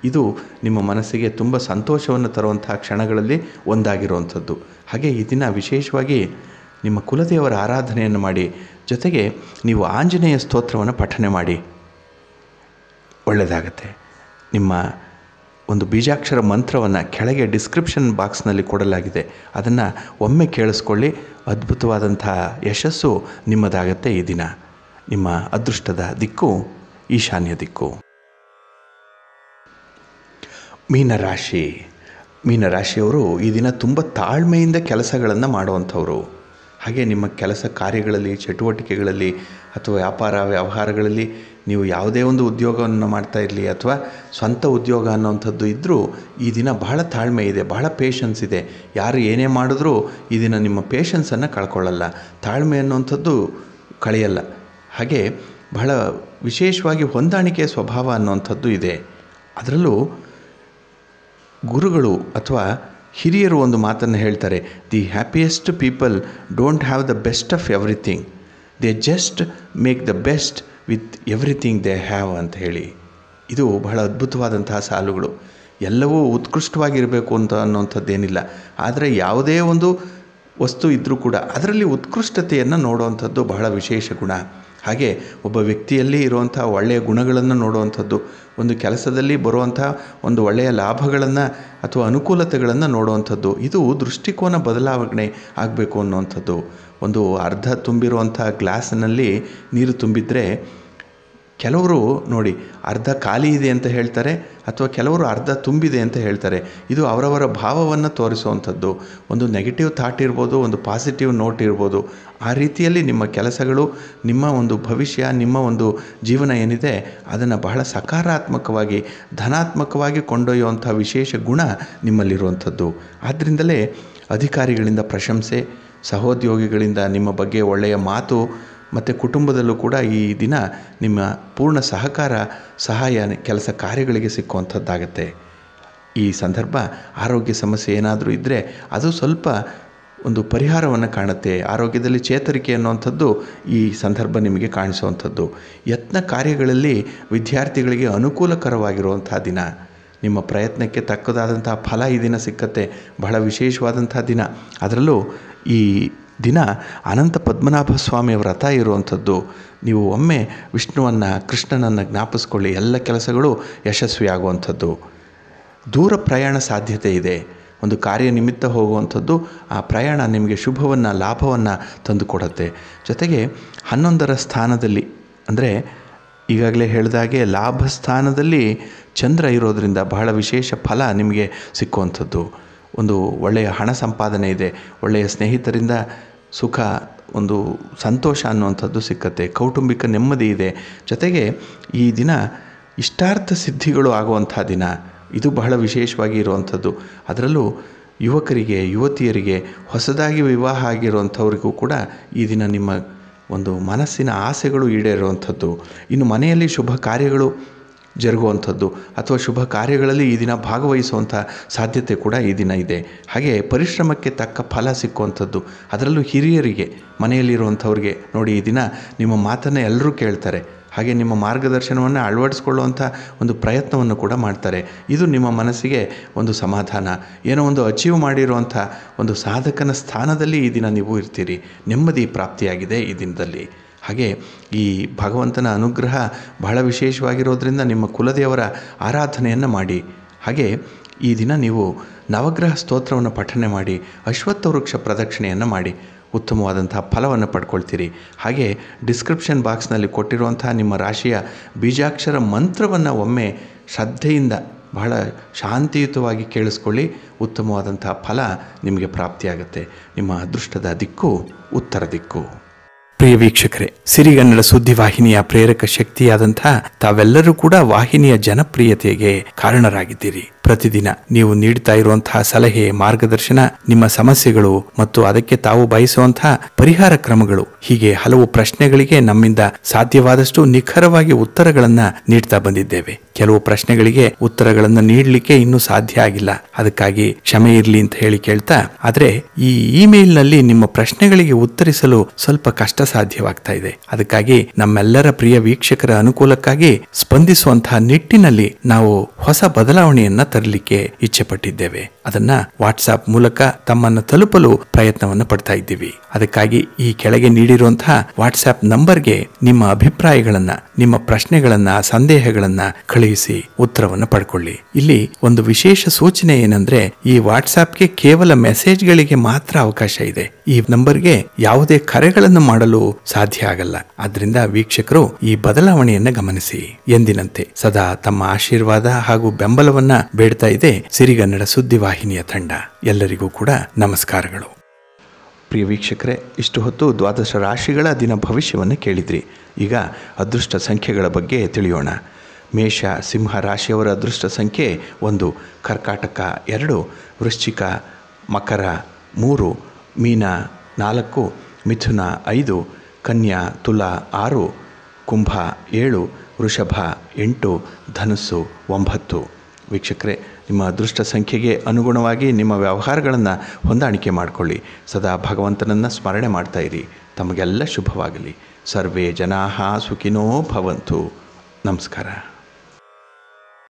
ಇದು ನಿಮ್ಮ ಮನಸ್ಸಿಗೆ ತುಂಬ ಸಂತೋಷವನ್ನು ತರುವಂತಹ ಕ್ಷಣಗಳಲ್ಲಿ ಒಂದಾಗಿರುವಂಥದ್ದು ಹಾಗೆ ಈ ದಿನ ವಿಶೇಷವಾಗಿ ನಿಮ್ಮ ಕುಲದೇವರ ಆರಾಧನೆಯನ್ನು ಮಾಡಿ ಜೊತೆಗೆ ನೀವು ಆಂಜನೇಯ ಸ್ತೋತ್ರವನ್ನು ಪಠನೆ ಮಾಡಿ ಒಳ್ಳೆಯದಾಗತ್ತೆ ನಿಮ್ಮ ಒಂದು ಬೀಜಾಕ್ಷರ ಮಂತ್ರವನ್ನು ಕೆಳಗೆ ಡಿಸ್ಕ್ರಿಪ್ಷನ್ ಬಾಕ್ಸ್ನಲ್ಲಿ ಕೊಡಲಾಗಿದೆ ಅದನ್ನು ಒಮ್ಮೆ ಕೇಳಿಸ್ಕೊಳ್ಳಿ ಅದ್ಭುತವಾದಂಥ ಯಶಸ್ಸು ನಿಮ್ಮದಾಗತ್ತೆ ಈ ದಿನ ನಿಮ್ಮ ಅದೃಷ್ಟದ ದಿಕ್ಕು ಈಶಾನ್ಯ ದಿಕ್ಕು ಮೀನರಾಶಿ ಮೀನರಾಶಿಯವರು ಈ ದಿನ ತುಂಬ ತಾಳ್ಮೆಯಿಂದ ಕೆಲಸಗಳನ್ನು ಮಾಡುವಂಥವ್ರು ಹಾಗೆ ನಿಮ್ಮ ಕೆಲಸ ಕಾರ್ಯಗಳಲ್ಲಿ ಚಟುವಟಿಕೆಗಳಲ್ಲಿ ಅಥವಾ ವ್ಯಾಪಾರ ವ್ಯವಹಾರಗಳಲ್ಲಿ ನೀವು ಯಾವುದೇ ಒಂದು ಉದ್ಯೋಗವನ್ನು ಮಾಡ್ತಾ ಇರಲಿ ಅಥವಾ ಸ್ವಂತ ಉದ್ಯೋಗ ಅನ್ನೋವಂಥದ್ದು ಇದ್ದರೂ ಈ ದಿನ ಬಹಳ ತಾಳ್ಮೆ ಇದೆ ಬಹಳ ಪೇಷನ್ಸ್ ಇದೆ ಯಾರು ಏನೇ ಮಾಡಿದ್ರೂ ಈ ದಿನ ನಿಮ್ಮ ಪೇಷನ್ಸನ್ನು ಕಳ್ಕೊಳ್ಳಲ್ಲ ತಾಳ್ಮೆ ಅನ್ನುವಂಥದ್ದು ಕಳೆಯಲ್ಲ ಹಾಗೆ ಬಹಳ ವಿಶೇಷವಾಗಿ ಹೊಂದಾಣಿಕೆಯ ಸ್ವಭಾವ ಅನ್ನುವಂಥದ್ದು ಇದೆ ಅದರಲ್ಲೂ ಗುರುಗಳು ಅಥವಾ ಹಿರಿಯರು ಒಂದು ಮಾತನ್ನು ಹೇಳ್ತಾರೆ the happiest people don't have the best of everything they just make the best with everything they have ಅಂತ ಹೇಳಿ ಇದು ಬಹಳ ಅದ್ಭುತವಾದಂತಹ ಸಾಲುಗಳು ಎಲ್ಲವೂ ಉತ್ಕೃಷ್ಟವಾಗಿರಬೇಕು ಅಂತ ಅನ್ನೋಂಥದ್ದೇನಿಲ್ಲ ಆದರೆ ಯಾವುದೇ ಒಂದು ವಸ್ತು ಇದ್ದರೂ ಕೂಡ ಅದರಲ್ಲಿ ಉತ್ಕೃಷ್ಟತೆಯನ್ನು ನೋಡುವಂಥದ್ದು ಬಹಳ ವಿಶೇಷ ಗುಣ ಹಾಗೆ ಒಬ್ಬ ವ್ಯಕ್ತಿಯಲ್ಲಿ ಇರುವಂಥ ಒಳ್ಳೆಯ ಗುಣಗಳನ್ನು ನೋಡುವಂಥದ್ದು ಒಂದು ಕೆಲಸದಲ್ಲಿ ಬರುವಂಥ ಒಂದು ಒಳ್ಳೆಯ ಲಾಭಗಳನ್ನು ಅಥವಾ ಅನುಕೂಲತೆಗಳನ್ನು ನೋಡುವಂಥದ್ದು ಇದು ದೃಷ್ಟಿಕೋನ ಬದಲಾವಣೆ ಆಗಬೇಕು ಅನ್ನುವಂಥದ್ದು ಒಂದು ಅರ್ಧ ತುಂಬಿರುವಂಥ ಗ್ಲಾಸ್ನಲ್ಲಿ ನೀರು ತುಂಬಿದರೆ ಕೆಲವರು ನೋಡಿ ಅರ್ಧ ಖಾಲಿ ಇದೆ ಅಂತ ಹೇಳ್ತಾರೆ ಅಥವಾ ಕೆಲವರು ಅರ್ಧ ತುಂಬಿದೆ ಅಂತ ಹೇಳ್ತಾರೆ ಇದು ಅವರವರ ಭಾವವನ್ನು ತೋರಿಸುವಂಥದ್ದು ಒಂದು ನೆಗೆಟಿವ್ ಥಾಟ್ ಇರ್ಬೋದು ಒಂದು ಪಾಸಿಟಿವ್ ನೋಟ್ ಇರ್ಬೋದು ಆ ರೀತಿಯಲ್ಲಿ ನಿಮ್ಮ ಕೆಲಸಗಳು ನಿಮ್ಮ ಒಂದು ಭವಿಷ್ಯ ನಿಮ್ಮ ಒಂದು ಜೀವನ ಏನಿದೆ ಅದನ್ನು ಬಹಳ ಸಕಾರಾತ್ಮಕವಾಗಿ ಧನಾತ್ಮಕವಾಗಿ ಕೊಂಡೊಯ್ಯುವಂಥ ವಿಶೇಷ ಗುಣ ನಿಮ್ಮಲ್ಲಿರುವಂಥದ್ದು ಆದ್ದರಿಂದಲೇ ಅಧಿಕಾರಿಗಳಿಂದ ಪ್ರಶಂಸೆ ಸಹೋದ್ಯೋಗಿಗಳಿಂದ ನಿಮ್ಮ ಬಗ್ಗೆ ಒಳ್ಳೆಯ ಮಾತು ಮತ್ತು ಕುಟುಂಬದಲ್ಲೂ ಕೂಡ ಈ ದಿನ ನಿಮ್ಮ ಪೂರ್ಣ ಸಹಕಾರ ಸಹಾಯ ಕೆಲಸ ಕಾರ್ಯಗಳಿಗೆ ಸಿಕ್ಕುವಂಥದ್ದಾಗತ್ತೆ ಈ ಸಂದರ್ಭ ಆರೋಗ್ಯ ಸಮಸ್ಯೆ ಏನಾದರೂ ಇದ್ದರೆ ಅದು ಸ್ವಲ್ಪ ಒಂದು ಪರಿಹಾರವನ್ನು ಕಾಣುತ್ತೆ ಆರೋಗ್ಯದಲ್ಲಿ ಚೇತರಿಕೆ ಅನ್ನುವಂಥದ್ದು ಈ ಸಂದರ್ಭ ನಿಮಗೆ ಕಾಣಿಸುವಂಥದ್ದು ಯತ್ನ ಕಾರ್ಯಗಳಲ್ಲಿ ವಿದ್ಯಾರ್ಥಿಗಳಿಗೆ ಅನುಕೂಲಕರವಾಗಿರುವಂಥ ದಿನ ನಿಮ್ಮ ಪ್ರಯತ್ನಕ್ಕೆ ತಕ್ಕದಾದಂಥ ಫಲ ಈ ದಿನ ಸಿಕ್ಕತ್ತೆ ಬಹಳ ವಿಶೇಷವಾದಂಥ ದಿನ ಅದರಲ್ಲೂ ಈ ದಿನ ಅನಂತ ಪದ್ಮನಾಭ ಸ್ವಾಮಿಯ ವ್ರತ ಇರುವಂಥದ್ದು ನೀವು ಒಮ್ಮೆ ವಿಷ್ಣುವನ್ನು ಕೃಷ್ಣನನ್ನು ಜ್ಞಾಪಿಸ್ಕೊಳ್ಳಿ ಎಲ್ಲ ಕೆಲಸಗಳು ಯಶಸ್ವಿಯಾಗುವಂಥದ್ದು ದೂರ ಪ್ರಯಾಣ ಸಾಧ್ಯತೆ ಇದೆ ಒಂದು ಕಾರ್ಯನಿಮಿತ್ತ ಹೋಗುವಂಥದ್ದು ಆ ಪ್ರಯಾಣ ನಿಮಗೆ ಶುಭವನ್ನು ಲಾಭವನ್ನು ತಂದುಕೊಡುತ್ತೆ ಜೊತೆಗೆ ಹನ್ನೊಂದರ ಸ್ಥಾನದಲ್ಲಿ ಅಂದರೆ ಈಗಾಗಲೇ ಹೇಳಿದಾಗೆ ಲಾಭ ಸ್ಥಾನದಲ್ಲಿ ಚಂದ್ರ ಇರೋದರಿಂದ ಬಹಳ ವಿಶೇಷ ಫಲ ನಿಮಗೆ ಸಿಕ್ಕುವಂಥದ್ದು ಒಂದು ಒಳ್ಳೆಯ ಹಣ ಸಂಪಾದನೆ ಇದೆ ಒಳ್ಳೆಯ ಸ್ನೇಹಿತರಿಂದ ಸುಖ ಒಂದು ಸಂತೋಷ ಅನ್ನುವಂಥದ್ದು ಸಿಕ್ಕತ್ತೆ ಕೌಟುಂಬಿಕ ನೆಮ್ಮದಿ ಇದೆ ಜೊತೆಗೆ ಈ ದಿನ ಇಷ್ಟಾರ್ಥ ಸಿದ್ಧಿಗಳು ಆಗುವಂಥ ದಿನ ಇದು ಬಹಳ ವಿಶೇಷವಾಗಿ ಇರುವಂಥದ್ದು ಅದರಲ್ಲೂ ಯುವಕರಿಗೆ ಯುವತಿಯರಿಗೆ ಹೊಸದಾಗಿ ವಿವಾಹ ಆಗಿರುವಂಥವ್ರಿಗೂ ಕೂಡ ಈ ದಿನ ನಿಮ್ಮ ಒಂದು ಮನಸ್ಸಿನ ಆಸೆಗಳು ಈಡೇರುವಂಥದ್ದು ಇನ್ನು ಮನೆಯಲ್ಲಿ ಶುಭ ಕಾರ್ಯಗಳು ಜರುಗುವಂಥದ್ದು ಅಥವಾ ಶುಭ ಕಾರ್ಯಗಳಲ್ಲಿ ಈ ದಿನ ಭಾಗವಹಿಸುವಂಥ ಸಾಧ್ಯತೆ ಕೂಡ ಈ ದಿನ ಇದೆ ಹಾಗೆ ಪರಿಶ್ರಮಕ್ಕೆ ತಕ್ಕ ಫಲ ಸಿಕ್ಕುವಂಥದ್ದು ಅದರಲ್ಲೂ ಹಿರಿಯರಿಗೆ ಮನೆಯಲ್ಲಿರುವಂಥವ್ರಿಗೆ ನೋಡಿ ಈ ದಿನ ನಿಮ್ಮ ಮಾತನ್ನು ಎಲ್ಲರೂ ಕೇಳ್ತಾರೆ ಹಾಗೆ ನಿಮ್ಮ ಮಾರ್ಗದರ್ಶನವನ್ನು ಅಳವಡಿಸ್ಕೊಳ್ಳುವಂಥ ಒಂದು ಪ್ರಯತ್ನವನ್ನು ಕೂಡ ಮಾಡ್ತಾರೆ ಇದು ನಿಮ್ಮ ಮನಸ್ಸಿಗೆ ಒಂದು ಸಮಾಧಾನ ಏನೋ ಒಂದು ಅಚೀವ್ ಮಾಡಿರುವಂಥ ಒಂದು ಸಾಧಕನ ಸ್ಥಾನದಲ್ಲಿ ಈ ದಿನ ನೀವು ಇರ್ತೀರಿ ನೆಮ್ಮದಿ ಪ್ರಾಪ್ತಿಯಾಗಿದೆ ಈ ದಿನದಲ್ಲಿ ಹಾಗೆ ಈ ಭಗವಂತನ ಅನುಗ್ರಹ ಬಹಳ ವಿಶೇಷವಾಗಿರೋದ್ರಿಂದ ನಿಮ್ಮ ಕುಲದೇವರ ಆರಾಧನೆಯನ್ನು ಮಾಡಿ ಹಾಗೆ ಈ ದಿನ ನೀವು ನವಗ್ರಹ ಸ್ತೋತ್ರವನ್ನು ಪಠನೆ ಮಾಡಿ ಅಶ್ವತ್ಥ ವೃಕ್ಷ ಪ್ರದಕ್ಷಿಣೆಯನ್ನು ಮಾಡಿ ಉತ್ತಮವಾದಂಥ ಫಲವನ್ನು ಪಡ್ಕೊಳ್ತೀರಿ ಹಾಗೆ ಡಿಸ್ಕ್ರಿಪ್ಷನ್ ಬಾಕ್ಸ್ನಲ್ಲಿ ಕೊಟ್ಟಿರುವಂಥ ನಿಮ್ಮ ರಾಶಿಯ ಬೀಜಾಕ್ಷರ ಮಂತ್ರವನ್ನು ಒಮ್ಮೆ ಶ್ರದ್ಧೆಯಿಂದ ಬಹಳ ಶಾಂತಿಯುತವಾಗಿ ಕೇಳಿಸ್ಕೊಳ್ಳಿ ಉತ್ತಮವಾದಂಥ ಫಲ ನಿಮಗೆ ಪ್ರಾಪ್ತಿಯಾಗುತ್ತೆ ನಿಮ್ಮ ಅದೃಷ್ಟದ ದಿಕ್ಕು ಉತ್ತರ ದಿಕ್ಕು ಪ್ರಿಯ ವೀಕ್ಷಕರೇ ಸಿರಿಗನ್ನಡ ಸುದ್ದಿವಾಹಿನಿಯ ಪ್ರೇರಕ ಶಕ್ತಿಯಾದಂಥ ತಾವೆಲ್ಲರೂ ಕೂಡ ವಾಹಿನಿಯ ಜನಪ್ರಿಯತೆಗೆ ಕಾರಣರಾಗಿದ್ದೀರಿ ಪ್ರತಿದಿನ ನೀವು ನೀಡ್ತಾ ಇರುವಂತಹ ಸಲಹೆ ಮಾರ್ಗದರ್ಶನ ನಿಮ್ಮ ಸಮಸ್ಯೆಗಳು ಮತ್ತು ಅದಕ್ಕೆ ತಾವು ಬಯಸುವಂತಹ ಪರಿಹಾರ ಕ್ರಮಗಳು ಹೀಗೆ ಹಲವು ಪ್ರಶ್ನೆಗಳಿಗೆ ನಮ್ಮಿಂದ ಸಾಧ್ಯವಾದಷ್ಟು ನಿಖರವಾಗಿ ಉತ್ತರಗಳನ್ನ ನೀಡ್ತಾ ಬಂದಿದ್ದೇವೆ ಕೆಲವು ಪ್ರಶ್ನೆಗಳಿಗೆ ಉತ್ತರಗಳನ್ನು ನೀಡಲಿಕ್ಕೆ ಇನ್ನೂ ಸಾಧ್ಯ ಆಗಿಲ್ಲ ಅದಕ್ಕಾಗಿ ಕ್ಷಮೆ ಇರಲಿ ಅಂತ ಹೇಳಿ ಕೇಳ್ತಾ ಆದ್ರೆ ಈ ಇಮೇಲ್ ನಲ್ಲಿ ನಿಮ್ಮ ಪ್ರಶ್ನೆಗಳಿಗೆ ಉತ್ತರಿಸಲು ಸ್ವಲ್ಪ ಕಷ್ಟ ಸಾಧ್ಯವಾಗ್ತಾ ಇದೆ ಅದಕ್ಕಾಗಿ ನಮ್ಮೆಲ್ಲರ ಪ್ರಿಯ ವೀಕ್ಷಕರ ಅನುಕೂಲಕ್ಕಾಗಿ ಸ್ಪಂದಿಸುವಂತಹ ನಿಟ್ಟಿನಲ್ಲಿ ನಾವು ಹೊಸ ಬದಲಾವಣೆಯನ್ನ ತರಲಿಕ್ಕೆ ಇಚ್ಛೆ ಪಟ್ಟಿದ್ದೇವೆ ಅದನ್ನ ವಾಟ್ಸ್ಆಪ್ ಮೂಲಕ ತಮ್ಮನ್ನು ತಲುಪಲು ಪ್ರಯತ್ನವನ್ನು ಪಡ್ತಾ ಇದ್ದೀವಿ ಅದಕ್ಕಾಗಿ ಈ ಕೆಳಗೆ ನೀಡಿರುವಂತಹ ವಾಟ್ಸ್ಆಪ್ ನಂಬರ್ಗೆ ನಿಮ್ಮ ಅಭಿಪ್ರಾಯಗಳನ್ನ ನಿಮ್ಮ ಪ್ರಶ್ನೆಗಳನ್ನ ಸಂದೇಹಗಳನ್ನ ಕಳುಹಿಸಿ ಉತ್ತರವನ್ನು ಪಡ್ಕೊಳ್ಳಿ ಇಲ್ಲಿ ಒಂದು ವಿಶೇಷ ಸೂಚನೆ ಏನಂದ್ರೆ ಈ ವಾಟ್ಸ್ಆಪ್ಗೆ ಕೇವಲ ಮೆಸೇಜ್ಗಳಿಗೆ ಮಾತ್ರ ಅವಕಾಶ ಇದೆ ಈ ನಂಬರ್ಗೆ ಯಾವುದೇ ಕರೆಗಳನ್ನು ಮಾಡಲು ಸಾಧ್ಯ ಆಗಲ್ಲ ಆದ್ರಿಂದ ವೀಕ್ಷಕರು ಈ ಬದಲಾವಣೆಯನ್ನ ಗಮನಿಸಿ ಎಂದಿನಂತೆ ಸದಾ ತಮ್ಮ ಆಶೀರ್ವಾದ ಹಾಗೂ ಬೆಂಬಲವನ್ನ ಬೇಡ್ತಾ ಇದೆ ಸಿರಿಗನ್ನಡ ಸುದ್ದಿವಾಹಿನಿಯ ತಂಡ ಎಲ್ಲರಿಗೂ ಕೂಡ ನಮಸ್ಕಾರಗಳು ಪ್ರಿಯ ವೀಕ್ಷಕರೇ ಇಷ್ಟು ಹೊತ್ತು ದ್ವಾದಶ ರಾಶಿಗಳ ದಿನ ಭವಿಷ್ಯವನ್ನು ಕೇಳಿದ್ರಿ ಈಗ ಅದೃಷ್ಟ ಸಂಖ್ಯೆಗಳ ಬಗ್ಗೆ ತಿಳಿಯೋಣ ಮೇಷ ಸಿಂಹ ರಾಶಿಯವರ ಅದೃಷ್ಟ ಸಂಖ್ಯೆ ಒಂದು ಕರ್ಕಾಟಕ ಎರಡು ವೃಶ್ಚಿಕ ಮಕರ ಮೂರು ಮೀನ ನಾಲ್ಕು ಮಿಥುನ ಐದು ಕನ್ಯಾ ತುಲ ಆರು ಕುಂಭ ಏಳು ವೃಷಭ ಎಂಟು ಧನುಸ್ಸು ಒಂಬತ್ತು ವೀಕ್ಷಕರೇ ನಿಮ್ಮ ಅದೃಷ್ಟ ಸಂಖ್ಯೆಗೆ ಅನುಗುಣವಾಗಿ ನಿಮ್ಮ ವ್ಯವಹಾರಗಳನ್ನು ಹೊಂದಾಣಿಕೆ ಮಾಡಿಕೊಳ್ಳಿ ಸದಾ ಭಗವಂತನನ್ನು ಸ್ಮರಣೆ ಮಾಡ್ತಾ ಇರಿ ತಮಗೆಲ್ಲ ಶುಭವಾಗಲಿ ಸರ್ವೇ ಜನಾ ಸುಖಿನೋ ಭವಂತು ನಮಸ್ಕಾರ